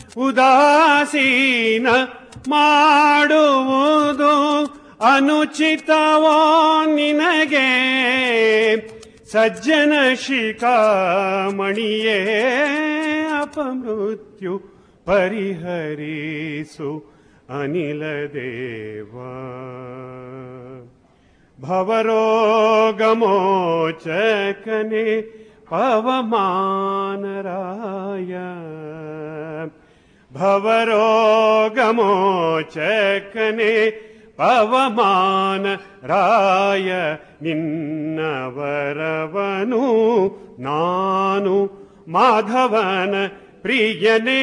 ಉದಾಸೀನ ಮಾಡುವುದು ಅನುಚಿತವೋ ನಿನಗೆ ಸಜ್ಜನ ಶಿಖಾಮಣಿಯೇ ಅಪಮೃತ್ಯು ಪರಿಹರಿಸು ಅನಿಲ ದೇವಾ ಭವರೋಗಮೋಚಕನೆ ಪವಮಾನರಾಯ ಭವರೋಗಮೋಚಕನೆ ಪವಮಾನ ರಾಯ ನಿನ್ನವರವನು ನಾನು ಮಾಧವನ ಪ್ರಿಯನೇ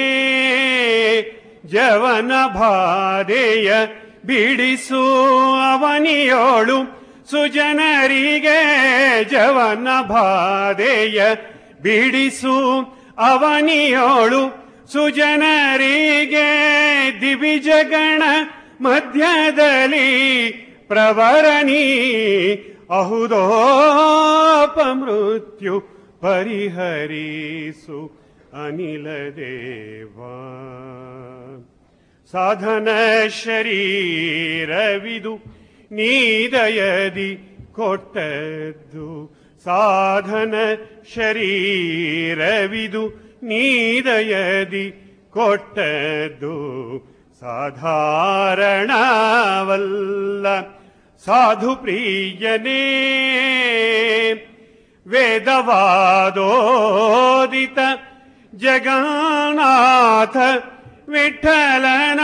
ಜವನ ಬಾಧೆಯ ಬಿಡಿಸು ಅವನಿಯೋಳು ಸುಜನರಿಗೆ ಜವನ ಬಾಧೆಯ ಬಿಡಿಸು ಅವನಿಯೋಳು ಸುಜನರಿಗೆ ದಿವಿಜಗಣ ಮಧ್ಯದಲ್ಲಿ ಪ್ರವರಣಿ ಅಹುದೋಪಮೃತ್ಯು ಪರಿಹರಿಸು ಅನಿಲ ದೇವಾ ಸಾಧನ ಶರೀರವಿದು ನೀದಯದಿ ಕೊಟ್ಟದ್ದು ಸಾಧನ ಶರೀರವಿದು ನೀದಯದಿ ಕೊಟ್ಟದ್ದು ಸಾಧಾರಣವಲ್ಲ ಸಾಧು ಪ್ರಿಯನೇ ವೇದವಾದೋದಿತ ಜಗನ್ನಾಥ ವಿಠಲನ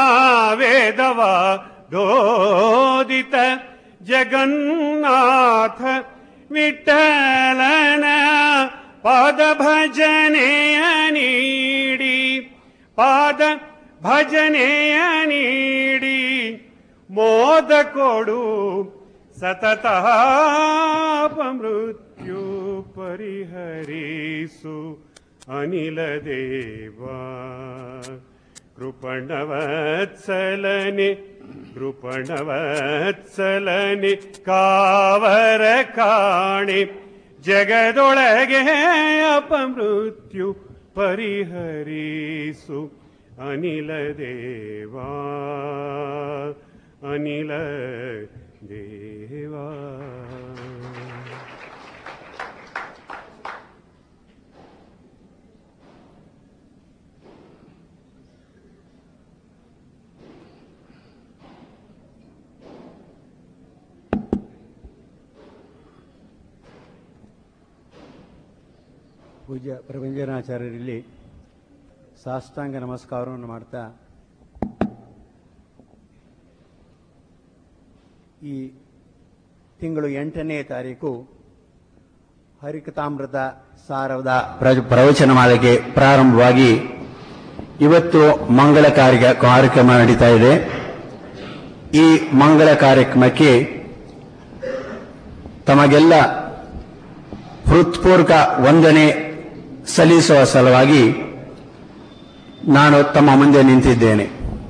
ವೇದವಾದೋದಿತ ಜಗನ್ನಾಥ ವಿಠಲನ ಪಾದ ಭಜನೆಯ ನೀಡಿ ಪಾದ ಭಜನೆಯ ನೀಡಿ ಮೋದ ಕೊಡು ಸತತಾಪ ಮೃತ್ಯು ಪರಿಹರಿಸು ಅನಿಲ ದೇವಾ ಕೃಪಣವತ್ಸಲನೆ ಕೃಪಣವತ್ಸಲನೆ ಕಾವರ ಕಾಣೆ ಜಗದೊಳಗೆ ಅಪಮೃತ್ಯು ಪರಿಹರಿಸು ಅನಿಲ ದೇವಾ ಅನಿಲ ದೇವಾ ಪೂಜ್ಯ ಪ್ರಭಂಜನಾಚಾರ್ಯರಲ್ಲಿ ಸಾಷ್ಟಾಂಗ ನಮಸ್ಕಾರವನ್ನು ಮಾಡ್ತಾ ಈ ತಿಂಗಳು ಎಂಟನೇ ತಾರೀಕು ಹರಿಕತಾಮೃತ ಸಾರದ ಪ್ರ- ಪ್ರವಚನ ಮಾಲೆಗೆ ಪ್ರಾರಂಭವಾಗಿ ಇವತ್ತು ಮಂಗಳ ಕಾರ್ಯ ಕಾರ್ಯಕ್ರಮ ನಡೀತಾ ಇದೆ ಈ ಮಂಗಳ ಕಾರ್ಯಕ್ರಮಕ್ಕೆ ತಮಗೆಲ್ಲ ಹೃತ್ಪೂರ್ವಕ ವಂದನೆ ಸಲ್ಲಿಸುವ ಸಲುವಾಗಿ ನಾನು ತಮ್ಮ ಮುಂದೆ ನಿಂತಿದ್ದೇನೆ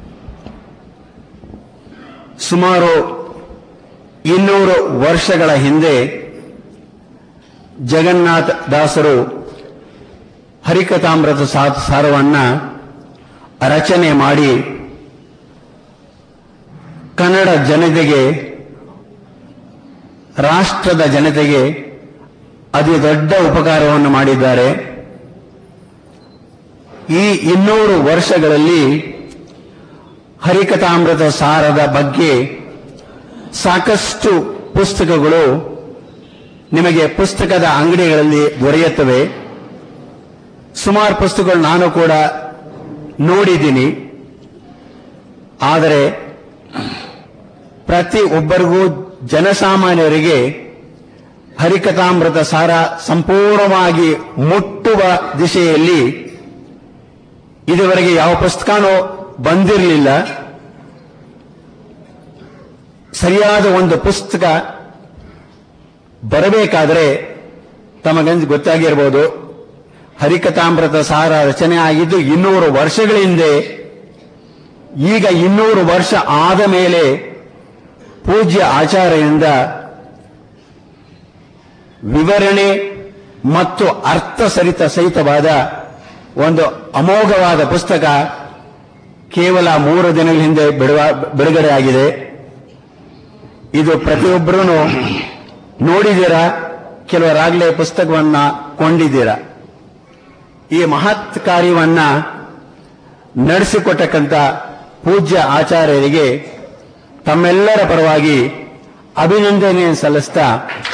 ಸುಮಾರು ಇನ್ನೂರು ವರ್ಷಗಳ ಹಿಂದೆ ಜಗನ್ನಾಥ ದಾಸರು ಹರಿಕಥಾಮೃತ ಸಾ- ಸಾರವನ್ನ ರಚನೆ ಮಾಡಿ ಕನ್ನಡ ಜನತೆಗೆ ರಾಷ್ಟ್ರದ ಜನತೆಗೆ ಅತಿ ದೊಡ್ಡ ಉಪಕಾರವನ್ನು ಮಾಡಿದ್ದಾರೆ ಈ ಇನ್ನೂರು ವರ್ಷಗಳಲ್ಲಿ ಹರಿಕಥಾಮೃತ ಸಾರದ ಬಗ್ಗೆ ಸಾಕಷ್ಟು ಪುಸ್ತಕಗಳು ನಿಮಗೆ ಪುಸ್ತಕದ ಅಂಗಡಿಗಳಲ್ಲಿ ದೊರೆಯುತ್ತವೆ ಸುಮಾರು ಪುಸ್ತಕಗಳು ನಾನು ಕೂಡ ನೋಡಿದ್ದೀನಿ ಆದರೆ ಪ್ರತಿ ಒಬ್ಬರಿಗೂ ಜನಸಾಮಾನ್ಯರಿಗೆ ಹರಿಕಥಾಮೃತ ಸಾರ ಸಂಪೂರ್ಣವಾಗಿ ಮುಟ್ಟುವ ದಿಶೆಯಲ್ಲಿ ಇದುವರೆಗೆ ಯಾವ ಪುಸ್ತಕನೂ ಬಂದಿರಲಿಲ್ಲ ಸರಿಯಾದ ಒಂದು ಪುಸ್ತಕ ಬರಬೇಕಾದರೆ ತಮಗಂಜ್ ಗೊತ್ತಾಗಿರ್ಬೋದು ಹರಿಕಥಾಮೃತ ಸಾರ ರಚನೆ ಆಗಿದ್ದು ಇನ್ನೂರು ವರ್ಷಗಳ ಹಿಂದೆ ಈಗ ಇನ್ನೂರು ವರ್ಷ ಆದ ಮೇಲೆ ಪೂಜ್ಯ ಆಚಾರ್ಯರಿಂದ ವಿವರಣೆ ಮತ್ತು ಅರ್ಥ ಸರಿತ ಸಹಿತವಾದ ಒಂದು ಅಮೋಘವಾದ ಪುಸ್ತಕ ಕೇವಲ ಮೂರು ದಿನಗಳ ಹಿಂದೆ ಬಿಡುವ ಬಿಡುಗಡೆ ಆಗಿದೆ ಇದು ಪ್ರತಿಯೊಬ್ಬರೂ ನೋಡಿದ್ದೀರಾ ಕೆಲವರಾಗಲೇ ಪುಸ್ತಕವನ್ನ ಕೊಂಡಿದ್ದೀರಾ ಈ ಮಹತ್ ಕಾರ್ಯವನ್ನ ನಡೆಸಿಕೊಟ್ಟಕ್ಕಂಥ ಪೂಜ್ಯ ಆಚಾರ್ಯರಿಗೆ ತಮ್ಮೆಲ್ಲರ ಪರವಾಗಿ ಅಭಿನಂದನೆ ಸಲ್ಲಿಸ್ತಾ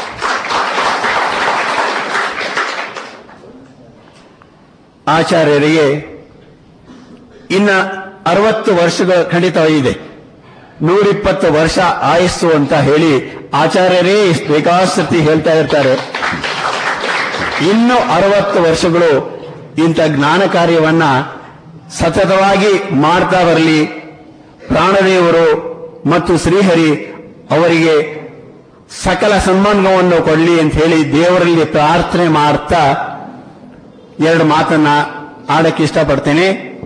ಆಚಾರ್ಯರಿಗೆ ಇನ್ನ ಅರವತ್ತು ವರ್ಷಗಳು ಖಂಡಿತ ಇದೆ ನೂರಿಪ್ಪತ್ತು ವರ್ಷ ಆಯಸ್ಸು ಅಂತ ಹೇಳಿ ಆಚಾರ್ಯರೇ ಬೇಕಾಸಕ್ತಿ ಹೇಳ್ತಾ ಇರ್ತಾರೆ ಇನ್ನು ಅರವತ್ತು ವರ್ಷಗಳು ಇಂಥ ಜ್ಞಾನ ಕಾರ್ಯವನ್ನ ಸತತವಾಗಿ ಮಾಡ್ತಾ ಬರಲಿ ಪ್ರಾಣದೇವರು ಮತ್ತು ಶ್ರೀಹರಿ ಅವರಿಗೆ ಸಕಲ ಸನ್ಮಾನವನ್ನು ಕೊಡಲಿ ಅಂತ ಹೇಳಿ ದೇವರಲ್ಲಿ ಪ್ರಾರ್ಥನೆ ಮಾಡ್ತಾ ಎರಡು ಮಾತನ್ನ ಆಡಕ್ಕೆ ಇಷ್ಟಪಡ್ತೇನೆ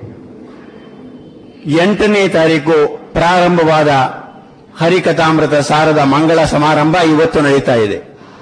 ಎಂಟನೇ ತಾರೀಕು ಪ್ರಾರಂಭವಾದ ಹರಿಕಥಾಮೃತ ಸಾರದ ಮಂಗಳ ಸಮಾರಂಭ ಇವತ್ತು ನಡೀತಾ ಇದೆ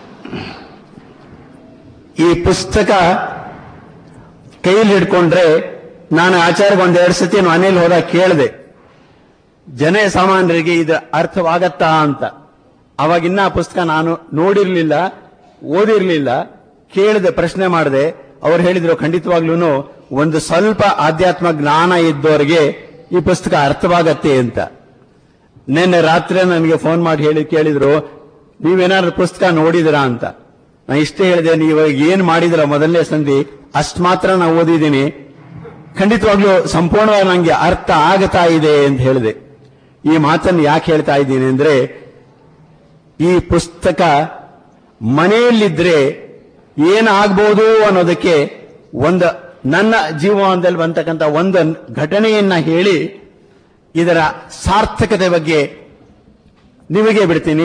ಈ ಪುಸ್ತಕ ಕೈಯಲ್ಲಿ ಹಿಡ್ಕೊಂಡ್ರೆ ನಾನು ಆಚಾರ್ಯ ಒಂದೆರಡು ಸತಿ ಮನೇಲಿ ಹೋದಾಗ ಕೇಳಿದೆ ಜನ ಸಾಮಾನ್ಯರಿಗೆ ಇದು ಅರ್ಥವಾಗತ್ತಾ ಅಂತ ಅವಾಗಿನ್ನ ಆ ಪುಸ್ತಕ ನಾನು ನೋಡಿರ್ಲಿಲ್ಲ ಓದಿರ್ಲಿಲ್ಲ ಕೇಳಿದೆ ಪ್ರಶ್ನೆ ಮಾಡಿದೆ ಅವ್ರು ಹೇಳಿದ್ರು ಖಂಡಿತವಾಗ್ಲೂ ಒಂದು ಸ್ವಲ್ಪ ಆಧ್ಯಾತ್ಮ ಜ್ಞಾನ ಇದ್ದವರಿಗೆ ಈ ಪುಸ್ತಕ ಅರ್ಥವಾಗತ್ತೆ ಅಂತ ನಿನ್ನೆ ರಾತ್ರಿ ನನಗೆ ಫೋನ್ ಮಾಡಿ ಹೇಳಿ ಕೇಳಿದ್ರು ನೀವೇನಾದ್ರೂ ಪುಸ್ತಕ ನೋಡಿದಿರಾ ಅಂತ ನಾ ಇಷ್ಟೇ ಹೇಳಿದೆ ನೀವು ಏನ್ ಮಾಡಿದ್ರ ಮೊದಲನೇ ಸಂಧಿ ಅಷ್ಟ್ ಮಾತ್ರ ನಾ ಓದಿದ್ದೀನಿ ಖಂಡಿತವಾಗ್ಲೂ ಸಂಪೂರ್ಣವಾಗಿ ನಂಗೆ ಅರ್ಥ ಆಗತಾ ಇದೆ ಅಂತ ಹೇಳಿದೆ ಈ ಮಾತನ್ನು ಯಾಕೆ ಹೇಳ್ತಾ ಇದ್ದೀನಿ ಅಂದ್ರೆ ಈ ಪುಸ್ತಕ ಮನೆಯಲ್ಲಿದ್ರೆ ಏನಾಗ್ಬೋದು ಅನ್ನೋದಕ್ಕೆ ಒಂದು ನನ್ನ ಜೀವನದಲ್ಲಿ ಬಂತಕ್ಕಂಥ ಒಂದು ಘಟನೆಯನ್ನ ಹೇಳಿ ಇದರ ಸಾರ್ಥಕತೆ ಬಗ್ಗೆ ನಿಮಗೆ ಬಿಡ್ತೀನಿ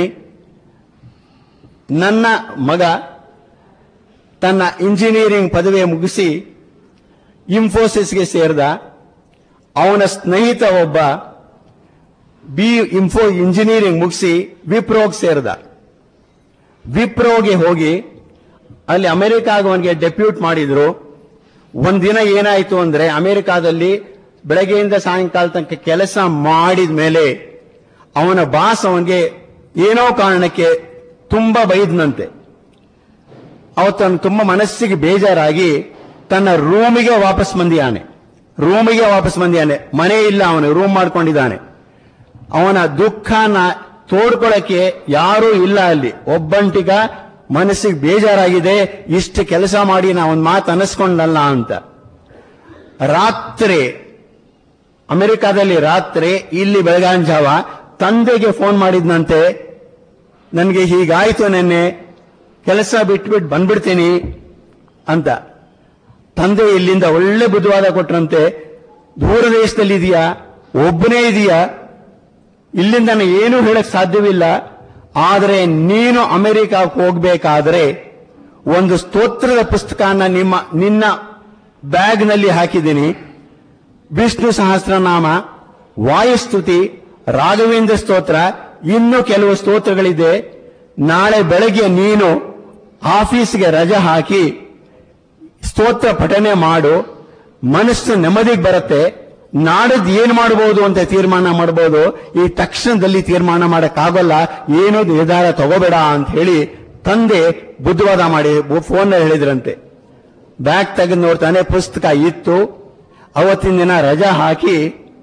ನನ್ನ ಮಗ ತನ್ನ ಇಂಜಿನಿಯರಿಂಗ್ ಪದವಿ ಮುಗಿಸಿ ಇನ್ಫೋಸಿಸ್ಗೆ ಸೇರಿದ ಅವನ ಸ್ನೇಹಿತ ಒಬ್ಬ ಬಿ ಇನ್ಫೋ ಇಂಜಿನಿಯರಿಂಗ್ ಮುಗಿಸಿ ವಿಪ್ರೋಗೆ ಸೇರಿದ ವಿಪ್ರೋಗೆ ಹೋಗಿ ಅಲ್ಲಿ ಅಮೆರಿಕಾಗ ಅವನಿಗೆ ಡೆಪ್ಯೂಟ್ ಮಾಡಿದ್ರು ಒಂದಿನ ಏನಾಯ್ತು ಅಂದ್ರೆ ಅಮೆರಿಕಾದಲ್ಲಿ ಬೆಳಗ್ಗೆಯಿಂದ ಸಾಯಂಕಾಲ ತನಕ ಕೆಲಸ ಮಾಡಿದ ಮೇಲೆ ಅವನ ಬಾಸ್ ಅವನಿಗೆ ಏನೋ ಕಾರಣಕ್ಕೆ ತುಂಬಾ ಬೈದ್ನಂತೆ ಅವತ್ತು ತುಂಬಾ ಮನಸ್ಸಿಗೆ ಬೇಜಾರಾಗಿ ತನ್ನ ರೂಮಿಗೆ ವಾಪಸ್ ಬಂದಿಯಾನೆ ರೂಮಿಗೆ ವಾಪಸ್ ಬಂದಿಯಾನೆ ಮನೆ ಇಲ್ಲ ಅವನು ರೂಮ್ ಮಾಡ್ಕೊಂಡಿದ್ದಾನೆ ಅವನ ದುಃಖನ ತೋಡ್ಕೊಳಕ್ಕೆ ಯಾರೂ ಇಲ್ಲ ಅಲ್ಲಿ ಒಬ್ಬಂಟಿಗ ಮನಸ್ಸಿಗೆ ಬೇಜಾರಾಗಿದೆ ಇಷ್ಟು ಕೆಲಸ ಮಾಡಿ ನಾ ಒಂದು ಮಾತು ಅನ್ನಿಸ್ಕೊಂಡಲ್ಲ ಅಂತ ರಾತ್ರಿ ಅಮೆರಿಕಾದಲ್ಲಿ ರಾತ್ರಿ ಇಲ್ಲಿ ಬೆಳಗಾಂ ಜಾವ ತಂದೆಗೆ ಫೋನ್ ಮಾಡಿದ್ನಂತೆ ನನಗೆ ಹೀಗಾಯ್ತು ನೆನ್ನೆ ಕೆಲಸ ಬಿಟ್ಬಿಟ್ಟು ಬಂದ್ಬಿಡ್ತೀನಿ ಅಂತ ತಂದೆ ಇಲ್ಲಿಂದ ಒಳ್ಳೆ ಬುದ್ಧವಾದ ಕೊಟ್ರಂತೆ ದೂರ ದೇಶದಲ್ಲಿ ಇದೆಯಾ ಒಬ್ಬನೇ ಇದೆಯಾ ಇಲ್ಲಿಂದ ನಾನು ಏನೂ ಹೇಳಕ್ ಸಾಧ್ಯವಿಲ್ಲ ಆದರೆ ನೀನು ಅಮೆರಿಕಕ್ಕೆ ಹೋಗ್ಬೇಕಾದ್ರೆ ಒಂದು ಸ್ತೋತ್ರದ ಪುಸ್ತಕನ ನಿಮ್ಮ ನಿನ್ನ ಬ್ಯಾಗ್ನಲ್ಲಿ ಹಾಕಿದ್ದೀನಿ ವಿಷ್ಣು ಸಹಸ್ರನಾಮ ವಾಯುಸ್ತುತಿ ರಾಘವೇಂದ್ರ ಸ್ತೋತ್ರ ಇನ್ನೂ ಕೆಲವು ಸ್ತೋತ್ರಗಳಿದೆ ನಾಳೆ ಬೆಳಗ್ಗೆ ನೀನು ಆಫೀಸ್ಗೆ ರಜೆ ಹಾಕಿ ಸ್ತೋತ್ರ ಪಠನೆ ಮಾಡು ಮನಸ್ಸು ನೆಮ್ಮದಿಗೆ ಬರುತ್ತೆ ನಾಡದ್ ಏನ್ ಮಾಡಬಹುದು ಅಂತ ತೀರ್ಮಾನ ಮಾಡಬಹುದು ಈ ತಕ್ಷಣದಲ್ಲಿ ತೀರ್ಮಾನ ಮಾಡಕ್ಕಾಗಲ್ಲ ಏನೋ ನಿರ್ಧಾರ ತಗೋಬೇಡ ಅಂತ ಹೇಳಿ ತಂದೆ ಬುದ್ಧವಾದ ಮಾಡಿ ಫೋನ್ ಹೇಳಿದ್ರಂತೆ ಬ್ಯಾಗ್ ತೆಗೆದು ನೋಡ್ತಾನೆ ಪುಸ್ತಕ ಇತ್ತು ಅವತ್ತಿನ ದಿನ ರಜಾ ಹಾಕಿ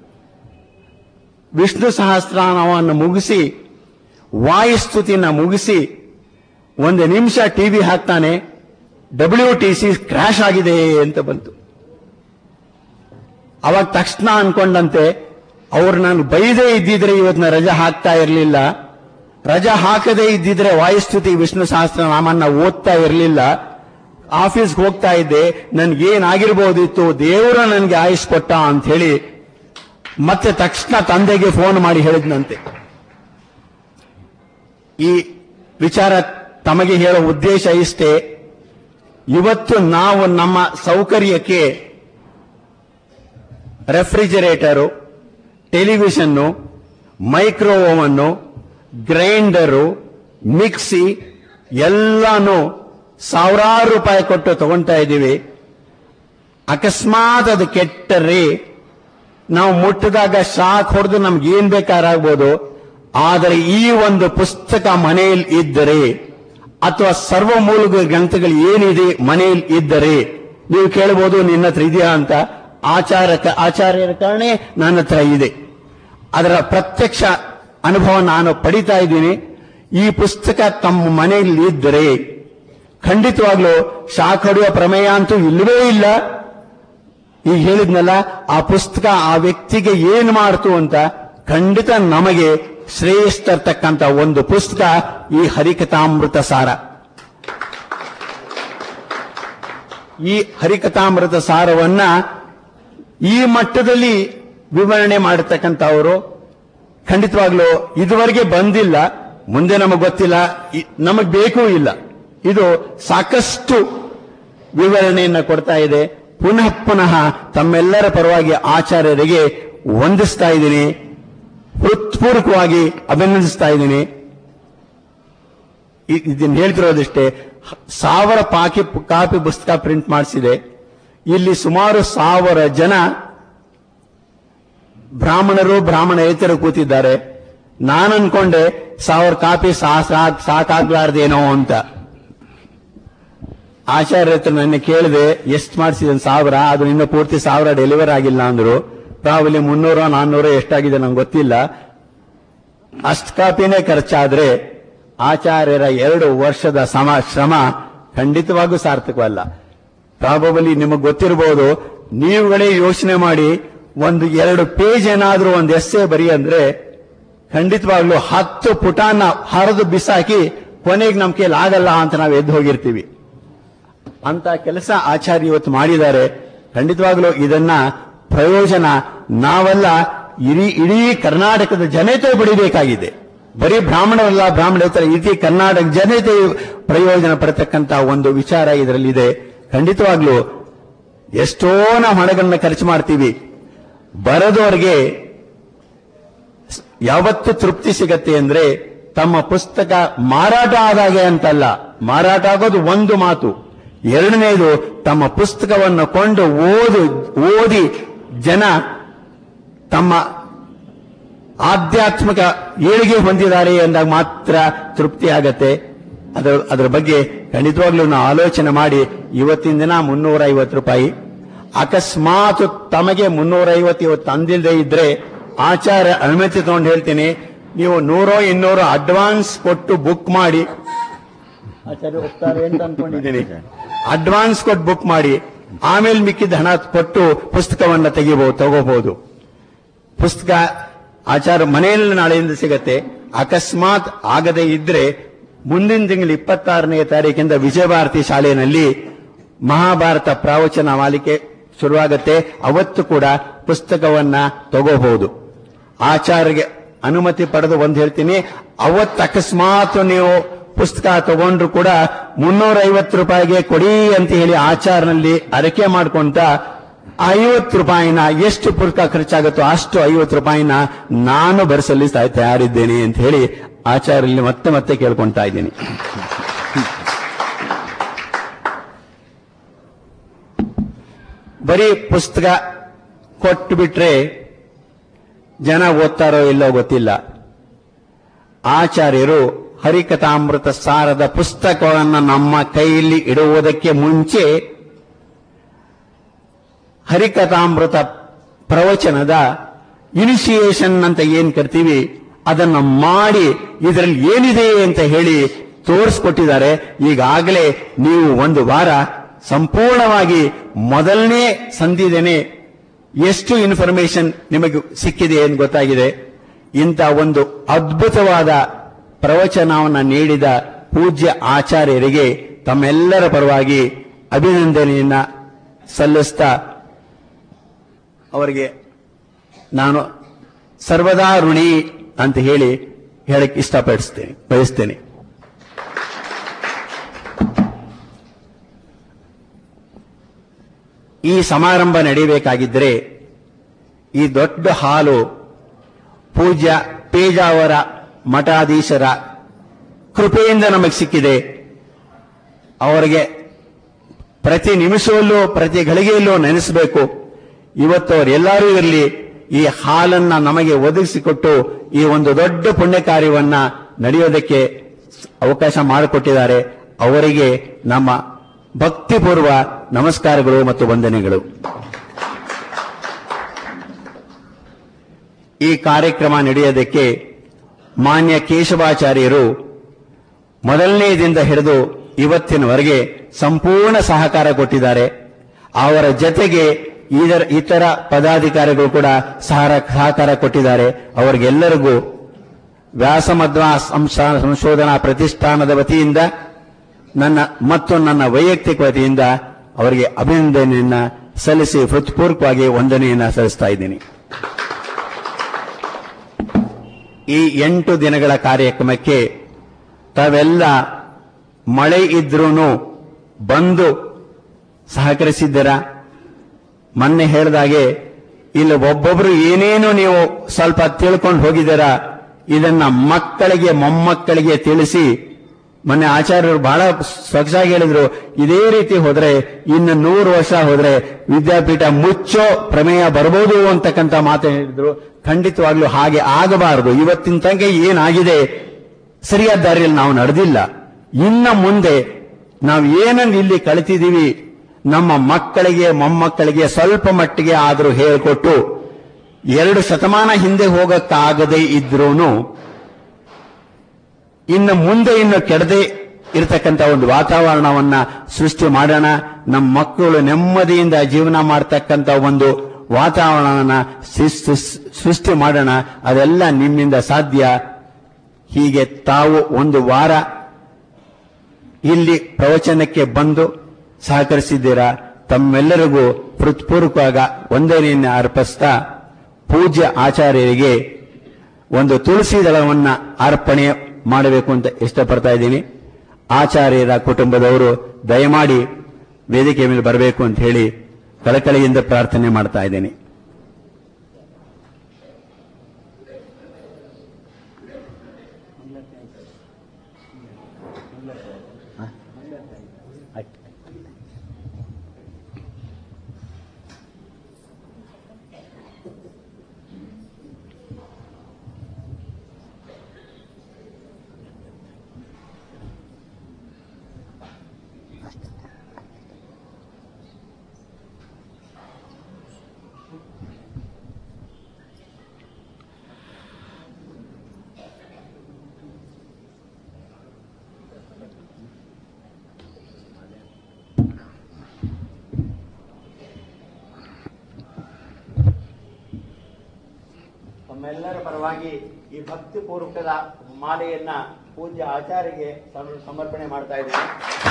ವಿಷ್ಣು ಸಹಸ್ರನಾಮವನ್ನು ಮುಗಿಸಿ ವಾಯುಸ್ತುತಿನ ಮುಗಿಸಿ ಒಂದು ನಿಮಿಷ ಟಿವಿ ಹಾಕ್ತಾನೆ ಡಬ್ಲ್ಯೂ ಟಿ ಸಿ ಕ್ರ್ಯಾಶ್ ಆಗಿದೆ ಅಂತ ಬಂತು ಅವಾಗ ತಕ್ಷಣ ಅನ್ಕೊಂಡಂತೆ ಅವ್ರು ನಾನು ಬೈದೇ ಇದ್ದಿದ್ರೆ ಇವತ್ತಿನ ರಜಾ ಹಾಕ್ತಾ ಇರಲಿಲ್ಲ ರಜಾ ಹಾಕದೇ ಇದ್ದಿದ್ರೆ ವಾಯುಸ್ತುತಿ ವಿಷ್ಣು ಸಹಸ್ರ ನಾಮನ್ನ ಓದ್ತಾ ಇರಲಿಲ್ಲ ಆಫೀಸ್ಗೆ ಹೋಗ್ತಾ ಇದ್ದೆ ನನ್ಗೇನಾಗಿರ್ಬೋದಿತ್ತು ದೇವರ ನನಗೆ ಆಯುಷ್ ಕೊಟ್ಟ ಅಂತ ಹೇಳಿ ಮತ್ತೆ ತಕ್ಷಣ ತಂದೆಗೆ ಫೋನ್ ಮಾಡಿ ಹೇಳಿದ್ನಂತೆ ಈ ವಿಚಾರ ತಮಗೆ ಹೇಳೋ ಉದ್ದೇಶ ಇಷ್ಟೇ ಇವತ್ತು ನಾವು ನಮ್ಮ ಸೌಕರ್ಯಕ್ಕೆ refrigerator television micro oven grinder mixie ಎಲ್ಲಾನು ಸಾವಿರಾರು ರೂಪಾಯಿ ಕೊಟ್ಟು ತಗೊಳ್ತಾ ಇದ್ದೀವಿ ಅಕಸ್ಮಾತ್ ಅದು ಕೆಟ್ಟರೆ ನಾವು ಮುಟ್ಟಿದಾಗ ಶಾಕ್ ಹೊಡೆದು ನಮ್ಗೆ ಏನ್ ಬೇಕಾರಾಗ್ಬೋದು ಆದರೆ ಈ ಒಂದು ಪುಸ್ತಕ ಮನೆಯಲ್ಲಿ ಇದ್ದರೆ ಅಥವಾ ಸರ್ವಮೂಲಕ ಗ್ರಂಥಗಳು ಏನಿದೆ ಮನೆಯಲ್ಲಿ ಇದ್ದರೆ ನೀವು ಕೇಳಬಹುದು ನಿನ್ನ ಹತ್ರ ಇದೆಯಾ ಅಂತ ಆಚಾರ ಆಚಾರ್ಯರ ಕಾರಣ ನನ್ನ ಹತ್ರ ಇದೆ ಅದರ ಪ್ರತ್ಯಕ್ಷ ಅನುಭವ ನಾನು ಪಡಿತಾ ಇದ್ದೀನಿ ಈ ಪುಸ್ತಕ ತಮ್ಮ ಮನೆಯಲ್ಲಿ ಇದ್ದರೆ ಖಂಡಿತವಾಗ್ಲೂ ಶಾಕ್ ಹೊಡೆಯುವ ಪ್ರಮೇಯ ಅಂತೂ ಇಲ್ಲವೇ ಇಲ್ಲ ಈಗ ಹೇಳಿದ್ನಲ್ಲ ಆ ಪುಸ್ತಕ ಆ ವ್ಯಕ್ತಿಗೆ ಏನ್ ಮಾಡ್ತು ಅಂತ ಖಂಡಿತ ನಮಗೆ ಶ್ರೇಷ್ಠರ್ತಕ್ಕಂಥ ಒಂದು ಪುಸ್ತಕ ಈ ಹರಿಕಥಾಮೃತ ಸಾರ ಈ ಹರಿಕಥಾಮೃತ ಸಾರವನ್ನ ಈ ಮಟ್ಟದಲ್ಲಿ ವಿವರಣೆ ಮಾಡತಕ್ಕಂಥವರು ಖಂಡಿತವಾಗ್ಲೂ ಇದುವರೆಗೆ ಬಂದಿಲ್ಲ ಮುಂದೆ ನಮಗೆ ಗೊತ್ತಿಲ್ಲ ನಮಗೆ ಬೇಕೂ ಇಲ್ಲ ಇದು ಸಾಕಷ್ಟು ವಿವರಣೆಯನ್ನ ಕೊಡ್ತಾ ಇದೆ ಪುನಃ ಪುನಃ ತಮ್ಮೆಲ್ಲರ ಪರವಾಗಿ ಆಚಾರ್ಯರಿಗೆ ವಂದಿಸ್ತಾ ಇದ್ದೀನಿ ಹೃತ್ಪೂರ್ವಕವಾಗಿ ಅಭಿನಂದಿಸ್ತಾ ಇದ್ದೀನಿ ಇ- ಇದನ್ನ ಹೇಳ್ತಿರೋದಿಷ್ಟೇ ಹ- ಸಾವಿರ ಪಾಕಿ ಕಾಪಿ ಪುಸ್ತಕ ಪ್ರಿಂಟ್ ಮಾಡಿಸಿದೆ ಇಲ್ಲಿ ಸುಮಾರು ಸಾವಿರ ಜನ ಬ್ರಾಹ್ಮಣರು ಬ್ರಾಹ್ಮಣೇತರು ಕೂತಿದ್ದಾರೆ ನಾನು ಅನ್ಕೊಂಡೆ ಸಾವಿರ ಕಾಪಿ ಸಾ ಸಾಕ್ ಸಾಕಾಗ್ಲಾರ್ದೇನೋ ಅಂತ ಆಚಾರ್ಯ ಹತ್ರ ನನ್ನ ಕೇಳಿದೆ ಎಷ್ಟು ಮಾಡಿಸಿದ ಸಾವಿರ ಅದು ಇನ್ನು ಪೂರ್ತಿ ಸಾವಿರ ಡೆಲಿವರ್ ಆಗಿಲ್ಲ ಅಂದ್ರು ಪ್ರಾಬಲಿ ಮುನ್ನೂರ ನಾನ್ನೂರ ಎಷ್ಟಾಗಿದೆ ನಂಗೆ ಗೊತ್ತಿಲ್ಲ ಅಷ್ಟು ಕಾಪಿನೇ ಖರ್ಚಾದ್ರೆ ಆಚಾರ್ಯರ ಎರಡು ವರ್ಷದ ಸಮ ಶ್ರಮ ಖಂಡಿತವಾಗೂ ಸಾರ್ಥಕವಲ್ಲ ಪ್ರಾಬಬಲಿ ನಿಮಗೆ ಗೊತ್ತಿರಬಹುದು ನೀವುಗಳೇ ಯೋಚನೆ ಮಾಡಿ ಒಂದು ಎರಡು ಪೇಜ್ ಏನಾದ್ರೂ ಒಂದು ಎಸ್ಸೆ ಬರಿ ಅಂದ್ರೆ ಖಂಡಿತವಾಗ್ಲೂ ಹತ್ತು ಪುಟಾನ ಹರಿದು ಬಿಸಾಕಿ ಕೊನೆಗೆ ನಮ್ ಕೈಲಿ ಆಗಲ್ಲ ಅಂತ ನಾವು ಎದ್ದು ಹೋಗಿರ್ತೀವಿ ಅಂತ ಕೆಲಸ ಆಚಾರ್ಯ ಇವತ್ತು ಮಾಡಿದ್ದಾರೆ ಖಂಡಿತವಾಗ್ಲೂ ಇದನ್ನ ಪ್ರಯೋಜನ ನಾವೆಲ್ಲ ಇಡೀ ಇಡೀ ಕರ್ನಾಟಕದ ಜನತೆ ಪಡಿಬೇಕಾಗಿದೆ ಬರೀ ಬ್ರಾಹ್ಮಣರಲ್ಲ ಬ್ರಾಹ್ಮಣೇತರ ಇಡೀ ಕರ್ನಾಟಕ ಜನತೆ ಪ್ರಯೋಜನ ಪಡತಕ್ಕಂತ ಒಂದು ವಿಚಾರ ಇದರಲ್ಲಿದೆ ಖಂಡಿತವಾಗ್ಲೂ ಎಷ್ಟೋ ನಾವು ಹಣಗಳನ್ನ ಖರ್ಚು ಮಾಡ್ತೀವಿ ಬರದವರಿಗೆ ಯಾವತ್ತು ತೃಪ್ತಿ ಸಿಗತ್ತೆ ಅಂದ್ರೆ ತಮ್ಮ ಪುಸ್ತಕ ಮಾರಾಟ ಆದಾಗೆ ಅಂತಲ್ಲ ಮಾರಾಟ ಆಗೋದು ಒಂದು ಮಾತು ಎರಡನೇದು ತಮ್ಮ ಪುಸ್ತಕವನ್ನು ಕೊಂಡು ಓದು ಓದಿ ಜನ ತಮ್ಮ ಆಧ್ಯಾತ್ಮಿಕ ಏಳಿಗೆ ಹೊಂದಿದ್ದಾರೆ ಎಂದಾಗ ಮಾತ್ರ ತೃಪ್ತಿ ಆಗತ್ತೆ ಅದರ ಅದರ ಬಗ್ಗೆ ಖಂಡಿತವಾಗ್ಲೂ ನಾವು ಆಲೋಚನೆ ಮಾಡಿ ಇವತ್ತಿನ ದಿನ ಮುನ್ನೂರ ಐವತ್ತು ರೂಪಾಯಿ ಅಕಸ್ಮಾತ್ ತಮಗೆ ಮುನ್ನೂರ ಐವತ್ತು ಇವತ್ತು ತಂದಿಲ್ಲದೆ ಇದ್ರೆ ಆಚಾರ ಅನುಮತಿ ತಗೊಂಡು ಹೇಳ್ತೀನಿ ನೀವು ನೂರೋ ಇನ್ನೂರು ಅಡ್ವಾನ್ಸ್ ಕೊಟ್ಟು ಬುಕ್ ಮಾಡಿ ಆಚಾರ್ಯ ಹೋಗ್ತಾರೆ ಅಂತ ಅನ್ಕೊಂಡಿದ್ದೀನಿ ಅಡ್ವಾನ್ಸ್ ಕೊಟ್ಟು ಬುಕ್ ಮಾಡಿ ಆಮೇಲೆ ಮಿಕ್ಕಿದ ಹಣ ಕೊಟ್ಟು ಪುಸ್ತಕವನ್ನ ತೆಗಿಬಹುದು ತಗೋಬಹುದು ಪುಸ್ತಕ ಆಚಾರ ಮನೆಯಲ್ಲಿ ನಾಳೆಯಿಂದ ಸಿಗತ್ತೆ ಅಕಸ್ಮಾತ್ ಆಗದೆ ಇದ್ರೆ ಮುಂದಿನ ತಿಂಗಳು ಇಪ್ಪತ್ತಾರನೇ ತಾರೀಕಿಂದ ವಿಜಯಭಾರತಿ ಶಾಲೆಯಲ್ಲಿ ಮಹಾಭಾರತ ಪ್ರವಚನ ಮಾಲಿಕೆ ಶುರುವಾಗತ್ತೆ ಅವತ್ತು ಕೂಡ ಪುಸ್ತಕವನ್ನ ತಗೋಬಹುದು ಆಚಾರ್ಯಗೆ ಅನುಮತಿ ಪಡೆದು ಒಂದು ಹೇಳ್ತೀನಿ ಅವತ್ತು ಅಕಸ್ಮಾತ್ ನೀವು ಪುಸ್ತಕ ತಗೊಂಡ್ರು ಕೂಡ ಮುನ್ನೂರ ಐವತ್ತು ರೂಪಾಯಿಗೆ ಕೊಡಿ ಅಂತ ಹೇಳಿ ಆಚಾರನಲ್ಲಿ ಅರಕೆ ಮಾಡ್ಕೊಂತ ಐವತ್ತು ರೂಪಾಯಿನ ಎಷ್ಟು ಪುಸ್ತಕ ಖರ್ಚಾಗುತ್ತೋ ಅಷ್ಟು ಐವತ್ತು ರೂಪಾಯಿನ ನಾನು ಭರಿಸಲಿ ತಯಾರಿದ್ದೇನೆ ಅಂತ ಹೇಳಿ ಆಚಾರ್ಯಲ್ಲಿ ಮತ್ತೆ ಮತ್ತೆ ಕೇಳ್ಕೊಂತಾ ಇದ್ದೀನಿ ಬರೀ ಪುಸ್ತಕ ಕೊಟ್ಟು ಬಿಟ್ರೆ ಜನ ಓದ್ತಾರೋ ಇಲ್ಲೋ ಗೊತ್ತಿಲ್ಲ ಆಚಾರ್ಯರು ಹರಿಕಥಾಮೃತ ಸಾರದ ಪುಸ್ತಕವನ್ನು ನಮ್ಮ ಕೈಯಲ್ಲಿ ಇಡುವುದಕ್ಕೆ ಮುಂಚೆ ಹರಿಕಥಾಮೃತ ಪ್ರವಚನದ ಇನಿಷಿಯೇಷನ್ ಅಂತ ಏನ್ ಕರ್ತೀವಿ ಅದನ್ನು ಮಾಡಿ ಇದರಲ್ಲಿ ಏನಿದೆ ಅಂತ ಹೇಳಿ ತೋರಿಸ್ಕೊಟ್ಟಿದ್ದಾರೆ ಈಗಾಗಲೇ ನೀವು ಒಂದು ವಾರ ಸಂಪೂರ್ಣವಾಗಿ ಮೊದಲನೇ ಸಂಧಿದೇನೆ ಎಷ್ಟು ಇನ್ಫಾರ್ಮೇಶನ್ ನಿಮಗೆ ಸಿಕ್ಕಿದೆ ಎಂದು ಗೊತ್ತಾಗಿದೆ ಇಂಥ ಒಂದು ಅದ್ಭುತವಾದ ಪ್ರವಚನವನ್ನು ನೀಡಿದ ಪೂಜ್ಯ ಆಚಾರ್ಯರಿಗೆ ತಮ್ಮೆಲ್ಲರ ಪರವಾಗಿ ಅಭಿನಂದನೆಯನ್ನ ಸಲ್ಲಿಸ್ತಾ ಅವರಿಗೆ ನಾನು ಸರ್ವದಾ ಋಣಿ ಅಂತ ಹೇಳಿ ಹೇಳಕ್ ಇಷ್ಟಪಡಿಸ್ತೇನೆ ಬಯಸ್ತೇನೆ ಈ ಸಮಾರಂಭ ನಡೆಯಬೇಕಾಗಿದ್ದರೆ ಈ ದೊಡ್ಡ ಹಾಲು ಪೂಜ್ಯ ಪೇಜಾವರ ಮಠಾಧೀಶರ ಕೃಪೆಯಿಂದ ನಮಗೆ ಸಿಕ್ಕಿದೆ ಅವರಿಗೆ ಪ್ರತಿ ನಿಮಿಷವಲ್ಲೂ ಪ್ರತಿ ಗಳಿಗೆಯಲ್ಲೂ ನೆನೆಸಬೇಕು ಇವತ್ತು ಅವರೆಲ್ಲರೂ ಇರಲಿ ಈ ಹಾಲನ್ನ ನಮಗೆ ಒದಗಿಸಿಕೊಟ್ಟು ಈ ಒಂದು ದೊಡ್ಡ ಪುಣ್ಯ ಕಾರ್ಯವನ್ನ ನಡೆಯೋದಕ್ಕೆ ಅವಕಾಶ ಮಾಡಿಕೊಟ್ಟಿದ್ದಾರೆ ಅವರಿಗೆ ನಮ್ಮ ಭಕ್ತಿಪೂರ್ವ ನಮಸ್ಕಾರಗಳು ಮತ್ತು ವಂದನೆಗಳು ಈ ಕಾರ್ಯಕ್ರಮ ನಡೆಯೋದಕ್ಕೆ ಮಾನ್ಯ ಕೇಶವಾಚಾರ್ಯರು ಮೊದಲನೆಯದಿಂದ ಹಿಡಿದು ಇವತ್ತಿನವರೆಗೆ ಸಂಪೂರ್ಣ ಸಹಕಾರ ಕೊಟ್ಟಿದ್ದಾರೆ ಅವರ ಜತೆಗೆ ಇದರ ಇತರ ಪದಾಧಿಕಾರಿಗಳು ಕೂಡ ಸಹರ ಸಹಕಾರ ಕೊಟ್ಟಿದ್ದಾರೆ ಅವರಿಗೆಲ್ಲರಿಗೂ ವ್ಯಾಸಮಧ್ವ ಸಂಸ್ಥಾ- ಸಂಶೋಧನಾ ಪ್ರತಿಷ್ಠಾನದ ವತಿಯಿಂದ ನನ್ನ ಮತ್ತು ನನ್ನ ವೈಯಕ್ತಿಕ ವತಿಯಿಂದ ಅವರಿಗೆ ಅಭಿನಂದನೆಯನ್ನ ಸಲ್ಲಿಸಿ ಹೃತ್ಪೂರ್ವಕವಾಗಿ ವಂದನೆಯನ್ನ ಸಲ್ಲಿಸ್ತಾ ಇದ್ದೀನಿ ಈ ಎಂಟು ದಿನಗಳ ಕಾರ್ಯಕ್ರಮಕ್ಕೆ ತಾವೆಲ್ಲ ಮಳೆ ಇದ್ರೂ ಬಂದು ಸಹಕರಿಸಿದ್ದೀರಾ ಮೊನ್ನೆ ಹೇಳಿದಾಗೆ ಇಲ್ಲಿ ಒಬ್ಬೊಬ್ರು ಏನೇನು ನೀವು ಸ್ವಲ್ಪ ತಿಳ್ಕೊಂಡು ಹೋಗಿದ್ದೀರಾ ಇದನ್ನ ಮಕ್ಕಳಿಗೆ ಮೊಮ್ಮಕ್ಕಳಿಗೆ ತಿಳಿಸಿ ಮೊನ್ನೆ ಆಚಾರ್ಯರು ಬಹಳ ಸೊಗಸಾಗಿ ಹೇಳಿದ್ರು ಇದೇ ರೀತಿ ಹೋದ್ರೆ ಇನ್ನು ನೂರು ವರ್ಷ ಹೋದ್ರೆ ವಿದ್ಯಾಪೀಠ ಮುಚ್ಚೋ ಪ್ರಮೇಯ ಬರಬಹುದು ಅಂತಕ್ಕಂಥ ಮಾತು ಹೇಳಿದ್ರು ಖಂಡಿತವಾಗ್ಲೂ ಹಾಗೆ ಆಗಬಾರದು ಇವತ್ತಿನ ತನಕ ಏನಾಗಿದೆ ಸರಿಯಾದ ದಾರಿಯಲ್ಲಿ ನಾವು ನಡೆದಿಲ್ಲ ಇನ್ನ ಮುಂದೆ ನಾವು ಏನನ್ನು ಇಲ್ಲಿ ಕಳಿತಿದ್ದೀವಿ ನಮ್ಮ ಮಕ್ಕಳಿಗೆ ಮೊಮ್ಮಕ್ಕಳಿಗೆ ಸ್ವಲ್ಪ ಮಟ್ಟಿಗೆ ಆದರೂ ಹೇಳಿಕೊಟ್ಟು ಎರಡು ಶತಮಾನ ಹಿಂದೆ ಹೋಗಕ್ಕಾಗದೇ ಇದ್ರೂನು ಇನ್ನು ಮುಂದೆ ಇನ್ನು ಕೆಡದೆ ಇರತಕ್ಕಂತ ಒಂದು ವಾತಾವರಣವನ್ನ ಸೃಷ್ಟಿ ಮಾಡೋಣ ನಮ್ಮ ಮಕ್ಕಳು ನೆಮ್ಮದಿಯಿಂದ ಜೀವನ ಮಾಡ್ತಕ್ಕಂತ ಒಂದು ವಾತಾವರಣವನ್ನ ಸೃ- ಸೃ- ಸೃಷ್ಟಿ ಮಾಡೋಣ ಅದೆಲ್ಲ ನಿಮ್ಮಿಂದ ಸಾಧ್ಯ ಹೀಗೆ ತಾವು ಒಂದು ವಾರ ಇಲ್ಲಿ ಪ್ರವಚನಕ್ಕೆ ಬಂದು ಸಹಕರಿಸಿದ್ದೀರಾ ತಮ್ಮೆಲ್ಲರಿಗೂ ಹೃತ್ಪೂರ್ವಕವಾಗ ವಂದನೆಯನ್ನು ಅರ್ಪಿಸ್ತಾ ಪೂಜ್ಯ ಆಚಾರ್ಯರಿಗೆ ಒಂದು ತುಳಸಿ ದಳವನ್ನ ಅರ್ಪಣೆ ಮಾಡಬೇಕು ಅಂತ ಇಷ್ಟಪಡ್ತಾ ಇದ್ದೀನಿ ಆಚಾರ್ಯರ ಕುಟುಂಬದವರು ದಯಮಾಡಿ ವೇದಿಕೆ ಮೇಲೆ ಬರಬೇಕು ಅಂತ ಹೇಳಿ ಕಳಕಳಿಯಿಂದ ಪ್ರಾರ್ಥನೆ ಮಾಡ್ತಾ ಇದ್ದೇನೆ ತಮ್ಮೆಲ್ಲರ ಪರವಾಗಿ ಈ ಭಕ್ತಿ ಪೂರ್ವಕದ ಮಾಲೆಯನ್ನ ಪೂಜ್ಯ ಆಚಾರ್ಯಗೆ ಸಮ- ಸಮರ್ಪಣೆ ಮಾಡ್ತಾ ಇದ್ದೀನಿ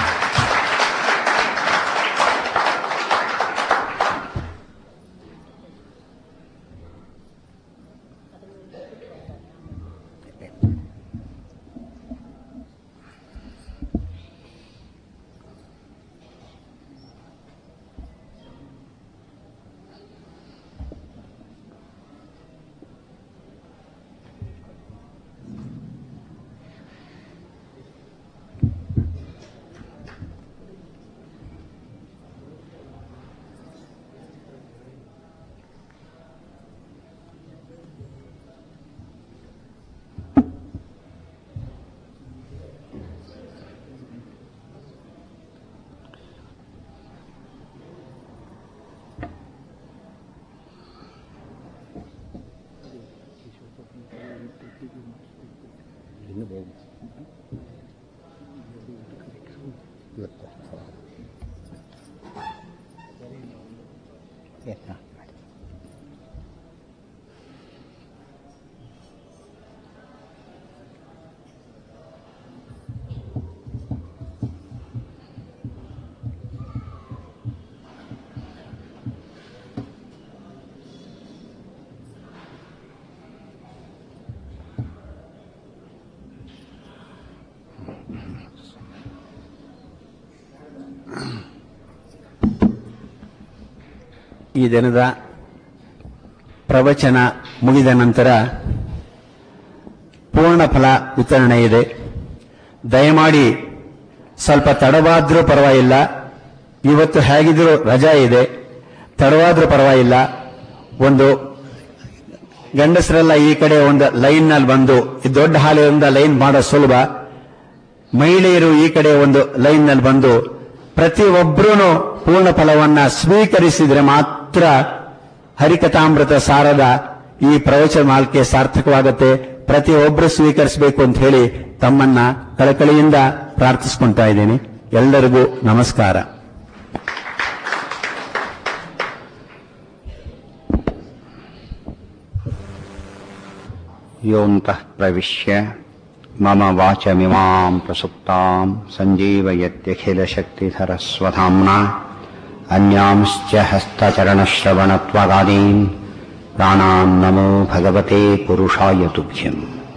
ಈ ದಿನದ ಪ್ರವಚನ ಮುಗಿದ ನಂತರ ಪೂರ್ಣ ಫಲ ವಿತರಣೆ ಇದೆ ದಯಮಾಡಿ ಸ್ವಲ್ಪ ತಡವಾದ್ರೂ ಪರವಾಗಿಲ್ಲ ಇವತ್ತು ಹೇಗಿದ್ರೂ ರಜಾ ಇದೆ ತಡವಾದ್ರೂ ಪರವಾಗಿಲ್ಲ ಒಂದು ಗಂಡಸರೆಲ್ಲ ಈ ಕಡೆ ಒಂದು ಲೈನ್ ನಲ್ಲಿ ಬಂದು ಈ ದೊಡ್ಡ ಹಾಲಿನಿಂದ ಲೈನ್ ಮಾಡೋ ಸುಲಭ ಮಹಿಳೆಯರು ಈ ಕಡೆ ಒಂದು ಲೈನ್ ನಲ್ಲಿ ಬಂದು ಪ್ರತಿ ಒಬ್ಬರೂ ಪೂರ್ಣ ಫಲವನ್ನ ಸ್ವೀಕರಿಸಿದ್ರೆ ಮಾತ್ರ ಹರಿಕಥಾಮೃತ ಸಾರದ ಈ ಪ್ರವಚನ ಮಾಲಿಕೆ ಸಾರ್ಥಕವಾಗುತ್ತೆ ಪ್ರತಿ ಒಬ್ಬರು ಸ್ವೀಕರಿಸಬೇಕು ಅಂತ ಹೇಳಿ ತಮ್ಮನ್ನ ಕಳಕಳಿಯಿಂದ ಪ್ರಾರ್ಥಿಸ್ಕೊಂತಾ ಇದ್ದೀನಿ ಎಲ್ಲರಿಗೂ ನಮಸ್ಕಾರ योऽन्तः प्रविश्य मम वाचमिमाम् प्रसुप्ताम् सञ्जीवयत्यखिलशक्तिधरस्वधाम्ना अन्यांश्च हस्तचरणश्रवणत्वगादीन् प्राणान् नमो भगवते पुरुषाय तुभ्यम्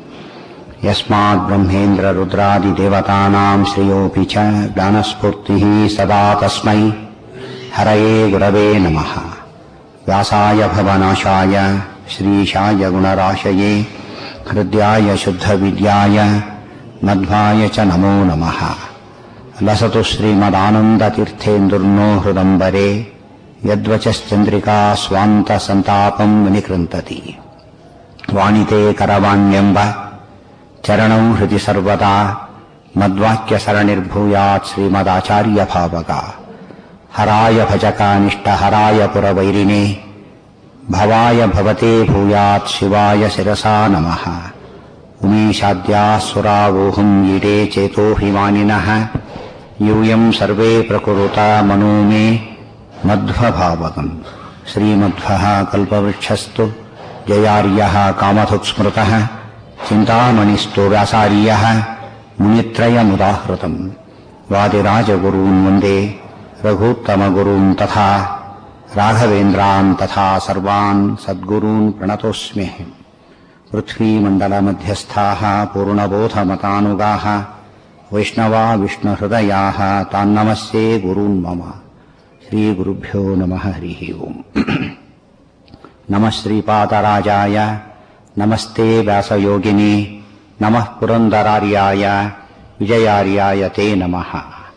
यस्माद्ब्रह्मेन्द्ररुद्रादिदेवतानाम् श्रेयोऽपि च ज्ञानस्फूर्तिः सदा तस्मै हरये गुरवे नमः व्यासाय भवनाशाय श्रीशाय गुणराशये हृद्याय शुद्धविद्याय मध्वाय च नमो नमः लसतु श्रीमदानन्दतीर्थेन्दुर्नो हृदम्बरे यद्वचश्चन्द्रिका स्वान्तसन्तापम् विनिकृन्तति वाणिते करवाण्यम्ब चरणौ हृदि सर्वदा ಮದ್ವಾಕ್ಯ ಸರಣಿರ್ಭೂಯಾತ್ ಶ್ರೀಮದಾಚಾರ್ಯ ಭಾವಗ ಹರಾಯ ಭಜಕಾನಿಷ್ಠ ಹರಾಯ ಪುರವೈರಿಣೆ ಭವಾಯ ಭವತೆ ಭೂಯಾತ್ ಶಿವಾಯ ಶಿರಸಾ ನಮಃ ಉಮೇಶಾದ್ಯಾಸುರಾವೋಹಂ ಈಡೇ ಚೇತೋಭಿಮಾನಿನಃ ಯೂಯಂ ಸರ್ವೇ ಪ್ರಕುರುತ ಮನೋ ಮೇ ಮಧ್ವಭಾವಗಂ ಶ್ರೀಮಧ್ವಃ ಕಲ್ಪವೃಕ್ಷಸ್ತು ಜಯಾರ್ಯಃ ಕಾಮಧುಕ್ಸ್ಮೃತಃ ಚಿಂತಾಮಣಿಸ್ತು ವ್ಯಾಸಾರ್ಯಃ ಮುನಿತ್ರಯಮುದಾಹೃತम् ವಾದಿರಾಜಗುरून् वन्दे रघूत्तमगुरून् तथा राघवेन्द्रान् तथा सर्वान् सद्गुरून् प्रणतोऽस्म्यहम् पृथ्वीमण्डलमध्यस्थाः पूर्णबोधमतानुगाः वैष्णवा विष्णुहृदयाः तान्नमस्ये गुरून् मम श्रीगुरुभ्यो नमः हरिः ओम् नमः श्रीपादराजाय नमस्ते व्यासयोगिनी नमः पुरन्दरार्याय विजयार्याय ते नमः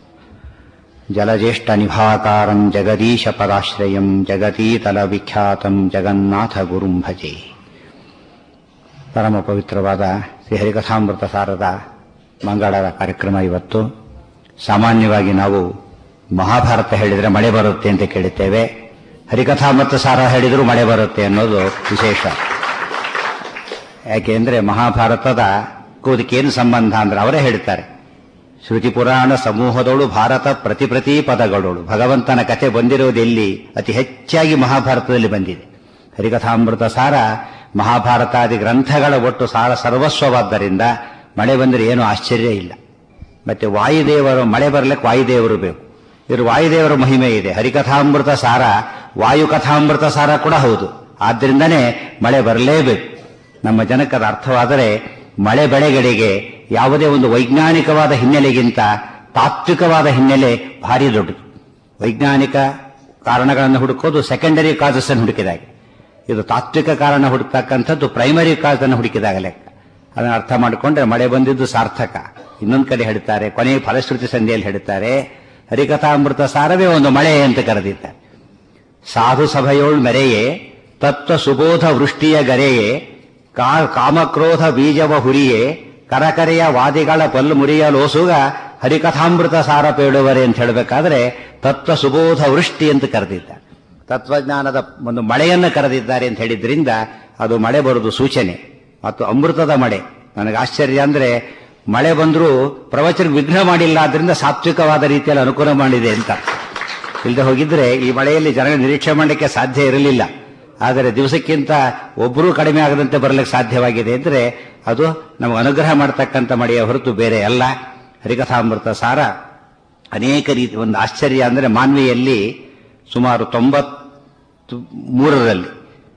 जलज्येष्ठनिभाकारम् जगदीशपदाश्रयम् जगतीतलविख्यातम् जगन्नाथगुरुम् भजे ಪರಮ ಪವಿತ್ರವಾದ ಶ್ರೀ ಹರಿಕಥಾಮೃತ ಸಾರದ ಮಂಗಳರ ಕಾರ್ಯಕ್ರಮ ಇವತ್ತು ಸಾಮಾನ್ಯವಾಗಿ ನಾವು ಮಹಾಭಾರತ ಹೇಳಿದರೆ ಮಳೆ ಬರುತ್ತೆ ಅಂತ ಕೇಳುತ್ತೇವೆ ಹರಿಕಥಾಮೃತ ಸಾರ ಹೇಳಿದರೂ ಮಳೆ ಬರುತ್ತೆ ಅನ್ನೋದು ವಿಶೇಷ ಯಾಕೆಂದ್ರೆ ಮಹಾಭಾರತದ ಕೂದಕ್ಕೇನು ಸಂಬಂಧ ಅಂದ್ರೆ ಅವರೇ ಹೇಳ್ತಾರೆ ಶ್ರುತಿ ಪುರಾಣ ಸಮೂಹದೋಳು ಭಾರತ ಪ್ರತಿ ಪ್ರತಿ ಪದಗಳೋಳು ಭಗವಂತನ ಕಥೆ ಬಂದಿರುವುದೆಲ್ಲಿ ಅತಿ ಹೆಚ್ಚಾಗಿ ಮಹಾಭಾರತದಲ್ಲಿ ಬಂದಿದೆ ಹರಿಕಥಾಮೃತ ಸಾರ ಮಹಾಭಾರತಾದಿ ಗ್ರಂಥಗಳ ಒಟ್ಟು ಸಾರ ಸರ್ವಸ್ವವಾದ್ದರಿಂದ ಮಳೆ ಬಂದರೆ ಏನೂ ಆಶ್ಚರ್ಯ ಇಲ್ಲ ಮತ್ತೆ ವಾಯುದೇವರು ಮಳೆ ಬರಲಿಕ್ಕೆ ವಾಯುದೇವರು ಬೇಕು ಇವರು ವಾಯುದೇವರ ಮಹಿಮೆ ಇದೆ ಹರಿಕಥಾಮೃತ ಸಾರ ವಾಯುಕಥಾಮೃತ ಸಾರ ಕೂಡ ಹೌದು ಆದ್ರಿಂದನೇ ಮಳೆ ಬರಲೇಬೇಕು ನಮ್ಮ ಜನಕ್ಕದ ಅರ್ಥವಾದರೆ ಮಳೆ ಬೆಳೆಗಳಿಗೆ ಯಾವುದೇ ಒಂದು ವೈಜ್ಞಾನಿಕವಾದ ಹಿನ್ನೆಲೆಗಿಂತ ತಾತ್ವಿಕವಾದ ಹಿನ್ನೆಲೆ ಭಾರಿ ದೊಡ್ಡದು ವೈಜ್ಞಾನಿಕ ಕಾರಣಗಳನ್ನು ಹುಡುಕೋದು ಸೆಕೆಂಡರಿ ಕಾಸಸ್ ಅನ್ನು ಹುಡುಕಿದಾಗ ಇದು ತಾತ್ವಿಕ ಕಾರಣ ಹುಡುಕ್ತಕ್ಕಂಥದ್ದು ಪ್ರೈಮರಿ ಕಾಸ್ ಅನ್ನು ಹುಡುಕಿದಾಗ ಲೆಕ್ಕ ಅದನ್ನು ಅರ್ಥ ಮಾಡಿಕೊಂಡ್ರೆ ಮಳೆ ಬಂದಿದ್ದು ಸಾರ್ಥಕ ಇನ್ನೊಂದು ಕಡೆ ಹೇಳ್ತಾರೆ ಕೊನೆಯ ಫಲಶ್ರುತಿ ಸಂಧಿಯಲ್ಲಿ ಹೇಳ್ತಾರೆ ಹರಿಕಥಾಮೃತ ಸಾರವೇ ಒಂದು ಮಳೆ ಅಂತ ಕರೆದಿದ್ದಾರೆ ಸಾಧು ಸಭೆಯೋಳ್ ಮೆರೆಯೇ ತತ್ವ ಸುಬೋಧ ವೃಷ್ಟಿಯ ಗರೆಯೇ ಕಾ- ಕಾಮಕ್ರೋಧ ಬೀಜವ ಹುರಿಯೇ ಕರಕರೆಯ ವಾದಿಗಳ ಪಲ್ಲು ಮುರಿಯಲೋಸುಗ ಹರಿಕಥಾಮೃತ ಸಾರ ಪೇಳುವರೆ ಅಂತ ಹೇಳಬೇಕಾದ್ರೆ ತತ್ವ ಸುಬೋಧ ವೃಷ್ಟಿ ಅಂತ ಕರೆದಿದ್ದಾರೆ ತತ್ವಜ್ಞಾನದ ಒಂದು ಮಳೆಯನ್ನು ಕರೆದಿದ್ದಾರೆ ಅಂತ ಹೇಳಿದ್ರಿಂದ ಅದು ಮಳೆ ಬರುವುದು ಸೂಚನೆ ಮತ್ತು ಅಮೃತದ ಮಳೆ ನನಗೆ ಆಶ್ಚರ್ಯ ಅಂದ್ರೆ ಮಳೆ ಬಂದರೂ ಪ್ರವಚನ ವಿಘ್ನ ಮಾಡಿಲ್ಲ ಆದ್ರಿಂದ ಸಾತ್ವಿಕವಾದ ರೀತಿಯಲ್ಲಿ ಅನುಕೂಲ ಮಾಡಿದೆ ಅಂತ ಇಲ್ಲದೆ ಹೋಗಿದ್ರೆ ಈ ಮಳೆಯಲ್ಲಿ ಜನ ನಿರೀಕ್ಷೆ ಮಾಡಲಿಕ್ಕೆ ಸಾಧ್ಯ ಇರಲಿಲ್ಲ ಆದರೆ ದಿವಸಕ್ಕಿಂತ ಒಬ್ಬರೂ ಕಡಿಮೆ ಆಗದಂತೆ ಬರಲಿಕ್ಕೆ ಸಾಧ್ಯವಾಗಿದೆ ಅಂದರೆ ಅದು ನಮಗೆ ಅನುಗ್ರಹ ಮಾಡತಕ್ಕಂಥ ಮಳೆಯ ಹೊರತು ಬೇರೆ ಅಲ್ಲ ಹರಿಕಥಾಮೃತ ಸಾರ ಅನೇಕ ರೀತಿ ಒಂದು ಆಶ್ಚರ್ಯ ಅಂದರೆ ಮಾನ್ವಿಯಲ್ಲಿ ಸುಮಾರು ತೊಂಬತ್ತು ಮೂರರಲ್ಲಿ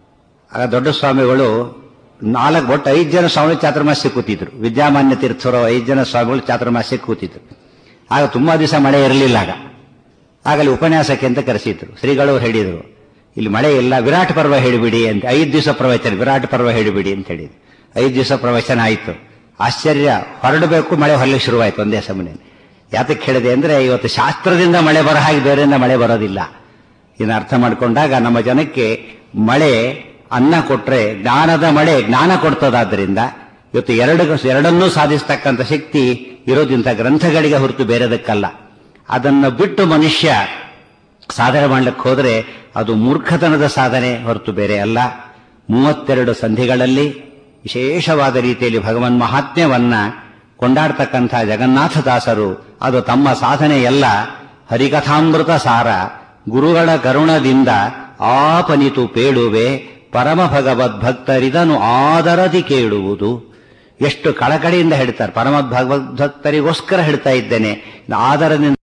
ಆಗ ದೊಡ್ಡ ಸ್ವಾಮಿಗಳು ನಾಲ್ಕು ಒಟ್ಟು ಐದು ಜನ ಸ್ವಾಮಿ ಚಾತುರ್ಮಾಸ್ಯ ಕೂತಿದ್ರು ವಿದ್ಯಾಮಾನ್ಯ ತೀರ್ಥರು ಐದು ಜನ ಸ್ವಾಮಿಗಳು ಚಾತುರ್ಮಾಸ್ಯ ಕೂತಿದ್ರು ಆಗ ತುಂಬಾ ದಿವಸ ಮಳೆ ಇರಲಿಲ್ಲ ಆಗ ಆಗಲಿ ಉಪನ್ಯಾಸಕ್ಕೆ ಅಂತ ಕರೆಸಿದ್ರು ಶ್ರೀಗಳು ಹೇಳಿದರು ಇಲ್ಲಿ ಮಳೆ ಇಲ್ಲ ವಿರಾಟ್ ಪರ್ವ ಹೇಳಿಬಿಡಿ ಅಂತ ಐದು ದಿವಸ ಪ್ರವಚನ ವಿರಾಟ್ ಪರ್ವ ಹೇಳಿಬಿಡಿ ಅಂತ ಹೇಳಿದ್ರು ಐದು ದಿವಸ ಪ್ರವಚನ ಆಯಿತು ಆಶ್ಚರ್ಯ ಹೊರಡಬೇಕು ಮಳೆ ಹೊರಲಿಕ್ಕೆ ಶುರುವಾಯಿತು ಒಂದೇ ಸಮನೆ ಯಾತಕ್ಕೆ ಹೇಳಿದೆ ಅಂದ್ರೆ ಇವತ್ತು ಶಾಸ್ತ್ರದಿಂದ ಮಳೆ ಬರೋ ಹಾಗೆ ಬೇರೆಯಿಂದ ಮಳೆ ಬರೋದಿಲ್ಲ ಇದನ್ನ ಅರ್ಥ ಮಾಡಿಕೊಂಡಾಗ ನಮ್ಮ ಜನಕ್ಕೆ ಮಳೆ ಅನ್ನ ಕೊಟ್ರೆ ಜ್ಞಾನದ ಮಳೆ ಜ್ಞಾನ ಕೊಡ್ತದಾದ್ರಿಂದ ಇವತ್ತು ಎರಡು ಎರಡನ್ನೂ ಸಾಧಿಸ್ತಕ್ಕಂಥ ಶಕ್ತಿ ಇರೋದಿಂಥ ಗ್ರಂಥಗಳಿಗೆ ಹೊರತು ಬೇರೆದಕ್ಕಲ್ಲ ಅದನ್ನು ಬಿಟ್ಟು ಮನುಷ್ಯ ಸಾಧನೆ ಮಾಡ್ಲಿಕ್ಕೆ ಹೋದರೆ ಅದು ಮೂರ್ಖತನದ ಸಾಧನೆ ಹೊರತು ಬೇರೆ ಅಲ್ಲ ಮೂವತ್ತೆರಡು ಸಂಧಿಗಳಲ್ಲಿ ವಿಶೇಷವಾದ ರೀತಿಯಲ್ಲಿ ಭಗವನ್ ಮಹಾತ್ಮ್ಯವನ್ನ ಕೊಂಡಾಡ್ತಕ್ಕಂಥ ಜಗನ್ನಾಥದಾಸರು ಅದು ತಮ್ಮ ಸಾಧನೆಯಲ್ಲ ಹರಿಕಥಾಮೃತ ಸಾರ ಗುರುಗಳ ಕರುಣದಿಂದ ಆಪನಿತು ಪೇಳುವೆ ಪರಮ ಭಗವದ್ಭಕ್ತರಿದನು ಆದರದಿ ಕೇಳುವುದು ಎಷ್ಟು ಕಳಕಳಿಯಿಂದ ಹೇಳ್ತಾರೆ ಪರಮ ಭಗವದ್ಭಕ್ತರಿಗೋಸ್ಕರ ಹೇಳ್ತಾ ಇದ್ದೇನೆ ಆದರದಿಂದ